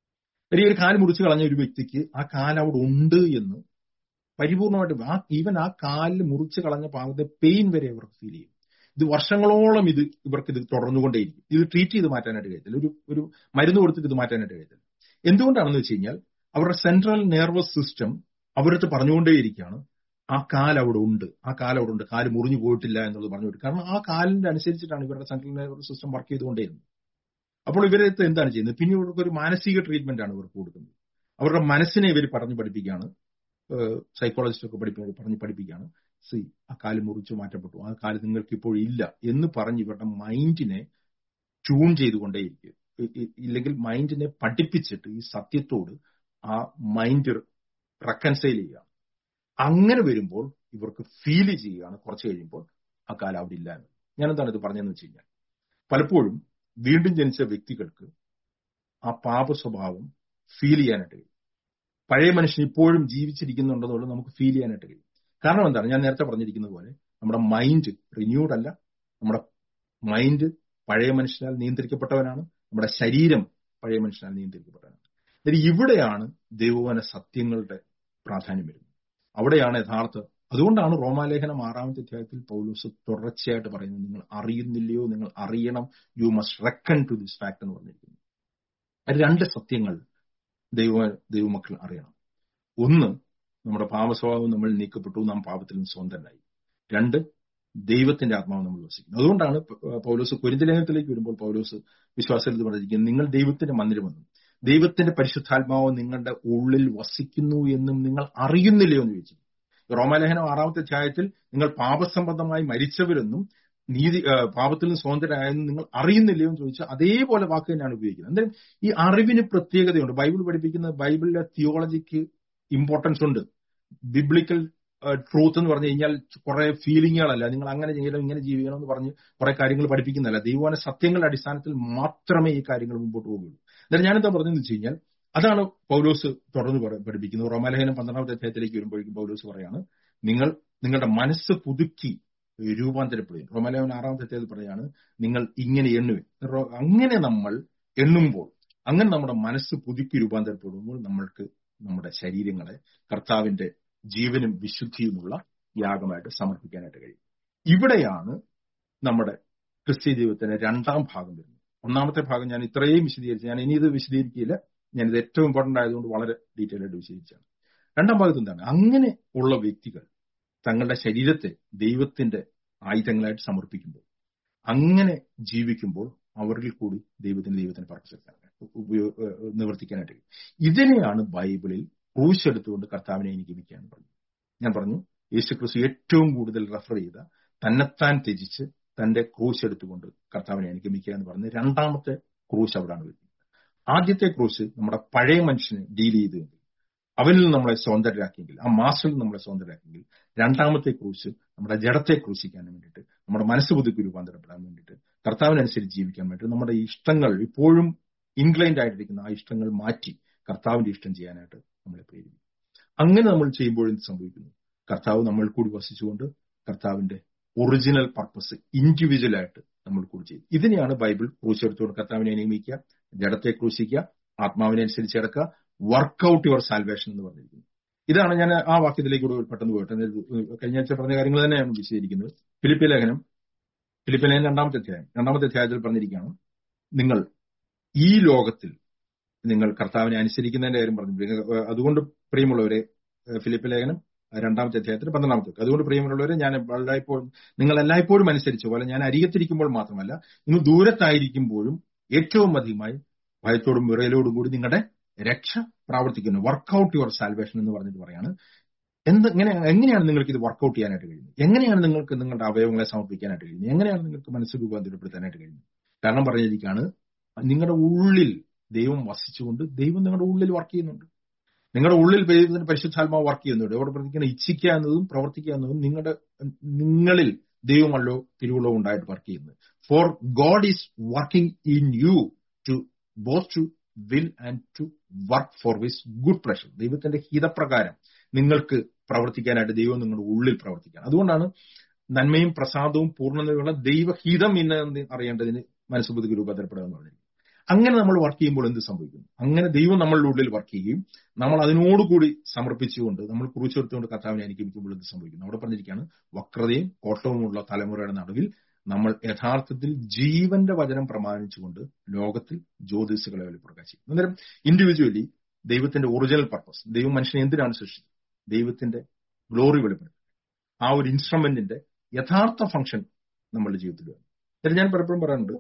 ഈ ഒരു കാല് മുറിച്ച് കളഞ്ഞ ഒരു വ്യക്തിക്ക് ആ കാല് അവിടെ ഉണ്ട് എന്ന് പരിപൂർണമായിട്ട് ആ ഈവൻ ആ കാലിൽ മുറിച്ച് കളഞ്ഞ ഭാഗത്തെ പെയിൻ വരെ ഇവർക്ക് ഫീൽ ചെയ്യും ഇത് വർഷങ്ങളോളം ഇത് ഇവർക്ക് ഇത് തുടർന്നുകൊണ്ടേയിരിക്കും ഇത് ട്രീറ്റ് ചെയ്ത് മാറ്റാനായിട്ട് കഴിയത്തില്ല ഒരു ഒരു മരുന്ന് കൊടുത്തിട്ട് ഇത് മാറ്റാനായിട്ട് കഴിയത്തില്ല എന്തുകൊണ്ടാണെന്ന് വെച്ച് കഴിഞ്ഞാൽ അവരുടെ സെൻട്രൽ നെർവസ് സിസ്റ്റം അവരടുത്ത് പറഞ്ഞുകൊണ്ടേയിരിക്കുകയാണ് ആ കാൽ അവിടെ ഉണ്ട് ആ കാൽ അവിടെ ഉണ്ട് കാല് മുറിഞ്ഞു പോയിട്ടില്ല എന്നുള്ളത് പറഞ്ഞു കൊടുക്കും കാരണം ആ കാലിന്റെ അനുസരിച്ചിട്ടാണ് ഇവരുടെ സെൻട്രൽ നെർവസ് സിസ്റ്റം വർക്ക് ചെയ്തുകൊണ്ടേയിരുന്നത് അപ്പോൾ ഇവരടുത്ത് എന്താണ് ചെയ്യുന്നത് പിന്നെ ഇവർക്ക് ഒരു മാനസിക ട്രീറ്റ്മെന്റ് ആണ് ഇവർക്ക് കൊടുക്കുന്നത് അവരുടെ മനസ്സിനെ ഇവർ പറഞ്ഞു പഠിപ്പിക്കുകയാണ് സൈക്കോളജിസ്റ്റ് ഒക്കെ പഠിപ്പിക്കുന്നത് പറഞ്ഞ് പഠിപ്പിക്കുകയാണ് സി ആ കാല് മുറിച്ചു മാറ്റപ്പെട്ടു ആ കാല് നിങ്ങൾക്ക് ഇപ്പോൾ ഇല്ല എന്ന് പറഞ്ഞ് ഇവരുടെ മൈൻഡിനെ ട്യൂൺ ചെയ്തുകൊണ്ടേയിരിക്കും ഇല്ലെങ്കിൽ മൈൻഡിനെ പഠിപ്പിച്ചിട്ട് ഈ സത്യത്തോട് ആ മൈൻഡ് റെക്കൻസൈൽ ചെയ്യുക അങ്ങനെ വരുമ്പോൾ ഇവർക്ക് ഫീൽ ചെയ്യുകയാണ് കുറച്ച് കഴിയുമ്പോൾ ആ കാലം അവിടെ ഇല്ല എന്ന് ഞാൻ എന്താണ് ഇത് പറഞ്ഞതെന്ന് വെച്ച് കഴിഞ്ഞാൽ പലപ്പോഴും വീണ്ടും ജനിച്ച വ്യക്തികൾക്ക് ആ പാപ സ്വഭാവം ഫീൽ ചെയ്യാനായിട്ട് കഴിയും പഴയ മനുഷ്യൻ ഇപ്പോഴും ജീവിച്ചിരിക്കുന്നുണ്ടെന്നുള്ളത് നമുക്ക് ഫീൽ ചെയ്യാനായിട്ട് കഴിയും കാരണം എന്താണ് ഞാൻ നേരത്തെ പറഞ്ഞിരിക്കുന്നത് പോലെ നമ്മുടെ മൈൻഡ് റിന്യൂഡ് അല്ല നമ്മുടെ മൈൻഡ് പഴയ മനുഷ്യനാൽ നിയന്ത്രിക്കപ്പെട്ടവനാണ് നമ്മുടെ ശരീരം പഴയ മനുഷ്യനാൽ നിയന്ത്രിക്കപ്പെട്ടവനാണ് എന്നിട്ട് ഇവിടെയാണ് ദൈവവന സത്യങ്ങളുടെ പ്രാധാന്യം വരുന്നത് അവിടെയാണ് യഥാർത്ഥ അതുകൊണ്ടാണ് റോമാലേഖനം ആറാമത്തെ അധ്യായത്തിൽ പൗലോസ് തുടർച്ചയായിട്ട് പറയുന്നത് നിങ്ങൾ അറിയുന്നില്ലയോ നിങ്ങൾ അറിയണം you must reckon to this fact എന്ന് പറഞ്ഞിരിക്കുന്നു രണ്ട് സത്യങ്ങൾ ദൈവ ദൈവമക്കൾ അറിയണം ഒന്ന് നമ്മുടെ പാപസ്വഭാവം നമ്മൾ നീക്കപ്പെട്ടു നാം പാപത്തിൽ നിന്ന് സ്വന്തനായി രണ്ട് ദൈവത്തിന്റെ ആത്മാവ് നമ്മൾ വസിക്കുന്നു അതുകൊണ്ടാണ് പൗലോസ് കുരിന്തലേഖനത്തിലേക്ക് വരുമ്പോൾ പൗലോസ് വിശ്വാസത്തിൽ പറഞ്ഞിരിക്കുന്നത് നിങ്ങൾ ദൈവത്തിന്റെ മന്ദിരമെന്നും ദൈവത്തിന്റെ പരിശുദ്ധാത്മാവ് നിങ്ങളുടെ ഉള്ളിൽ വസിക്കുന്നു എന്നും നിങ്ങൾ അറിയുന്നില്ലയോ എന്ന് ചോദിച്ചു റോമാലേഖനം ആറാമത്തെ അധ്യായത്തിൽ നിങ്ങൾ പാപസംബന്ധമായി മരിച്ചവരെന്നും നീതി പാപത്തിൽ നിന്ന് സ്വതന്ത്രരായെന്ന് നിങ്ങൾ അറിയുന്നില്ലയോ എന്ന് ചോദിച്ചാൽ അതേപോലെ വാക്ക് തന്നെയാണ് ഉപയോഗിക്കുന്നത് എന്തായാലും ഈ അറിവിന് പ്രത്യേകതയുണ്ട് ബൈബിൾ പഠിപ്പിക്കുന്ന ബൈബിളിലെ തിയോളജിക്ക് ഇമ്പോർട്ടൻസ് ഉണ്ട് ബിബ്ലിക്കൽ ട്രൂത്ത് എന്ന് പറഞ്ഞു കഴിഞ്ഞാൽ കുറെ ഫീലിങ്ങുകളല്ല നിങ്ങൾ അങ്ങനെ ചെയ്യണം ഇങ്ങനെ ജീവിക്കണം എന്ന് പറഞ്ഞ് കുറെ കാര്യങ്ങൾ പഠിപ്പിക്കുന്നതല്ല ദൈവവാന സത്യങ്ങളുടെ അടിസ്ഥാനത്തിൽ മാത്രമേ ഈ കാര്യങ്ങൾ മുമ്പോട്ട് പോകുകയുള്ളൂ എന്നാൽ ഞാനെന്താ പറഞ്ഞതെന്ന് വെച്ച് കഴിഞ്ഞാൽ അതാണ് പൗലോസ് തുടർന്ന് പഠിപ്പിക്കുന്നത് റോമാലേഖനം പന്ത്രണ്ടാമത്തെ അധ്യായത്തിലേക്ക് വരുമ്പോഴേക്കും പൗലോസ് പറയാണ് നിങ്ങൾ നിങ്ങളുടെ മനസ്സ് പുതുക്കി രൂപാന്തരപ്പെടുകയും റോമാലേഖനം ആറാമത്തെ അധ്യായത്തിൽ പറയാണ് നിങ്ങൾ ഇങ്ങനെ എണ്ണുവേ അങ്ങനെ നമ്മൾ എണ്ണുമ്പോൾ അങ്ങനെ നമ്മുടെ മനസ്സ് പുതുക്കി രൂപാന്തരപ്പെടുമ്പോൾ നമ്മൾക്ക് നമ്മുടെ ശരീരങ്ങളെ കർത്താവിന്റെ ജീവനും വിശുദ്ധിയുമുള്ള യാഗമായിട്ട് സമർപ്പിക്കാനായിട്ട് കഴിയും ഇവിടെയാണ് നമ്മുടെ ക്രിസ്ത്യ ജീവിതത്തിന്റെ രണ്ടാം ഭാഗം വരുന്നത് ഒന്നാമത്തെ ഭാഗം ഞാൻ ഇത്രയും വിശദീകരിച്ചു ഞാൻ ഇനി ഇത് വിശദീകരിക്കില്ല ഞാനിത് ഏറ്റവും ഇമ്പോർട്ടന്റ് ആയതുകൊണ്ട് വളരെ ഡീറ്റെയിൽ ആയിട്ട് വിശദീകരിച്ചാണ് രണ്ടാം ഭാഗത്ത് എന്താണ് അങ്ങനെ ഉള്ള വ്യക്തികൾ തങ്ങളുടെ ശരീരത്തെ ദൈവത്തിന്റെ ആയുധങ്ങളായിട്ട് സമർപ്പിക്കുമ്പോൾ അങ്ങനെ ജീവിക്കുമ്പോൾ അവരിൽ കൂടി ദൈവത്തിന് ദൈവത്തിന് പർപ്പസ് നിവർത്തിക്കാനായിട്ട് കഴിയും ഇതിനെയാണ് ബൈബിളിൽ ക്രൂശ് എടുത്തുകൊണ്ട് കർത്താവിനെ അനുഗമിക്കാൻ പറഞ്ഞു ഞാൻ പറഞ്ഞു യേശു ക്രിസ്തു ഏറ്റവും കൂടുതൽ റെഫർ ചെയ്ത തന്നെത്താൻ ത്യജിച്ച് തന്റെ ക്രൂശ് എടുത്തുകൊണ്ട് കർത്താവിനെ അനുഗമിക്കുക എന്ന് പറഞ്ഞ് രണ്ടാമത്തെ ക്രൂശ് അവിടാണ് വരുന്നത് ആദ്യത്തെ ക്രൂശ് നമ്മുടെ പഴയ മനുഷ്യനെ ഡീൽ ചെയ്തെങ്കിൽ അവനിൽ നമ്മളെ സ്വതന്ത്രരാക്കിയെങ്കിൽ ആ മാസ്റ്ററിൽ നമ്മളെ സ്വതന്ത്രരാക്കിയെങ്കിൽ രണ്ടാമത്തെ ക്രൂശ് നമ്മുടെ ജഡത്തെ ക്രൂശിക്കാൻ വേണ്ടിയിട്ട് നമ്മുടെ മനസ്സ് പുതുക്കി രൂപാന്തരപ്പെടാൻ വേണ്ടിയിട്ട് കർത്താവിനനുസരിച്ച് ജീവിക്കാൻ വേണ്ടിയിട്ട് നമ്മുടെ ഇഷ്ടങ്ങൾ ഇപ്പോഴും ഇൻക്ലൈൻഡ് ആയിട്ടിരിക്കുന്ന ആ ഇഷ്ടങ്ങൾ മാറ്റി കർത്താവിന്റെ ഇഷ്ടം ചെയ്യാനായിട്ട് നമ്മളെ പ്രേരിപ്പിക്കും അങ്ങനെ നമ്മൾ ചെയ്യുമ്പോൾ എന്ത് സംഭവിക്കുന്നു കർത്താവ് നമ്മൾ കൂടി വസിച്ചുകൊണ്ട് കർത്താവിന്റെ ഒറിജിനൽ പർപ്പസ് ഇൻഡിവിജ്വൽ ആയിട്ട് നമ്മൾ കൂടി ചെയ്യും ഇതിനെയാണ് ബൈബിൾ ക്രൂശെടുത്തുകൊണ്ട് കർത്താവിനെ നിയമിക്കുക ജഡത്തെ ക്രൂശിക്കുക ആത്മാവിനെ അനുസരിച്ച് കിടക്കുക വർക്ക്ഔട്ട് യുവർ സാൽവേഷൻ എന്ന് പറഞ്ഞിരിക്കുന്നു ഇതാണ് ഞാൻ ആ വാക്യത്തിലേക്ക് കൂടെ പെട്ടെന്ന് പോയിട്ട് കഴിഞ്ഞ ആഴ്ച പറഞ്ഞ കാര്യങ്ങൾ തന്നെയാണ് വിശദീകരിക്കുന്നത് ഫിലിപ്പി ലേഖനം ഫിലിപ്പി ലേഖനം രണ്ടാമത്തെ അധ്യായം രണ്ടാമത്തെ അധ്യായത്തിൽ പറഞ്ഞിരിക്കുകയാണ് നിങ്ങൾ ഈ ലോകത്തിൽ നിങ്ങൾ കർത്താവിനെ അനുസരിക്കുന്നതിന്റെ കാര്യം പറഞ്ഞു അതുകൊണ്ട് പ്രിയമുള്ളവരെ ഫിലിപ്പ് ലേഖനം രണ്ടാമത്തെ അധ്യായത്തിൽ പന്ത്രണ്ടാമത്തെ അതുകൊണ്ട് പ്രിയമുള്ളവരെ ഞാൻ എല്ലായ്പ്പോഴും നിങ്ങൾ എല്ലായ്പ്പോഴും അനുസരിച്ച പോലെ ഞാൻ അരികത്തിരിക്കുമ്പോൾ മാത്രമല്ല ഇന്ന് ദൂരത്തായിരിക്കുമ്പോഴും ഏറ്റവും അധികമായി ഭയത്തോടും വിറയലോടും കൂടി നിങ്ങളുടെ രക്ഷ പ്രാവർത്തിക്കുന്നു വർക്ക്ഔട്ട് യുവർ സാൽവേഷൻ എന്ന് പറഞ്ഞിട്ട് പറയാണ് എന്ത് എങ്ങനെ എങ്ങനെയാണ് നിങ്ങൾക്ക് ഇത് വർക്ക്ഔട്ട് ചെയ്യാനായിട്ട് കഴിയുന്നത് എങ്ങനെയാണ് നിങ്ങൾക്ക് നിങ്ങളുടെ അവയവങ്ങളെ സമർപ്പിക്കാനായിട്ട് കഴിയുന്നത് എങ്ങനെയാണ് നിങ്ങൾക്ക് മനസ്സ് രൂപാന്തരപ്പെടുത്താനായിട്ട് കഴിയുന്നത് കാരണം പറഞ്ഞിരിക്കുകയാണ് നിങ്ങളുടെ ഉള്ളിൽ ദൈവം വസിച്ചുകൊണ്ട് ദൈവം നിങ്ങളുടെ ഉള്ളിൽ വർക്ക് ചെയ്യുന്നുണ്ട് നിങ്ങളുടെ ഉള്ളിൽ ദൈവത്തിന്റെ പരിശുദ്ധാത്മാവ് വർക്ക് ചെയ്യുന്നുണ്ട് ഇവിടെ പ്രതിക്കുന്ന ഇച്ഛിക്കുക എന്നതും പ്രവർത്തിക്കുക എന്നതും നിങ്ങളുടെ നിങ്ങളിൽ ദൈവമല്ലോ തിരുവുള്ളവും ഉണ്ടായിട്ട് വർക്ക് ചെയ്യുന്നത് for God is working in you to both to will and to work for his good pleasure ദൈവത്തിന്റെ ഹിതപ്രകാരം നിങ്ങൾക്ക് പ്രവർത്തിക്കാനായിട്ട് ദൈവം നിങ്ങളുടെ ഉള്ളിൽ പ്രവർത്തിക്കാൻ അതുകൊണ്ടാണ് നന്മയും പ്രസാദവും പൂർണ്ണതയുള്ള ദൈവഹിതം ഇന്ന് അറിയേണ്ടതിന് മനസ്സുബുദ്ധി രൂപാന്തരപ്പെടുക എന്ന് പറഞ്ഞിരിക്കും അങ്ങനെ നമ്മൾ വർക്ക് ചെയ്യുമ്പോൾ എന്ത് സംഭവിക്കുന്നു അങ്ങനെ ദൈവം നമ്മളുടെ ഉള്ളിൽ വർക്ക് ചെയ്യുകയും നമ്മൾ അതിനോടുകൂടി സമർപ്പിച്ചുകൊണ്ട് നമ്മൾ കുറിച്ചെടുത്തുകൊണ്ട് കർത്താവിനെ അനുഗമിക്കുമ്പോൾ എന്ത് സംഭവിക്കുന്നു അവിടെ പറഞ്ഞിരിക്കുകയാണ് വക്രതയും കോട്ടവുമുള്ള തലമുറയുടെ നടുവിൽ നമ്മൾ യഥാർത്ഥത്തിൽ ജീവന്റെ വചനം പ്രമാണിച്ചുകൊണ്ട് ലോകത്തിൽ ജ്യോതിസുകളെ വലിയ പ്രകാശിക്കും അന്നേരം ഇൻഡിവിജ്വലി ദൈവത്തിന്റെ ഒറിജിനൽ പർപ്പസ് ദൈവം മനുഷ്യനെ എന്തിനാണ് സൃഷ്ടിച്ചത് ദൈവത്തിന്റെ ഗ്ലോറി വെളിപ്പെടുത്തുക ആ ഒരു ഇൻസ്ട്രുമെന്റിന്റെ യഥാർത്ഥ ഫംഗ്ഷൻ നമ്മളുടെ ജീവിതത്തിൽ വരും എന്നിട്ട് ഞാൻ പലപ്പോഴും പറയാറുണ്ട്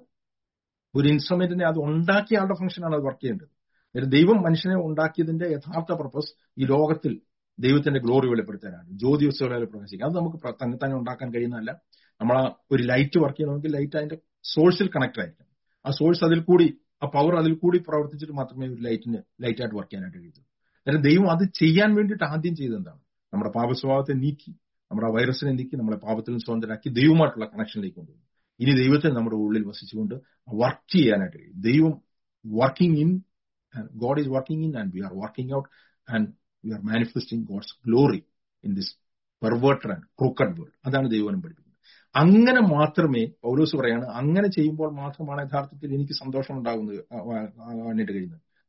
ഒരു ഇൻസ്ട്രുമെന്റിനെ അത് ഉണ്ടാക്കിയ ആളുടെ ഫംഗ്ഷനാണ് അത് വർക്ക് ചെയ്യേണ്ടത് ദൈവം മനുഷ്യനെ ഉണ്ടാക്കിയതിന്റെ യഥാർത്ഥ പർപ്പസ് ഈ ലോകത്തിൽ ദൈവത്തിന്റെ ഗ്ലോറി വെളിപ്പെടുത്താനാണ് ജ്യോതിസുകളെ പ്രകാശിക്കുക അത് നമുക്ക് തന്നെ തന്നെ ഉണ്ടാക്കാൻ കഴിയുന്നതല്ല നമ്മൾ ആ ഒരു ലൈറ്റ് വർക്ക് ചെയ്യണമെങ്കിൽ ലൈറ്റ് അതിന്റെ സോഴ്സിൽ കണക്ട് ആയിരിക്കും ആ സോഴ്സ് അതിൽ കൂടി ആ പവർ അതിൽ കൂടി പ്രവർത്തിച്ചിട്ട് മാത്രമേ ഒരു ലൈറ്റിന് ലൈറ്റായിട്ട് വർക്ക് ചെയ്യാനായിട്ട് കഴിയൂ അതായത് ദൈവം അത് ചെയ്യാൻ വേണ്ടിയിട്ട് ആദ്യം ചെയ്തത് എന്താണ് നമ്മുടെ പാപസ്വഭാവത്തെ നീക്കി നമ്മുടെ വൈറസിനെ നീക്കി നമ്മളെ പാപത്തിൽ നിന്ന് സ്വതന്ത്രരാക്കി ദൈവമായിട്ടുള്ള കണക്ഷനിലേക്ക് കൊണ്ടുവരും ഇനി ദൈവത്തെ നമ്മുടെ ഉള്ളിൽ വസിച്ചുകൊണ്ട് വർക്ക് ചെയ്യാനായിട്ട് കഴിയും ദൈവം working in God is working in and we are working out and we are manifesting God's glory in this perverted and crooked world അതാണ് ദൈവനം പഠിപ്പിക്കുന്നത് അങ്ങനെ മാത്രമേ പൗലോസ് പറയാണ് അങ്ങനെ ചെയ്യുമ്പോൾ മാത്രമാണ് യഥാർത്ഥത്തിൽ എനിക്ക് സന്തോഷം ഉണ്ടാകുന്നത് വേണ്ടിയിട്ട് കഴിയുന്നത്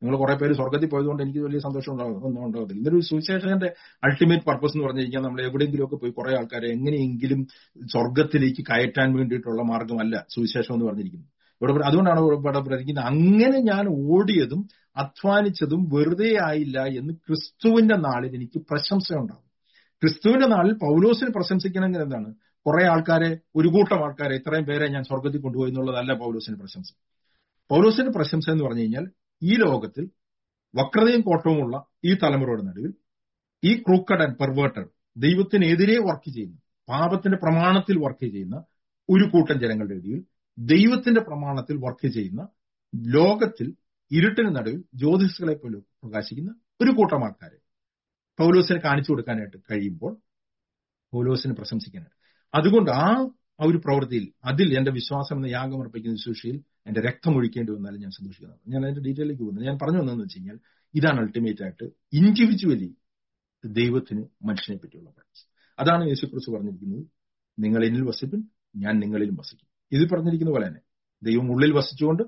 നിങ്ങൾ കുറെ പേര് സ്വർഗത്തിൽ പോയതുകൊണ്ട് എനിക്ക് വലിയ സന്തോഷം ഉണ്ടാകും ഒന്നും ഉണ്ടാകത്തില്ല ഇതൊരു സുവിശേഷന്റെ അൾട്ടിമേറ്റ് പർപ്പസ് എന്ന് പറഞ്ഞു കഴിഞ്ഞാൽ നമ്മൾ എവിടെയെങ്കിലുമൊക്കെ പോയി കുറെ ആൾക്കാരെ എങ്ങനെയെങ്കിലും സ്വർഗത്തിലേക്ക് കയറ്റാൻ വേണ്ടിയിട്ടുള്ള മാർഗമല്ല സുവിശേഷം എന്ന് പറഞ്ഞിരിക്കുന്നത് ഇവിടെ പറ- അതുകൊണ്ടാണ് ഇവിടെ പറഞ്ഞിരിക്കുന്നത് അങ്ങനെ ഞാൻ ഓടിയതും അധ്വാനിച്ചതും വെറുതെ ആയില്ല എന്ന് ക്രിസ്തുവിന്റെ നാളിൽ എനിക്ക് പ്രശംസ ഉണ്ടാകും ക്രിസ്തുവിന്റെ നാളിൽ പൗലോസിന് പ്രശംസിക്കണമെങ്കിൽ എന്താണ് കുറെ ആൾക്കാരെ ഒരു കൂട്ടം ആൾക്കാരെ ഇത്രയും പേരെ ഞാൻ സ്വർഗത്തിൽ കൊണ്ടുപോയി എന്നുള്ളതല്ല പൗലോസിന് പ്രശംസ പൗലോസിന്റെ പ്രശംസ എന്ന് പറഞ്ഞു കഴിഞ്ഞാൽ ഈ ലോകത്തിൽ വക്രതയും കോട്ടവുമുള്ള ഈ തലമുറയുടെ നടുവിൽ ഈ ക്രൂക്കഡ് ആൻഡ് പെർവേർട്ടഡ് ദൈവത്തിനെതിരെ വർക്ക് ചെയ്യുന്ന പാപത്തിന്റെ പ്രമാണത്തിൽ വർക്ക് ചെയ്യുന്ന ഒരു കൂട്ടം ജനങ്ങളുടെ ഇടയിൽ ദൈവത്തിന്റെ പ്രമാണത്തിൽ വർക്ക് ചെയ്യുന്ന ലോകത്തിൽ ഇരുട്ടിന് നടുവിൽ ജ്യോതിഷുകളെ പോലും പ്രകാശിക്കുന്ന ഒരു കൂട്ടം ആൾക്കാരെ പൗലോസിന് കാണിച്ചു കൊടുക്കാനായിട്ട് കഴിയുമ്പോൾ പൗലോസിന് പ്രശംസിക്കാനായിട്ട് അതുകൊണ്ട് ആ ആ ഒരു പ്രവൃത്തിയിൽ അതിൽ എന്റെ വിശ്വാസം എന്ന യാഗം അർപ്പിക്കുന്ന ശുശ്രൂഷയിൽ എന്റെ രക്തം ഒഴിക്കേണ്ടി വന്നാലും ഞാൻ സന്തോഷിക്കുന്നത് ഞാൻ അതിന്റെ ഡീറ്റെയിലേക്ക് പോകുന്നത് ഞാൻ പറഞ്ഞു വന്നതെന്ന് വെച്ച് കഴിഞ്ഞാൽ ഇതാണ് അൾട്ടിമേറ്റ് ആയിട്ട് ഇൻഡിവിജ്വലി ദൈവത്തിന് മനുഷ്യനെ പറ്റിയുള്ള പർപ്പസ് അതാണ് യേശുക്രിസ്തു പറഞ്ഞിരിക്കുന്നത് നിങ്ങൾ എന്നിൽ വസിപ്പിൻ ഞാൻ നിങ്ങളിലും വസിക്കും ഇത് പറഞ്ഞിരിക്കുന്ന പോലെ തന്നെ ദൈവം ഉള്ളിൽ വസിച്ചുകൊണ്ട്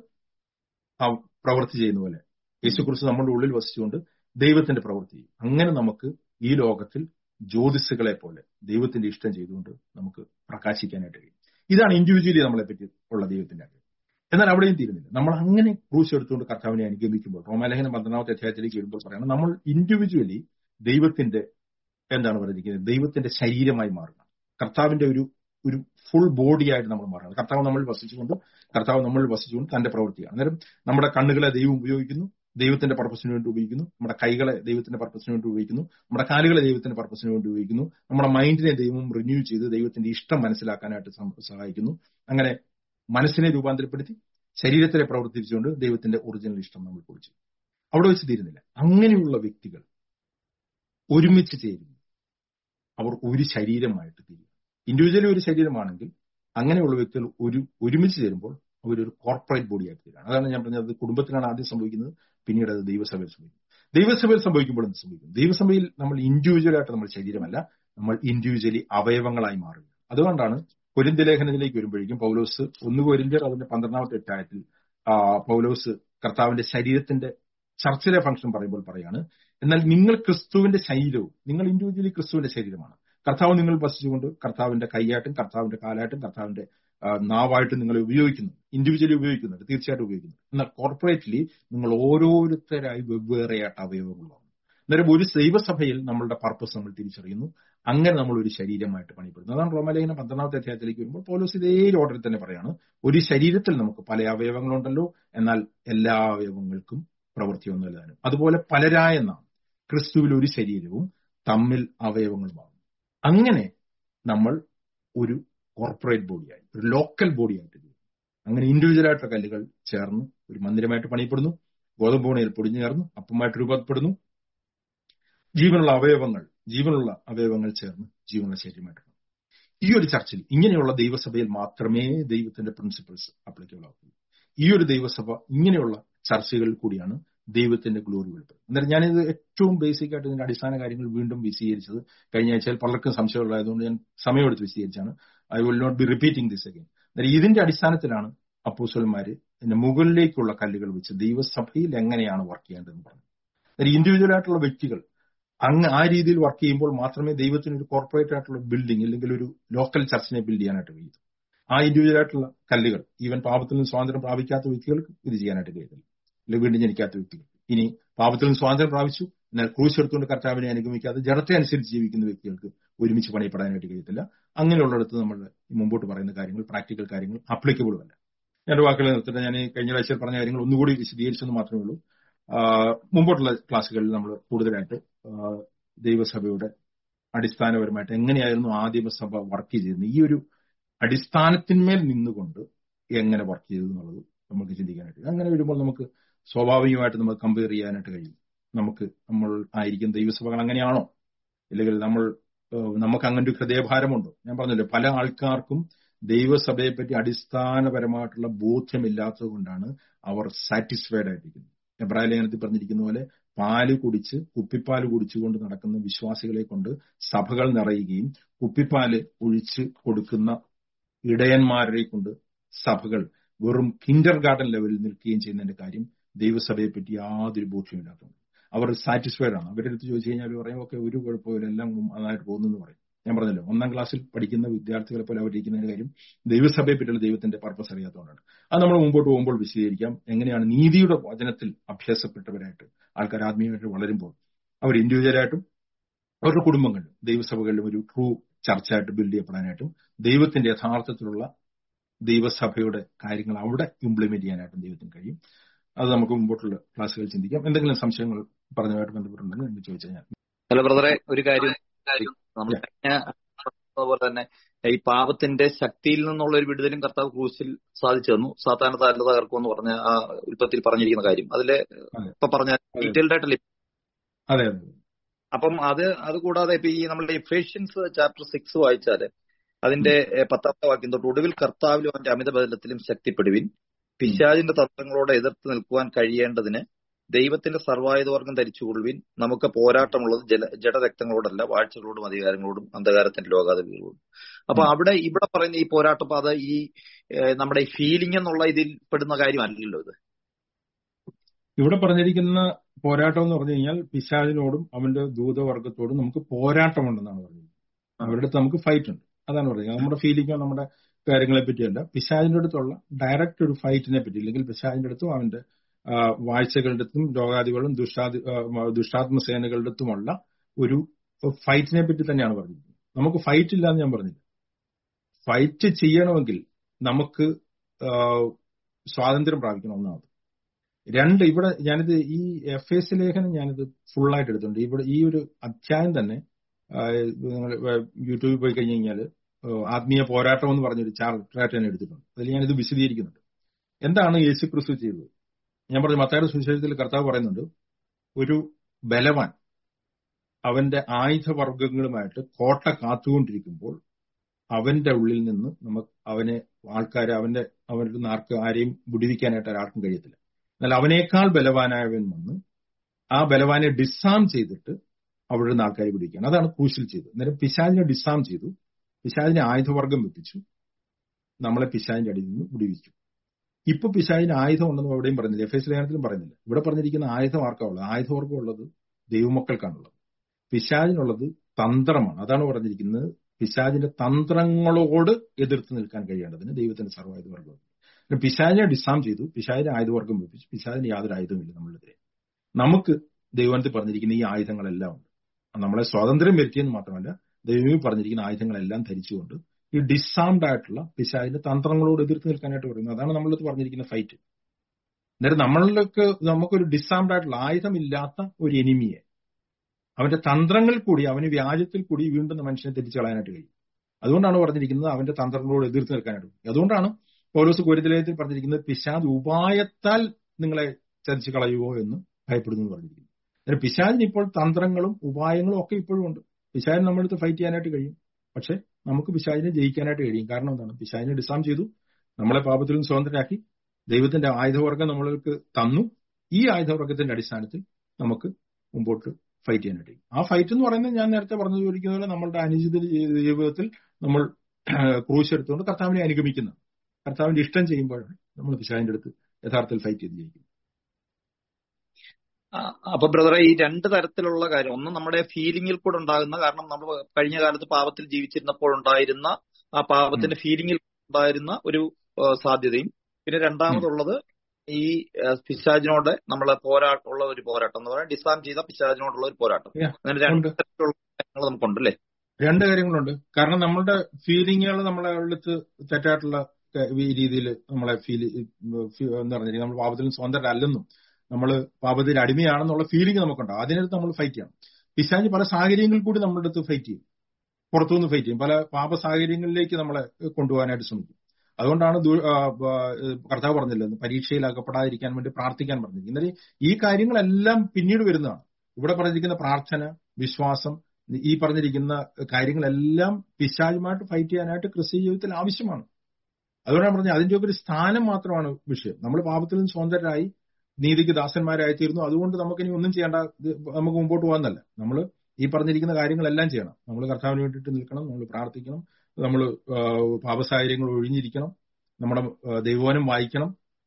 ആ പ്രവൃത്തി ചെയ്യുന്ന പോലെ യേശുക്രിസ്തു നമ്മുടെ ഉള്ളിൽ വസിച്ചുകൊണ്ട് ദൈവത്തിന്റെ പ്രവൃത്തി ചെയ്യും അങ്ങനെ നമുക്ക് ഈ ലോകത്തിൽ ജ്യോതിസുകളെ പോലെ ദൈവത്തിന്റെ ഇഷ്ടം ചെയ്തുകൊണ്ട് നമുക്ക് പ്രകാശിക്കാനായിട്ട് കഴിയും ഇതാണ് ഇൻഡിവിജ്വലി നമ്മളെ പറ്റി ഉള്ള ദൈവത്തിന്റെ ആഗ്രഹം എന്നാൽ അവിടെയും തീരുന്നില്ല നമ്മൾ അങ്ങനെ ക്രൂശ് എടുത്തുകൊണ്ട് കർത്താവിനെ അനുഗമിക്കുമ്പോൾ റോമാലേഖനം പന്ത്രണ്ടാമത്തെ അധ്യായത്തിലേക്ക് വരുമ്പോൾ പറയണം നമ്മൾ ഇൻഡിവിജ്വലി ദൈവത്തിന്റെ എന്താണ് പറഞ്ഞിരിക്കുന്നത് ദൈവത്തിന്റെ ശരീരമായി മാറുക കർത്താവിന്റെ ഒരു ഒരു ഫുൾ ബോഡിയായിട്ട് നമ്മൾ മാറുകയാണ് കർത്താവ് നമ്മൾ വസിച്ചുകൊണ്ട് കർത്താവ് നമ്മൾ വസിച്ചുകൊണ്ട് തന്റെ പ്രവൃത്തിയാണ് അന്നേരം നമ്മുടെ കണ്ണുകളെ ദൈവം ഉപയോഗിക്കുന്നു ദൈവത്തിന്റെ പർപ്പസിന് വേണ്ടി ഉപയോഗിക്കുന്നു നമ്മുടെ കൈകളെ ദൈവത്തിന്റെ പർപ്പസിന് വേണ്ടി ഉപയോഗിക്കുന്നു നമ്മുടെ കാലുകളെ ദൈവത്തിന്റെ പർപ്പസിന് വേണ്ടി ഉപയോഗിക്കുന്നു നമ്മുടെ മൈൻഡിനെ ദൈവം റിന്യൂ ചെയ്ത് ദൈവത്തിന്റെ ഇഷ്ടം മനസ്സിലാക്കാനായിട്ട് സം- സഹായിക്കുന്നു അങ്ങനെ മനസ്സിനെ രൂപാന്തരപ്പെടുത്തി ശരീരത്തിലെ പ്രവർത്തിച്ചുകൊണ്ട് ദൈവത്തിന്റെ ഒറിജിനൽ ഇഷ്ടം നമ്മൾ കുറിച്ചു അവിടെ വെച്ച് തീരുന്നില്ല അങ്ങനെയുള്ള വ്യക്തികൾ ഒരുമിച്ച് ചേരുന്നു അവർ ഒരു ശരീരമായിട്ട് തീരും ഇൻഡിവിജ്വലി ഒരു ശരീരമാണെങ്കിൽ അങ്ങനെയുള്ള വ്യക്തികൾ ഒരു ഒരുമിച്ച് ചേരുമ്പോൾ അവരൊരു കോർപ്പറേറ്റ് ബോഡി ആയിട്ട് തീരാണ് അതാണ് ഞാൻ പറഞ്ഞത് അത് കുടുംബത്തിലാണ് ആദ്യം സംഭവിക്കുന്നത് പിന്നീട് അത് ദൈവസഭയിൽ സംഭവിക്കും ദൈവസഭയിൽ സംഭവിക്കുമ്പോൾ എന്ത് സംഭവിക്കും ദൈവസഭയിൽ നമ്മൾ ഇൻഡിവിജ്വൽ ആയിട്ട് നമ്മൾ ശരീരമല്ല നമ്മൾ ഇൻഡിവിജ്വലി അവയവങ്ങളായി മാറുക അതുകൊണ്ടാണ് കൊരിന്ത ലേഖനത്തിലേക്ക് വരുമ്പോഴേക്കും പൗലോസ് ഒന്ന് കൊരിന്ത്യർ അതിന്റെ പന്ത്രണ്ടാമത്തെ അധ്യായത്തിൽ ആ, പൗലോസ് കർത്താവിന്റെ ശരീരത്തിന്റെ ചർച്ചിലെ ഫംഗ്ഷൻ പറയുമ്പോൾ പറയാണ് എന്നാൽ നിങ്ങൾ ക്രിസ്തുവിന്റെ ശരീരവും നിങ്ങൾ ഇൻഡിവിജ്വലി ക്രിസ്തുവിന്റെ ശരീരമാണ് കർത്താവ് നിങ്ങൾ വസിച്ചുകൊണ്ട് കർത്താവിന്റെ കൈയായിട്ടും കർത്താവിന്റെ കാലായിട്ടും കർത്താവിന്റെ ആ, നാവായിട്ടും നിങ്ങൾ ഉപയോഗിക്കുന്നു ഇൻഡിവിജ്വലി ഉപയോഗിക്കുന്നുണ്ട് തീർച്ചയായിട്ടും ഉപയോഗിക്കുന്നു എന്നാൽ കോർപ്പറേറ്റ്ലി നിങ്ങൾ ഓരോരുത്തരായി വെവ്വേറെയായിട്ട് അവയവങ്ങളാണ് അന്നേരം ഒരു ദൈവസഭയിൽ നമ്മളുടെ പർപ്പസ് നമ്മൾ തിരിച്ചറിയുന്നു അങ്ങനെ നമ്മൾ ഒരു ശരീരമായിട്ട് പണിപ്പെടുന്നു അതാണ് റോമലേഖനം പന്ത്രണ്ടാമത്തെ അധ്യായത്തിലേക്ക് വരുമ്പോൾ പോലീസ് ഇതേ ഓർഡറിൽ തന്നെ പറയാണ് ഒരു ശരീരത്തിൽ നമുക്ക് പല അവയവങ്ങളുണ്ടല്ലോ എന്നാൽ എല്ലാ അവയവങ്ങൾക്കും പ്രവൃത്തിയൊന്നുമില്ല താനും അതുപോലെ പലരായ നാം ക്രിസ്തുവിൽ ഒരു ശരീരവും തമ്മിൽ അവയവങ്ങളുമാകും അങ്ങനെ നമ്മൾ ഒരു കോർപ്പറേറ്റ് ബോഡിയായി ഒരു ലോക്കൽ ബോഡിയായിട്ട് തീരും അങ്ങനെ ഇൻഡിവിജ്വൽ ആയിട്ടുള്ള കല്ലുകൾ ചേർന്ന് ഒരു മന്ദിരമായിട്ട് പണിയപ്പെടുന്നു ഗോതമ്പോണിയിൽ പൊടിഞ്ഞു ചേർന്ന് അപ്പമായിട്ട് രൂപപ്പെടുന്നു ജീവനുള്ള അവയവങ്ങൾ ജീവനുള്ള അവയവങ്ങൾ ചേർന്ന് ജീവനുള്ള ശരീരമായിട്ട് മാറും. ഈ ഒരു ചർച്ചിൽ ഇങ്ങനെയുള്ള ദൈവസഭയിൽ മാത്രമേ ദൈവത്തിന്റെ പ്രിൻസിപ്പിൾസ് അപ്ലിക്കബിൾ ആവുള്ളൂ ഈ ഒരു ദൈവസഭ ഇങ്ങനെയുള്ള ചർച്ചകളിൽ കൂടിയാണ് ദൈവത്തിന്റെ ഗ്ലോറി വെളിപ്പെടുന്നത് അന്നേരം ഞാനിത് ഏറ്റവും ബേസിക് ആയിട്ട് ഇതിന്റെ അടിസ്ഥാന കാര്യങ്ങൾ വീണ്ടും വിശദീകരിച്ചത് കഴിഞ്ഞ ആഴ്ചയിൽ പലർക്കും സംശയമുള്ളതായതുകൊണ്ട് ഞാൻ സമയമെടുത്ത് വിശദീകരിച്ചാണ് I will not be repeating this again അന്നേരം ഇതിന്റെ അടിസ്ഥാനത്തിലാണ് അപ്പോസന്മാര് ഇതിന്റെ മുകളിലേക്കുള്ള കല്ലുകൾ വെച്ച് ദൈവസഭയിൽ എങ്ങനെയാണ് വർക്ക് ചെയ്യേണ്ടതെന്ന് പറഞ്ഞു അന്നേരം ഇൻഡിവിജ്വൽ ആയിട്ടുള്ള വ്യക്തികൾ അങ്ങ് ആ രീതിയിൽ വർക്ക് ചെയ്യുമ്പോൾ മാത്രമേ ദൈവത്തിന് ഒരു കോർപ്പറേറ്റ് ആയിട്ടുള്ള ബിൽഡിംഗ് അല്ലെങ്കിൽ ഒരു ലോക്കൽ ചർച്ചിനെ ബിൽഡ് ചെയ്യാനായിട്ട് കഴിയൂ ആ ഇൻഡിവിജ്വൽ ആയിട്ടുള്ള കല്ലുകൾ ഈവൻ പാപത്തിൽ നിന്ന് സ്വാതന്ത്ര്യം പ്രാപിക്കാത്ത വ്യക്തികൾക്ക് ഇത് ചെയ്യാനായിട്ട് കഴിയത്തില്ല അല്ലെങ്കിൽ വീണ്ടും ജനിക്കാത്ത വ്യക്തികൾ ഇനി പാപത്തിൽ നിന്ന് സ്വാതന്ത്ര്യം പ്രാപിച്ചു എന്നാൽ ക്രൂശ് എടുത്തുകൊണ്ട് കർത്താവിനെ അനുഗമിക്കാതെ ജഡത്തെ അനുസരിച്ച് ജീവിക്കുന്ന വ്യക്തികൾക്ക് ഒരുമിച്ച് പണിയപ്പെടാനായിട്ട് കഴിയത്തില്ല അങ്ങനെയുള്ളിടത്ത് നമ്മൾ മുമ്പോട്ട് പറയുന്ന കാര്യങ്ങൾ പ്രാക്ടിക്കൽ കാര്യങ്ങൾ അപ്ലിക്കബിളും അല്ല ഞാൻ വാക്കുകൾ നിർത്തിട്ട് ഞാൻ ഈ കഴിഞ്ഞ ആഴ്ചയിൽ പറഞ്ഞ കാര്യങ്ങൾ ഒന്നുകൂടി വിശദീകരിച്ചെന്ന് മാത്രമേ ഉള്ളൂ ആ, മുമ്പോട്ടുള്ള ക്ലാസ്സുകളിൽ നമ്മൾ കൂടുതലായിട്ട് ആ, ദൈവസഭയുടെ അടിസ്ഥാനപരമായിട്ട് എങ്ങനെയായിരുന്നു ആദിമസഭ വർക്ക് ചെയ്തിരുന്നത് ഈ ഒരു അടിസ്ഥാനത്തിന്മേൽ നിന്നുകൊണ്ട് എങ്ങനെ വർക്ക് ചെയ്തു എന്നുള്ളത് നമുക്ക് ചിന്തിക്കാനായിട്ട് അങ്ങനെ വരുമ്പോൾ നമുക്ക് സ്വാഭാവികമായിട്ട് നമുക്ക് കമ്പയർ ചെയ്യാനായിട്ട് കഴിയും നമുക്ക് നമ്മൾ ആയിരിക്കും ദൈവസഭകൾ അങ്ങനെയാണോ അല്ലെങ്കിൽ നമ്മൾ ഏഹ്, നമുക്ക് അങ്ങനെ ഒരു ഹൃദയഭാരമുണ്ടോ ഞാൻ പറഞ്ഞല്ലോ പല ആൾക്കാർക്കും ദൈവസഭയെ പറ്റി അടിസ്ഥാനപരമായിട്ടുള്ള ബോധ്യമില്ലാത്തത് കൊണ്ടാണ് അവർ സാറ്റിസ്ഫൈഡ് ആയിട്ടിരിക്കുന്നത് എബ്രാഹിം ലേഖനത്തിൽ പറഞ്ഞിരിക്കുന്ന പോലെ പാല് കുടിച്ച് കുപ്പിപ്പാല് കുടിച്ചുകൊണ്ട് നടക്കുന്ന വിശ്വാസികളെ കൊണ്ട് സഭകൾ നിറയുകയും കുപ്പിപ്പാല് ഒഴിച്ച് കൊടുക്കുന്ന ഇടയന്മാരെ കൊണ്ട് സഭകൾ വെറും കിൻഡർ ഗാർഡൻ ലെവലിൽ നിൽക്കുകയും ചെയ്യുന്നതിന്റെ കാര്യം ദൈവസഭയെ പറ്റി യാതൊരു ബോധ്യമില്ലാത്തതുകൊണ്ട് അവർ സാറ്റിസ്ഫൈഡ് ആണ് അവരുടെ അടുത്ത് ചോദിച്ചു കഴിഞ്ഞാൽ അവർ പറയും ഓക്കെ ഒരു കുഴപ്പമില്ല എല്ലാം നന്നായിട്ട് പോകുന്നു എന്ന് പറയും ഞാൻ പറഞ്ഞല്ലോ ഒന്നാം ക്ലാസ്സിൽ പഠിക്കുന്ന വിദ്യാർത്ഥികളെ പോലെ അവരിയ്ക്കുന്നതിന്റെ കാര്യം ദൈവസഭയെ പറ്റിയുള്ള ദൈവത്തിന്റെ പർപ്പസ് അറിയാത്തതുകൊണ്ടാണ് അത് നമ്മൾ മുമ്പോട്ട് പോകുമ്പോൾ വിശദീകരിക്കാം എങ്ങനെയാണ് നീതിയുടെ വചനത്തിൽ അഭ്യാസപ്പെട്ടവരായിട്ട് ആൾക്കാർ ആത്മീയമായിട്ട് വളരുമ്പോൾ അവർ ഇൻഡിവിജ്വലായിട്ടും അവരുടെ കുടുംബങ്ങളിലും ദൈവസഭകളിലും ഒരു ട്രൂ ചർച്ചയായിട്ട് ബിൽഡ് ചെയ്യപ്പെടാനായിട്ടും ദൈവത്തിന്റെ യഥാർത്ഥത്തിലുള്ള ദൈവസഭയുടെ കാര്യങ്ങൾ അവിടെ ഇംപ്ലിമെന്റ് ചെയ്യാനായിട്ടും ദൈവത്തിന് കഴിയും അത് നമുക്ക് മുമ്പോട്ടുള്ള ക്ലാസ്സുകൾ ചിന്തിക്കാം എന്തെങ്കിലും സംശയങ്ങൾ പറഞ്ഞതുമായിട്ട് ബന്ധപ്പെട്ടുണ്ടെങ്കിൽ നിങ്ങൾ ചോദിച്ചു കഴിഞ്ഞാൽ അല്ല ബ്രദറെ ഒരു കാര്യം നമ്മൾ കഴിഞ്ഞ പോലെ തന്നെ ഈ പാപത്തിന്റെ ശക്തിയിൽ നിന്നുള്ള ഒരു വിടുതലും കർത്താവ് ക്രൂസിൽ സാധിച്ചു തന്നു സാധാരണ താരത തകർക്കുമെന്ന് പറഞ്ഞ ആ ഉൽപ്പത്തിൽ പറഞ്ഞിരിക്കുന്ന കാര്യം അതിലെ ഇപ്പൊ പറഞ്ഞ ഡീറ്റെയിൽഡ് ആയിട്ടല്ലേ അതെ അതെ അപ്പം അത് അത് കൂടാതെ ഇപ്പൊ ഈ നമ്മളുടെ എഫേഷ്യൻസ് ചാപ്റ്റർ സിക്സ് വായിച്ചാല് അതിന്റെ പത്താമത്തെ വാക്യം തൊട്ട് ഒടുവിൽ കർത്താവിലും അവന്റെ അമിത ബലത്തിലും ശക്തിപ്പെടുവിൻ പിശാചിന്റെ തത്വങ്ങളോട് എതിർത്ത് നിൽക്കുവാൻ കഴിയേണ്ടതിന് ദൈവത്തിന്റെ സർവായുധവർഗം ധരിച്ചുകൊള്ളുവിൻ നമുക്ക് പോരാട്ടമുള്ളത് ജല ജഡരക്തങ്ങളോടല്ല വാഴ്ചകളോടും അധികാരങ്ങളോടും അന്ധകാരത്തിന്റെ ലോകാധിപതികളോടും അപ്പൊ അവിടെ ഇവിടെ പറയുന്ന ഈ പോരാട്ടം അത് ഈ നമ്മുടെ ഈ ഫീലിംഗ് എന്നുള്ള ഇതിൽ പെടുന്ന കാര്യമല്ലല്ലോ ഇത് ഇവിടെ പറഞ്ഞിരിക്കുന്ന പോരാട്ടം എന്ന് പറഞ്ഞു കഴിഞ്ഞാൽ പിശാചിനോടും അവന്റെ ദൂതവർഗത്തോടും നമുക്ക് പോരാട്ടമുണ്ടെന്നാണ് പറഞ്ഞത് അവരുടെ അടുത്ത് നമുക്ക് ഫൈറ്റ് ഉണ്ട് അതാണ് പറയുന്നത് നമ്മുടെ ഫീലിങ്ങോ നമ്മുടെ കാര്യങ്ങളെ പറ്റിയല്ല പിശാചിന്റെ അടുത്തുള്ള ഡയറക്റ്റ് ഒരു ഫൈറ്റിനെ പറ്റി അല്ലെങ്കിൽ പിശാചിന്റെ അടുത്തും അവന്റെ വാഴ്ചകളുടെ അടുത്തും രോഗാദികളും ദുഷ്ടാദി ദുഷ്ടാത്മ സേനകളുടെ അടുത്തുമുള്ള ഒരു ഫൈറ്റിനെ പറ്റി തന്നെയാണ് പറഞ്ഞിരിക്കുന്നത് നമുക്ക് ഫൈറ്റ് ഇല്ല എന്ന് ഞാൻ പറഞ്ഞില്ല ഫൈറ്റ് ചെയ്യണമെങ്കിൽ നമുക്ക് സ്വാതന്ത്ര്യം പ്രാപിക്കണം ഒന്നാമത് രണ്ട് ഇവിടെ ഞാനിത് ഈ എഫ് എസ് ലേഖനം ഞാനിത് ഫുള്ളായിട്ട് എടുത്തിട്ടുണ്ട് ഇവിടെ ഈ ഒരു അധ്യായം തന്നെ നിങ്ങൾ യൂട്യൂബിൽ പോയി കഴിഞ്ഞ് കഴിഞ്ഞാൽ ആത്മീയ പോരാട്ടം എന്ന് പറഞ്ഞൊരു ചാർട്ടറായിട്ട് ഞാൻ എടുത്തിട്ടുണ്ട് അതിൽ ഞാനിത് വിശദീകരിക്കുന്നുണ്ട് എന്താണ് യേശു ക്രിസ്തു ചെയ്തത് ഞാൻ പറഞ്ഞു മത്തായുടെ സുവിശേഷത്തിൽ കർത്താവ് പറയുന്നുണ്ട് ഒരു ബലവാൻ അവന്റെ ആയുധവർഗങ്ങളുമായിട്ട് കോട്ട കാത്തുകൊണ്ടിരിക്കുമ്പോൾ അവന്റെ ഉള്ളിൽ നിന്ന് നമുക്ക് അവനെ ആൾക്കാരെ അവന്റെ അവരുടെ നാർക്ക് ആരെയും വിടുവിക്കാനായിട്ട് ഒരാൾക്കും കഴിയത്തില്ല എന്നാൽ അവനേക്കാൾ ബലവാനായവൻ വന്ന് ആ ബലവാനെ ഡിസാം ചെയ്തിട്ട് അവിടെ നിന്ന് ആൾക്കാരെ പിടിക്കുകയാണ് അതാണ് ക്രൂശിൽ ചെയ്തത് അന്നേരം പിശാചിനെ ഡിസാം ചെയ്തു പിശാചിനെ ആയുധവർഗം വെപ്പിച്ചു നമ്മളെ പിശാചിന്റെ അടിയിൽ നിന്ന് വിടുവിച്ചു ഇപ്പൊ പിശാചിന് ആയുധം ഉണ്ടെന്ന് എവിടെയും പറഞ്ഞില്ല എഫ് എസ് ലേഖനത്തിലും പറയുന്നില്ല ഇവിടെ പറഞ്ഞിരിക്കുന്ന ആയുധം ആർക്കാ ഉള്ളത് ആയുധവർഗം ഉള്ളത് ദൈവമക്കൾക്കാണുള്ളത് പിശാചിനുള്ളത് തന്ത്രമാണ് അതാണ് പറഞ്ഞിരിക്കുന്നത് പിശാചിന്റെ തന്ത്രങ്ങളോട് എതിർത്ത് നിൽക്കാൻ കഴിയേണ്ടതിന് ദൈവത്തിന്റെ സർവായുധവർഗം പിശാചിനെ ഡിസാം ചെയ്തു പിശാചിനെ ആയുധവർഗം വെപ്പിച്ചു പിശാചിന് യാതൊരു ആയുധമില്ല നമ്മളിതെതിരെ നമുക്ക് ദൈവത്തിൽ പറഞ്ഞിരിക്കുന്ന ഈ ആയുധങ്ങളെല്ലാം ഉണ്ട് നമ്മളെ സ്വാതന്ത്ര്യം വരുത്തിയെന്ന് മാത്രമല്ല ദൈവം പറഞ്ഞിരിക്കുന്ന ആയുധങ്ങളെല്ലാം ധരിച്ചുകൊണ്ട് ഈ ഡിസാംഡ് ആയിട്ടുള്ള പിശാചിന്റെ തന്ത്രങ്ങളോട് എതിർത്ത് നിൽക്കാനായിട്ട് പറയുന്നത് അതാണ് നമ്മളത് പറഞ്ഞിരിക്കുന്ന ഫൈറ്റ് അന്നേരം നമ്മൾക്ക് നമുക്കൊരു ഡിസാംഡ് ആയിട്ടുള്ള ആയുധമില്ലാത്ത ഒരു എനിമിയെ അവന്റെ തന്ത്രങ്ങൾ കൂടി അവന് വ്യാജത്തിൽ കൂടി വീണ്ടും മനുഷ്യനെ തെറ്റിച്ച് കളയാനായിട്ട് കഴിയും അതുകൊണ്ടാണ് പറഞ്ഞിരിക്കുന്നത് അവന്റെ തന്ത്രങ്ങളോട് എതിർത്ത് നിൽക്കാനായിട്ട് അതുകൊണ്ടാണ് പൗലോസ് കോരിതലയത്തിൽ പറഞ്ഞിരിക്കുന്നത് പിശാദ് ഉപായത്താൽ നിങ്ങളെ ചതിച്ച് കളയുമോ എന്ന് ഭയപ്പെടുന്നു പറഞ്ഞിരിക്കുന്നു അന്നേരം പിശാദിന് ഇപ്പോൾ തന്ത്രങ്ങളും ഉപായങ്ങളും ഒക്കെ ഇപ്പോഴും ഉണ്ട് പിശാദിന് നമ്മളടുത്ത് ഫൈറ്റ് ചെയ്യാനായിട്ട് കഴിയും പക്ഷെ നമുക്ക് പിശാദിനെ ജയിക്കാനായിട്ട് കഴിയും കാരണം എന്താണ് പിശാദിനെ ഡിസാം ചെയ്തു നമ്മളെ പാപത്തിൽ നിന്ന് സ്വതന്ത്രരാക്കി ദൈവത്തിന്റെ ആയുധവർഗം നമ്മൾക്ക് തന്നു ഈ ആയുധവർഗത്തിന്റെ അടിസ്ഥാനത്തിൽ നമുക്ക് മുമ്പോട്ട് ഫൈറ്റ് ചെയ്യാനായിട്ട് കഴിയും ആ ഫൈറ്റ് എന്ന് പറയുന്നത് ഞാൻ നേരത്തെ പറഞ്ഞു ചോദിക്കുന്ന പോലെ നമ്മളുടെ അനുചിത ജീവിതത്തിൽ നമ്മൾ ക്രൂശ് എടുത്തുകൊണ്ട് കർത്താവിനെ അനുഗമിക്കുന്ന കർത്താവിന്റെ ഇഷ്ടം ചെയ്യുമ്പോഴാണ് നമ്മൾ പിശാദിന്റെ അടുത്ത് യഥാർത്ഥത്തിൽ ഫൈറ്റ് ചെയ്ത് ജയിക്കുന്നത് അപ്പൊ ബ്രദറെ ഈ രണ്ട് തരത്തിലുള്ള കാര്യം ഒന്ന് നമ്മുടെ ഫീലിംഗിൽ കൂടെ ഉണ്ടാകുന്ന കാരണം നമ്മൾ കഴിഞ്ഞ കാലത്ത് പാപത്തിൽ ജീവിച്ചിരുന്നപ്പോൾ ഉണ്ടായിരുന്ന ആ പാപത്തിന്റെ ഫീലിംഗിൽ ഉണ്ടായിരുന്ന ഒരു സാധ്യതയും പിന്നെ രണ്ടാമതുള്ളത് ഈ പിശാജിനോട് നമ്മളെ പോരാട്ടമുള്ള ഒരു പോരാട്ടം എന്ന് പറയാം ഡിസാം ചെയ്ത പിശാജിനോടുള്ള ഒരു പോരാട്ടം അങ്ങനെ രണ്ട് തരത്തിലുള്ള കാര്യങ്ങൾ നമുക്കുണ്ടല്ലേ രണ്ട് കാര്യങ്ങളുണ്ട് കാരണം നമ്മളുടെ ഫീലിങ്ങുകൾ നമ്മളെ അടുത്ത് തെറ്റായിട്ടുള്ള ഈ രീതിയിൽ നമ്മളെ ഫീൽ എന്ന് പറഞ്ഞിരിക്കും നമ്മൾ പാപത്തിൽ സ്വതന്ത്രരല്ലെന്നും നമ്മൾ പാപത്തിൽ അടിമയാണെന്നുള്ള ഫീലിംഗ് നമുക്കുണ്ടാവും അതിനടുത്ത് നമ്മൾ ഫൈറ്റ് ചെയ്യണം പിശാജ് പല സാഹചര്യങ്ങളിൽ കൂടി നമ്മുടെ അടുത്ത് ഫൈറ്റ് ചെയ്യും പുറത്തുനിന്ന് ഫൈറ്റ് ചെയ്യും പല പാപ സാഹചര്യങ്ങളിലേക്ക് നമ്മളെ കൊണ്ടുപോകാനായിട്ട് ശ്രമിക്കും അതുകൊണ്ടാണ് കർത്താവ് പറഞ്ഞില്ല പരീക്ഷയിൽ അകപ്പെടാതിരിക്കാൻ വേണ്ടി പ്രാർത്ഥിക്കാൻ പറഞ്ഞിരിക്കുന്നത് എന്നാൽ ഈ കാര്യങ്ങളെല്ലാം പിന്നീട് വരുന്നതാണ് ഇവിടെ പറഞ്ഞിരിക്കുന്ന പ്രാർത്ഥന വിശ്വാസം ഈ പറഞ്ഞിരിക്കുന്ന കാര്യങ്ങളെല്ലാം പിശാചുമായിട്ട് ഫൈറ്റ് ചെയ്യാനായിട്ട് ക്രിസ്ത്യ ജീവിതത്തിൽ ആവശ്യമാണ് അതുകൊണ്ടാണ് പറഞ്ഞത് അതിന്റെ ഒക്കെ ഒരു സ്ഥാനം മാത്രമാണ് വിഷയം നമ്മൾ പാപത്തിൽ നിന്ന് സ്വതന്ത്രരായി നീതിക്ക് ദാസന്മാരായി തീർന്നു അതുകൊണ്ട് നമുക്ക് ഇനി ഒന്നും ചെയ്യേണ്ട നമുക്ക് മുമ്പോട്ട് പോകാന്നല്ല നമ്മൾ ഈ പറഞ്ഞിരിക്കുന്ന കാര്യങ്ങളെല്ലാം ചെയ്യണം നമ്മൾ കർത്താവിന് വേണ്ടിയിട്ട് നിൽക്കണം നമ്മൾ പ്രാർത്ഥിക്കണം നമ്മൾ പാപസാഹചര്യങ്ങൾ ഒഴിഞ്ഞിരിക്കണം നമ്മുടെ ദൈവവനം വായിക്കണം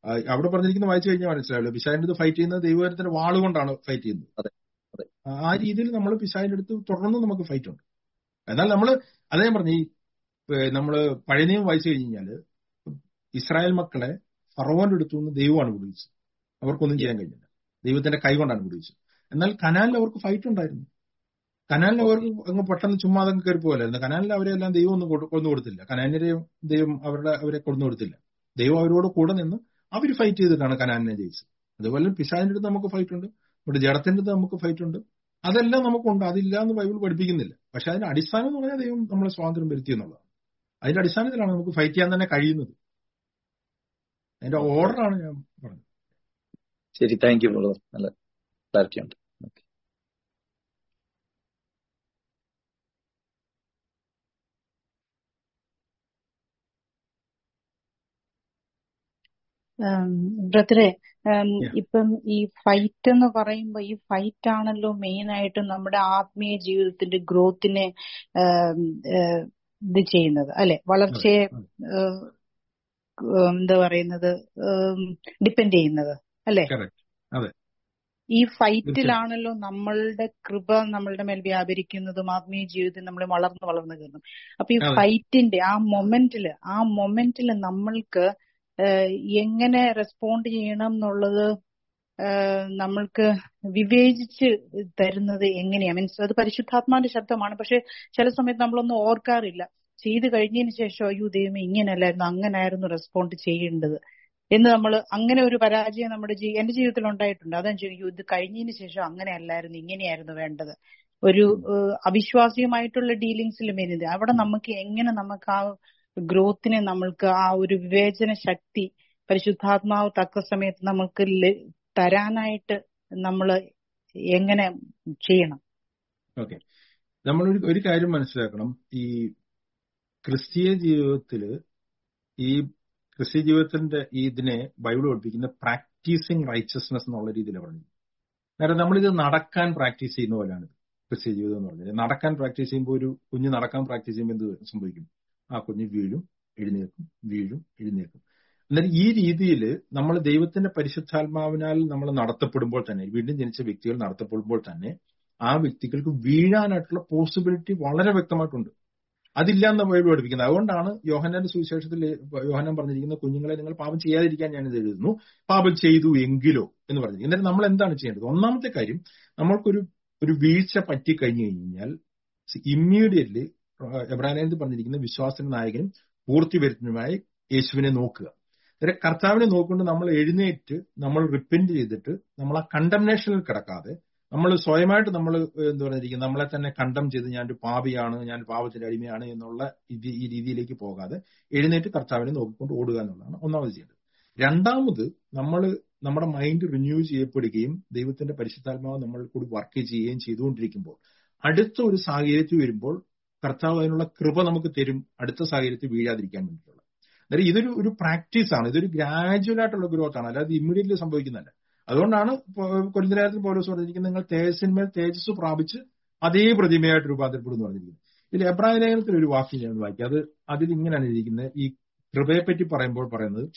ആ, അവിടെ പറഞ്ഞിരിക്കുന്ന വായിച്ചു കഴിഞ്ഞാൽ മനസ്സിലാവില്ല പിശാചിന്റെ അടുത്ത് ഫൈറ്റ് ചെയ്യുന്നത് ദൈവത്തിന്റെ വാള് കൊണ്ടാണ് ഫൈറ്റ് ചെയ്യുന്നത് അതെ അതെ ആ ആ രീതിയിൽ നമ്മൾ പിശാചിന്റെ അടുത്ത് തുടർന്ന് നമുക്ക് ഫൈറ്റ് ഉണ്ട് എന്നാൽ നമ്മൾ അതേ ഞാൻ പറഞ്ഞു ഈ ഏഹ്, നമ്മള് പഴയ നിയമം വായിച്ചു കഴിഞ്ഞാല് ഇസ്രായേൽ മക്കളെ ഫറവോന്റെ അടുത്തു നിന്ന് ദൈവമാണ് വിടുവിച്ചത് അവർക്കൊന്നും ചെയ്യാൻ കഴിഞ്ഞില്ല ദൈവത്തിന്റെ കൈ കൊണ്ടാണ് വിടുവിച്ചത് എന്നാൽ കനാലിൽ അവർക്ക് ഫൈറ്റ് ഉണ്ടായിരുന്നു കനാലിൽ അവർക്ക് അങ്ങ് പെട്ടെന്ന് ചുമ്മാ അതങ്ങ് കയറി പോകലായിരുന്നു കനാലിൽ അവരെല്ലാം ദൈവം ഒന്നും കൊടു- കൊന്നു കൊടുത്തില്ല കനാലിനെയും ദൈവം അവരുടെ അവരെ കൊന്നു കൊടുത്തില്ല ദൈവം അവരോട് കൂടെ നിന്ന് അവർ ഫൈറ്റ് ചെയ്തിട്ടാണ് കനാലിനെ ജയിച്ചത് അതുപോലെ പിശാചിന്റെ അടുത്ത് നമുക്ക് ഫൈറ്റ് ഉണ്ട് ഇവിടെ ജഡത്തിന്റെ അടുത്ത് നമുക്ക് ഫൈറ്റ് ഉണ്ട് അതെല്ലാം നമുക്കുണ്ട് അതില്ല എന്ന് ബൈബിൾ പഠിപ്പിക്കുന്നില്ല പക്ഷെ അതിന്റെ അടിസ്ഥാനം എന്ന് പറഞ്ഞാൽ ദൈവം നമ്മളെ സ്വാതന്ത്ര്യം വരുത്തി എന്നുള്ളതാണ് അതിന്റെ അടിസ്ഥാനത്തിലാണ് നമുക്ക് ഫൈറ്റ് ചെയ്യാൻ തന്നെ കഴിയുന്നത് അതിന്റെ ഓർഡറാണ് ഞാൻ പറഞ്ഞത് ശരി താങ്ക് യു ബ്രദർ നല്ല ക്ലാരിറ്റി ഉണ്ട് ഓക്കെ ബ്രദറെ ഉം, Yeah. ഇപ്പം ഈ ഫൈറ്റ് എന്ന് പറയുമ്പോ ഈ ഫൈറ്റ് ആണല്ലോ മെയിൻ ആയിട്ട് നമ്മുടെ ആത്മീയ ജീവിതത്തിന്റെ ഗ്രോത്തിനെ ഉം, ഏഹ്, ഇത് ചെയ്യുന്നത് അല്ലെ അതെ വളർച്ചയെ അതെ ഏഹ്, ഉം, എന്താ പറയുന്നത് ഡിപ്പെൻഡ് ചെയ്യുന്നത് അല്ലെ കറക്റ്റ് അതെ ഈ തീർച്ചയായും ഫൈറ്റിലാണല്ലോ നമ്മളുടെ കൃപ നമ്മളുടെ മേൽ വ്യാപരിക്കുന്നതും ആത്മീയ ജീവിതത്തിൽ നമ്മൾ വളർന്ന് വളർന്ന് കയറുന്നു അപ്പൊ ഈ അതെ ഫൈറ്റിന്റെ ആ മൊമെന്റില് ആ മൊമെന്റില് നമ്മൾക്ക് ഏഹ്, എങ്ങനെ റെസ്പോണ്ട് ചെയ്യണം എന്നുള്ളത് ഏഹ്, നമ്മൾക്ക് വിവേചിച്ച് തരുന്നത് എങ്ങനെയാ മീൻസ് അത് പരിശുദ്ധാത്മാവിന്റെ ശബ്ദമാണ് പക്ഷെ ചില സമയത്ത് നമ്മളൊന്നും ഓർക്കാറില്ല ചെയ്ത് കഴിഞ്ഞതിന് ശേഷം അയ്യോ ദൈവമേ ഇങ്ങനെയല്ലായിരുന്നു അങ്ങനായിരുന്നു റെസ്പോണ്ട് ചെയ്യേണ്ടത് എന്ന് നമ്മൾ അങ്ങനെ ഒരു പരാജയം നമ്മുടെ ജീ എന്റെ ജീവിതത്തിൽ ഉണ്ടായിട്ടുണ്ട് അതാ ചോദിക്കൂ ഇത് കഴിഞ്ഞതിന് ശേഷം അങ്ങനെ അല്ലായിരുന്നു ഇങ്ങനെയായിരുന്നു വേണ്ടത് ഒരു ഉം. ഏഹ്, അവിശ്വാസിയുമായിട്ടുള്ള ഡീലിങ്സിലും വരുന്നത് അവിടെ നമുക്ക് എങ്ങനെ നമുക്ക് ആ ഗ്രോത്തിനെ നമ്മൾക്ക് ആ ഒരു വിവേചന ശക്തി പരിശുദ്ധാത്മാവ് തക്ക സമയത്ത് നമുക്ക് ല- തരാനായിട്ട് നമ്മൾ എങ്ങനെ ചെയ്യണം ഓക്കെ നമ്മളൊരു ഒരു കാര്യം മനസ്സിലാക്കണം ഈ ക്രിസ്തീയ ജീവിതത്തില് ഈ ക്രിസ്തീയ ജീവിതത്തിന്റെ ഈ ഇതിനെ ബൈബിൾ പഠിപ്പിക്കുന്ന പ്രാക്ടീസിങ് റൈച്ചസ്നെസ് എന്നുള്ള രീതിയിലാണ് പറഞ്ഞത് കാരണം നമ്മളിത് നടക്കാൻ പ്രാക്ടീസ് ചെയ്യുന്ന പോലെയാണ് ക്രിസ്തീയ ജീവിതം എന്ന് പറഞ്ഞത് നടക്കാൻ പ്രാക്ടീസ് ചെയ്യുമ്പോൾ ഒരു കുഞ്ഞ് നടക്കാൻ പ്രാക്ടീസ് ചെയ്യുമ്പോൾ എന്ത് സംഭവിക്കും ആ കുഞ്ഞ് വീഴും എഴുന്നേൽക്കും വീഴും എഴുന്നേൽക്കും എന്നാൽ ഈ രീതിയിൽ നമ്മൾ ദൈവത്തിന്റെ പരിശുദ്ധാത്മാവിനാൽ നമ്മൾ നടത്തപ്പെടുമ്പോൾ തന്നെ വീണ്ടും ജനിച്ച വ്യക്തികൾ നടത്തപ്പെടുമ്പോൾ തന്നെ ആ വ്യക്തികൾക്ക് വീഴാനായിട്ടുള്ള പോസിബിലിറ്റി വളരെ വ്യക്തമായിട്ടുണ്ട് അതില്ല എന്ന് ബൈബിൾ പഠിപ്പിക്കുന്നത് അതുകൊണ്ടാണ് യോഹന്നാന്റെ സുവിശേഷത്തിൽ യോഹന്നാൻ പറഞ്ഞിരിക്കുന്ന കുഞ്ഞുങ്ങളെ നിങ്ങൾ പാപം ചെയ്യാതിരിക്കാൻ ഞാൻ ഇത് എഴുതുന്നു പാപം ചെയ്തു എങ്കിലോ എന്ന് പറഞ്ഞിരിക്കുന്നത് എന്നിട്ട് നമ്മൾ എന്താണ് ചെയ്യേണ്ടത് ഒന്നാമത്തെ കാര്യം നമ്മൾക്കൊരു ഒരു വീഴ്ച പറ്റി കഴിഞ്ഞു കഴിഞ്ഞാൽ ഇമ്മീഡിയറ്റ്ലി എബ്രാഹിം പറഞ്ഞിരിക്കുന്ന വിശ്വാസത്തിന്റെ നായകനും പൂർത്തി വരുത്തുന്നതുമായി യേശുവിനെ നോക്കുക അന്നേരം കർത്താവിനെ നോക്കിക്കൊണ്ട് നമ്മൾ എഴുന്നേറ്റ് നമ്മൾ റിപ്പൻറ്റ് ചെയ്തിട്ട് നമ്മൾ ആ കണ്ടംനേഷനിൽ കിടക്കാതെ നമ്മൾ സ്വയമായിട്ട് നമ്മൾ എന്താ പറഞ്ഞിരിക്കുന്നത് നമ്മളെ തന്നെ കണ്ടം ചെയ്ത് ഞാനൊരു പാപിയാണ് ഞാൻ പാപത്തിന്റെ അടിമയാണ് എന്നുള്ള ഇത് ഈ രീതിയിലേക്ക് പോകാതെ എഴുന്നേറ്റ് കർത്താവിനെ നോക്കിക്കൊണ്ട് ഓടുക എന്നുള്ളതാണ് ഒന്നാമത് ചെയ്യേണ്ടത് രണ്ടാമത് നമ്മൾ നമ്മുടെ മൈൻഡ് റിന്യൂ ചെയ്യപ്പെടുകയും ദൈവത്തിന്റെ പരിശുദ്ധാത്മാവ് നമ്മൾ കൂടി വർക്ക് ചെയ്യുകയും ചെയ്തുകൊണ്ടിരിക്കുമ്പോൾ അടുത്ത ഒരു സാഹചര്യത്തിൽ വരുമ്പോൾ കർത്താവ് അതിനുള്ള കൃപ നമുക്ക് തരും അടുത്ത സാഹചര്യത്തിൽ വീഴാതിരിക്കാൻ വേണ്ടിയിട്ടുള്ള അതായത് ഇതൊരു ഒരു പ്രാക്ടീസ് ആണ് ഇതൊരു ഗ്രാജുവൽ ആയിട്ടുള്ള ഗ്രോത്ത് ആണ് അല്ലാതെ ഇമ്മീഡിയറ്റ്ലി സംഭവിക്കുന്നതല്ല അതുകൊണ്ടാണ് കൊരിന്തരായത്തിൽ പോലീസ് പറഞ്ഞിരിക്കുന്നത് നിങ്ങൾ തേജസ്സിന്മേൽ തേജസ് പ്രാപിച്ച് അതേ പ്രതിമയായിട്ട് രൂപാന്തരപ്പെടുന്നു പറഞ്ഞിരിക്കുന്നത് ഇതിൽ എബ്രാഹിം ലേഖനത്തിൽ ഒരു വാക്യം ഞാൻ വായിക്കാം അത് അതിൽ ഇങ്ങനെയാണ് ഇരിക്കുന്നത് ഈ കൃപയെ പറ്റി പറയുമ്പോൾ പറയുന്നത്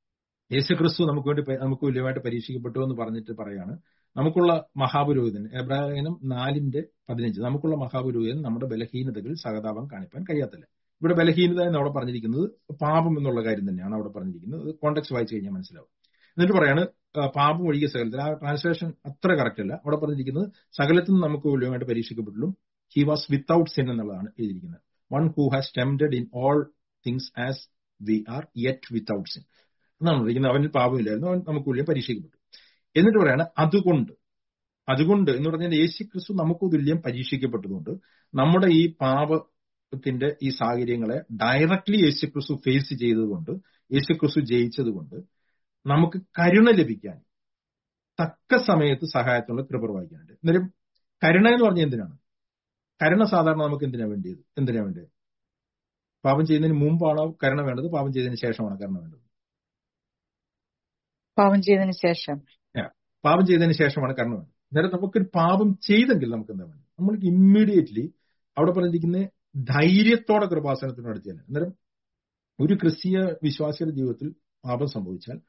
യേശു ക്രിസ്തു നമുക്ക് വേണ്ടി നമുക്ക് തുല്യമായിട്ട് പരീക്ഷിക്കപ്പെട്ടു എന്ന് പറഞ്ഞിട്ട് പറയാണ് നമുക്കുള്ള മഹാപുരോഹിതൻ എബ്രാഹിം ലേഖനം നാലിന്റെ പതിനഞ്ച് നമുക്കുള്ള മഹാപുരോഹിതൻ നമ്മുടെ ബലഹീനതകൾ സഹതാപം കാണിപ്പാൻ കഴിയാത്തില്ല ഇവിടെ ബലഹീനത എന്ന് അവിടെ പറഞ്ഞിരിക്കുന്നത് പാപം എന്നുള്ള കാര്യം തന്നെയാണ് അവിടെ പറഞ്ഞിരിക്കുന്നത് അത് കോണ്ടക്സ് വായിച്ചു കഴിഞ്ഞാൽ മനസ്സിലാവും എന്നിട്ട് പറയാണ് പാപം ഒഴികെ സകലത്തിൽ ആ ട്രാൻസ്ലേഷൻ അത്ര കറക്റ്റ് അല്ല അവിടെ പറഞ്ഞിരിക്കുന്നത് സകലത്തിൽ നിന്ന് നമുക്ക് തുല്യമായിട്ട് പരീക്ഷിക്കപ്പെട്ടുള്ളൂ ഹി വാസ് വിത്തൌട്ട് സിൻ എന്നുള്ളതാണ് എഴുതിയിരിക്കുന്നത് one who has tempted in all things as we are yet without sin എന്നാണ് പറഞ്ഞിരിക്കുന്നത് അവനിൽ പാപമില്ലായിരുന്നു അവൻ നമുക്ക് തുല്യം പരീക്ഷിക്കപ്പെട്ടു എന്നിട്ട് പറയാണ് അതുകൊണ്ട് അതുകൊണ്ട് എന്ന് പറഞ്ഞാൽ യേശു ക്രിസ്തു നമുക്ക് തുല്യം പരീക്ഷിക്കപ്പെട്ടതുകൊണ്ട് നമ്മുടെ ഈ പാപത്തിന്റെ ഈ സാഹചര്യങ്ങളെ ഡയറക്ട്ലി യേശു ക്രിസ്തു ഫേസ് ചെയ്തതുകൊണ്ട് യേശു ക്രിസ്തു ജയിച്ചതുകൊണ്ട് നമുക്ക് കരുണ ലഭിക്കാൻ തക്ക സമയത്ത് സഹായത്തിനുള്ള കൃപ വായിക്കാനുണ്ട് എന്നാലും കരുണ എന്ന് പറഞ്ഞാൽ എന്തിനാണ് കരുണ സാധാരണ നമുക്ക് എന്തിനാ വേണ്ടിയത് എന്തിനാ വേണ്ടത് പാപം ചെയ്യുന്നതിന് മുമ്പാണോ കരുണ വേണ്ടത് പാപം ചെയ്തതിന് ശേഷമാണോ കരുണ വേണ്ടത് പാപം ചെയ്തതിന് ശേഷം പാപം ചെയ്തതിന് ശേഷമാണ് കരുണ വേണ്ടത് അന്നേരം നമുക്കൊരു പാപം ചെയ്തെങ്കിൽ നമുക്ക് എന്താ വേണ്ടത് നമ്മൾക്ക് ഇമ്മീഡിയറ്റ്ലി അവിടെ പറഞ്ഞിരിക്കുന്ന ധൈര്യത്തോടെ കൃപാസനത്തിനോട് ചെയ്യാൻ അന്നേരം ഒരു ക്രിസ്തീയ വിശ്വാസിയുടെ ജീവിതത്തിൽ പാപം സംഭവിച്ചാൽ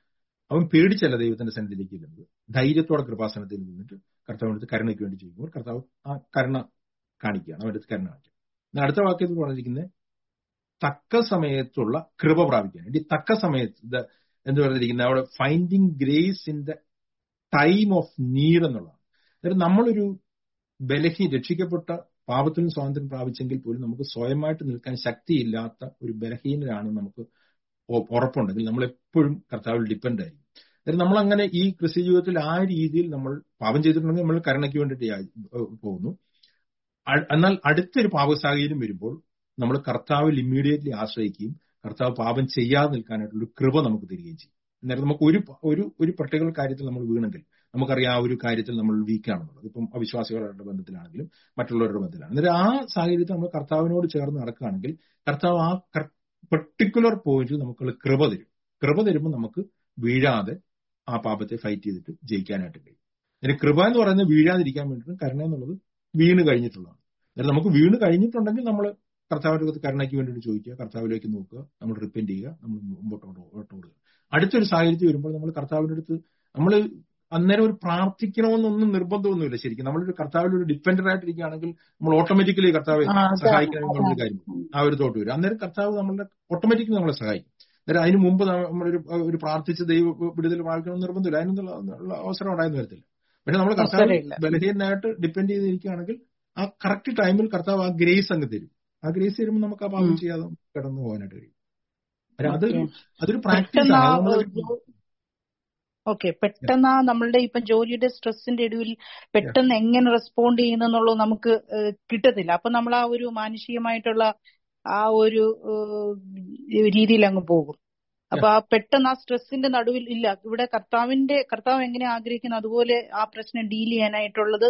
അവൻ പേടിച്ചല്ല ദൈവത്തിന്റെ സന്നിധിയിലേക്ക് ചെല്ലുന്നത് ധൈര്യത്തോടെ കൃപാസനത്തിൽ നിന്നിട്ട് കർത്താവിനടുത്ത് കരുണയ്ക്ക് വേണ്ടി ചെയ്യുമ്പോൾ കർത്താവ് ആ കരുണ കാണിക്കുകയാണ് അവരുടെ അടുത്ത് കരുണ കാണിക്കുക എന്നാൽ അടുത്ത വാക്യത്തിൽ പറഞ്ഞിരിക്കുന്നത് തക്ക സമയത്തുള്ള കൃപ പ്രാപിക്കാൻ വേണ്ടി തക്ക സമയത്ത് ഇത് എന്ത് പറഞ്ഞിരിക്കുന്നത് അവിടെ finding grace in the time of need എന്നുള്ളതാണ് അതായത് നമ്മളൊരു ബലഹീൻ രക്ഷിക്കപ്പെട്ട പാപത്തിനും സ്വാതന്ത്ര്യം പ്രാപിച്ചെങ്കിൽ പോലും നമുക്ക് സ്വയമായിട്ട് നിൽക്കാൻ ശക്തിയില്ലാത്ത ഒരു ബലഹീനരാണ് നമുക്ക് ഉറപ്പുണ്ടെങ്കിൽ നമ്മൾ എപ്പോഴും കർത്താവിൽ ഡിപ്പെൻഡ് ആയിരിക്കും അതായത് നമ്മൾ അങ്ങനെ ഈ ക്രിസ്ത്യ ജീവിതത്തിൽ ആ രീതിയിൽ നമ്മൾ പാപം ചെയ്തിട്ടുണ്ടെങ്കിൽ നമ്മൾ കരുണയ്ക്ക് വേണ്ടിയിട്ട് പോകുന്നു എന്നാൽ അടുത്തൊരു പാപ സാഹചര്യം വരുമ്പോൾ നമ്മൾ കർത്താവിൽ ഇമ്മീഡിയറ്റ്ലി ആശ്രയിക്കുകയും കർത്താവ് പാപം ചെയ്യാതെ നിൽക്കാനായിട്ടുള്ള കൃപ നമുക്ക് തരികയും ചെയ്യും അന്നേരം നമുക്ക് ഒരു ഒരു ഒരു പർട്ടിക്കുലർ കാര്യത്തിൽ നമ്മൾ വീണെങ്കിൽ നമുക്കറിയാം ആ ഒരു കാര്യത്തിൽ നമ്മൾ വീക്കാണെന്നുള്ളത് ഇപ്പം അവിശ്വാസികളുടെ ബന്ധത്തിലാണെങ്കിലും മറ്റുള്ളവരുടെ ബന്ധത്തിലാണ് അന്നേരം ആ സാഹചര്യത്തിൽ നമ്മൾ കർത്താവിനോട് ചേർന്ന് നടക്കുകയാണെങ്കിൽ കർത്താവ് ആ പെർട്ടിക്കുലർ പോയിന്റിൽ നമുക്കുള്ള കൃപ തരും കൃപ തരുമ്പോൾ നമുക്ക് വീഴാതെ ആ പാപത്തെ ഫൈറ്റ് ചെയ്തിട്ട് ജയിക്കാനായിട്ട് കഴിയും അതിന് കൃപ എന്ന് പറയുന്നത് വീഴാതിരിക്കാൻ വേണ്ടിയിട്ടും കരുണ എന്നുള്ളത് വീണ് കഴിഞ്ഞിട്ടുള്ളതാണ് അതായത് നമുക്ക് വീണ് കഴിഞ്ഞിട്ടുണ്ടെങ്കിൽ നമ്മൾ കർത്താവിന്റെ അടുത്ത് കരുണയ്ക്ക് വേണ്ടിയിട്ട് ചോദിക്കുക കർത്താവിലേക്ക് നോക്കുക നമ്മൾ റിപ്പൻറ്റ് ചെയ്യുക നമ്മൾ മുമ്പോട്ടോട്ട് ഓടുക അടുത്തൊരു സാഹചര്യത്തിൽ വരുമ്പോൾ നമ്മൾ കർത്താവിന്റെ അടുത്ത് നമ്മൾ അന്നേരം ഒരു പ്രാർത്ഥിക്കണമെന്നൊന്നും നിർബന്ധമൊന്നുമില്ല ശരിക്കും നമ്മളൊരു കർത്താവിൽ ഒരു ഡിപ്പെൻഡന്റ് ആയിട്ടിരിക്കുകയാണെങ്കിൽ നമ്മൾ ഓട്ടോമാറ്റിക്കലി കർത്താവെ സഹായിക്കണം എന്നുള്ളൊരു കാര്യം ആ ഒരു തോട്ട് വരും അന്നേരം കർത്താവ് നമ്മളുടെ ഓട്ടോമാറ്റിക്കലി നമ്മളെ സഹായിക്കും അന്നേരം അതിന് മുമ്പ് നമ്മളൊരു ഒരു പ്രാർത്ഥിച്ച് ദൈവ വിടുതൽ പ്രാപിക്കണം നിർബന്ധമില്ല അതിനൊന്നുള്ള അവസരം ഉണ്ടായെന്ന് വരത്തില്ല പക്ഷെ നമ്മൾ കർത്താവ് ബലഹീനായിട്ട് ഡിപ്പെൻഡ് ചെയ്തിരിക്കുകയാണെങ്കിൽ ആ കറക്റ്റ് ടൈമിൽ കർത്താവ് ആ ഗ്രേസ് അങ്ങ് തരും ആ ഗ്രേസ് തരുമ്പോൾ നമുക്ക് ആ പാപം ചെയ്യാതെ കടന്നു പോകാനായിട്ട് കഴിയും അതൊരു അതൊരു പ്രാക്ടീസ് ആണ് ഓക്കെ പെട്ടെന്ന് നമ്മളുടെ ഇപ്പൊ ജോലിയുടെ സ്ട്രെസ്സിന്റെ ഇടയിൽ പെട്ടെന്ന് എങ്ങനെ റെസ്പോണ്ട് ചെയ്യുന്നെന്നുള്ളത് നമുക്ക് കിട്ടത്തില്ല അപ്പൊ നമ്മൾ ആ ഒരു മാനുഷികമായിട്ടുള്ള ആ ഒരു രീതിയിൽ അങ്ങ് പോകും അപ്പൊ ആ പെട്ടെന്ന് ആ സ്ട്രെസ്സിന്റെ നടുവിൽ ഇല്ല ഇവിടെ കർത്താവിന്റെ കർത്താവ് എങ്ങനെ ആഗ്രഹിക്കുന്നു അതുപോലെ ആ പ്രശ്നം ഡീൽ ചെയ്യാനായിട്ടുള്ളത്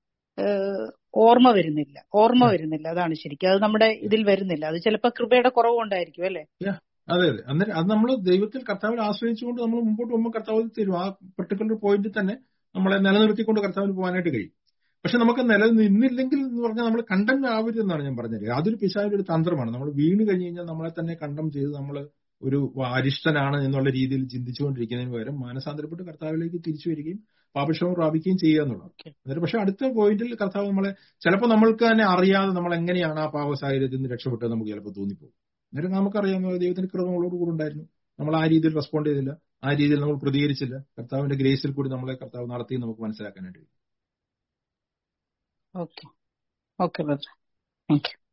ഓർമ്മ വരുന്നില്ല ഓർമ്മ വരുന്നില്ല അതാണ് ശരിക്കും അത് നമ്മുടെ ഇതിൽ വരുന്നില്ല അത് ചിലപ്പോ കൃപയുടെ കുറവുകൊണ്ടായിരിക്കും അല്ലെ അതെ അതെ അന്നേരം അത് നമ്മൾ ദൈവത്തിൽ കർത്താവിൽ ആശ്രയിച്ചുകൊണ്ട് നമ്മൾ മുമ്പോട്ട് പോകുമ്പോൾ കർത്താവ് തരും ആ പെർട്ടിക്കുലർ പോയിന്റിൽ തന്നെ നമ്മളെ നിലനിർത്തിക്കൊണ്ട് കർത്താവിൽ പോകാനായിട്ട് കഴിയും പക്ഷെ നമുക്ക് നിലനിന്നില്ലെങ്കിൽ എന്ന് പറഞ്ഞാൽ നമ്മൾ കണ്ടം ആവരുത് എന്നാണ് ഞാൻ പറഞ്ഞത് അതൊരു പിശാവിന്റെ ഒരു തന്ത്രമാണ് നമ്മൾ വീണ് കഴിഞ്ഞ് കഴിഞ്ഞാൽ നമ്മളെ തന്നെ കണ്ടം ചെയ്ത് നമ്മൾ ഒരു അരിഷ്ടനാണ് എന്നുള്ള രീതിയിൽ ചിന്തിച്ചുകൊണ്ടിരിക്കുന്നതിന് പകരം മാനസാന്തരപ്പെട്ട് കർത്താവിലേക്ക് തിരിച്ചു വരികയും പാപക്ഷമം പ്രാപിക്കുകയും ചെയ്യുക എന്നുള്ളത് അന്നേരം പക്ഷെ അടുത്ത പോയിന്റിൽ കർത്താവ് നമ്മളെ ചിലപ്പോൾ നമ്മൾക്ക് തന്നെ അറിയാതെ നമ്മൾ എങ്ങനെയാണ് ആ പാപ സാഹചര്യത്തിൽ നിന്ന് രക്ഷപ്പെട്ടത് നമുക്ക് ചിലപ്പോൾ തോന്നിപ്പോകും അന്നേരം നമുക്കറിയാം ദൈവത്തിന്റെ കൃപ നമ്മളോട് കൂടെ ഉണ്ടായിരുന്നു നമ്മൾ ആ രീതിയിൽ റെസ്പോണ്ട് ചെയ്തില്ല ആ രീതിയിൽ നമ്മൾ പ്രതികരിച്ചില്ല കർത്താവിന്റെ ഗ്രേസിൽ കൂടി നമ്മളെ കർത്താവ് നടത്തി നമുക്ക് മനസ്സിലാക്കാനായിട്ട് ഓക്കെ ഓക്കെ താങ്ക് യു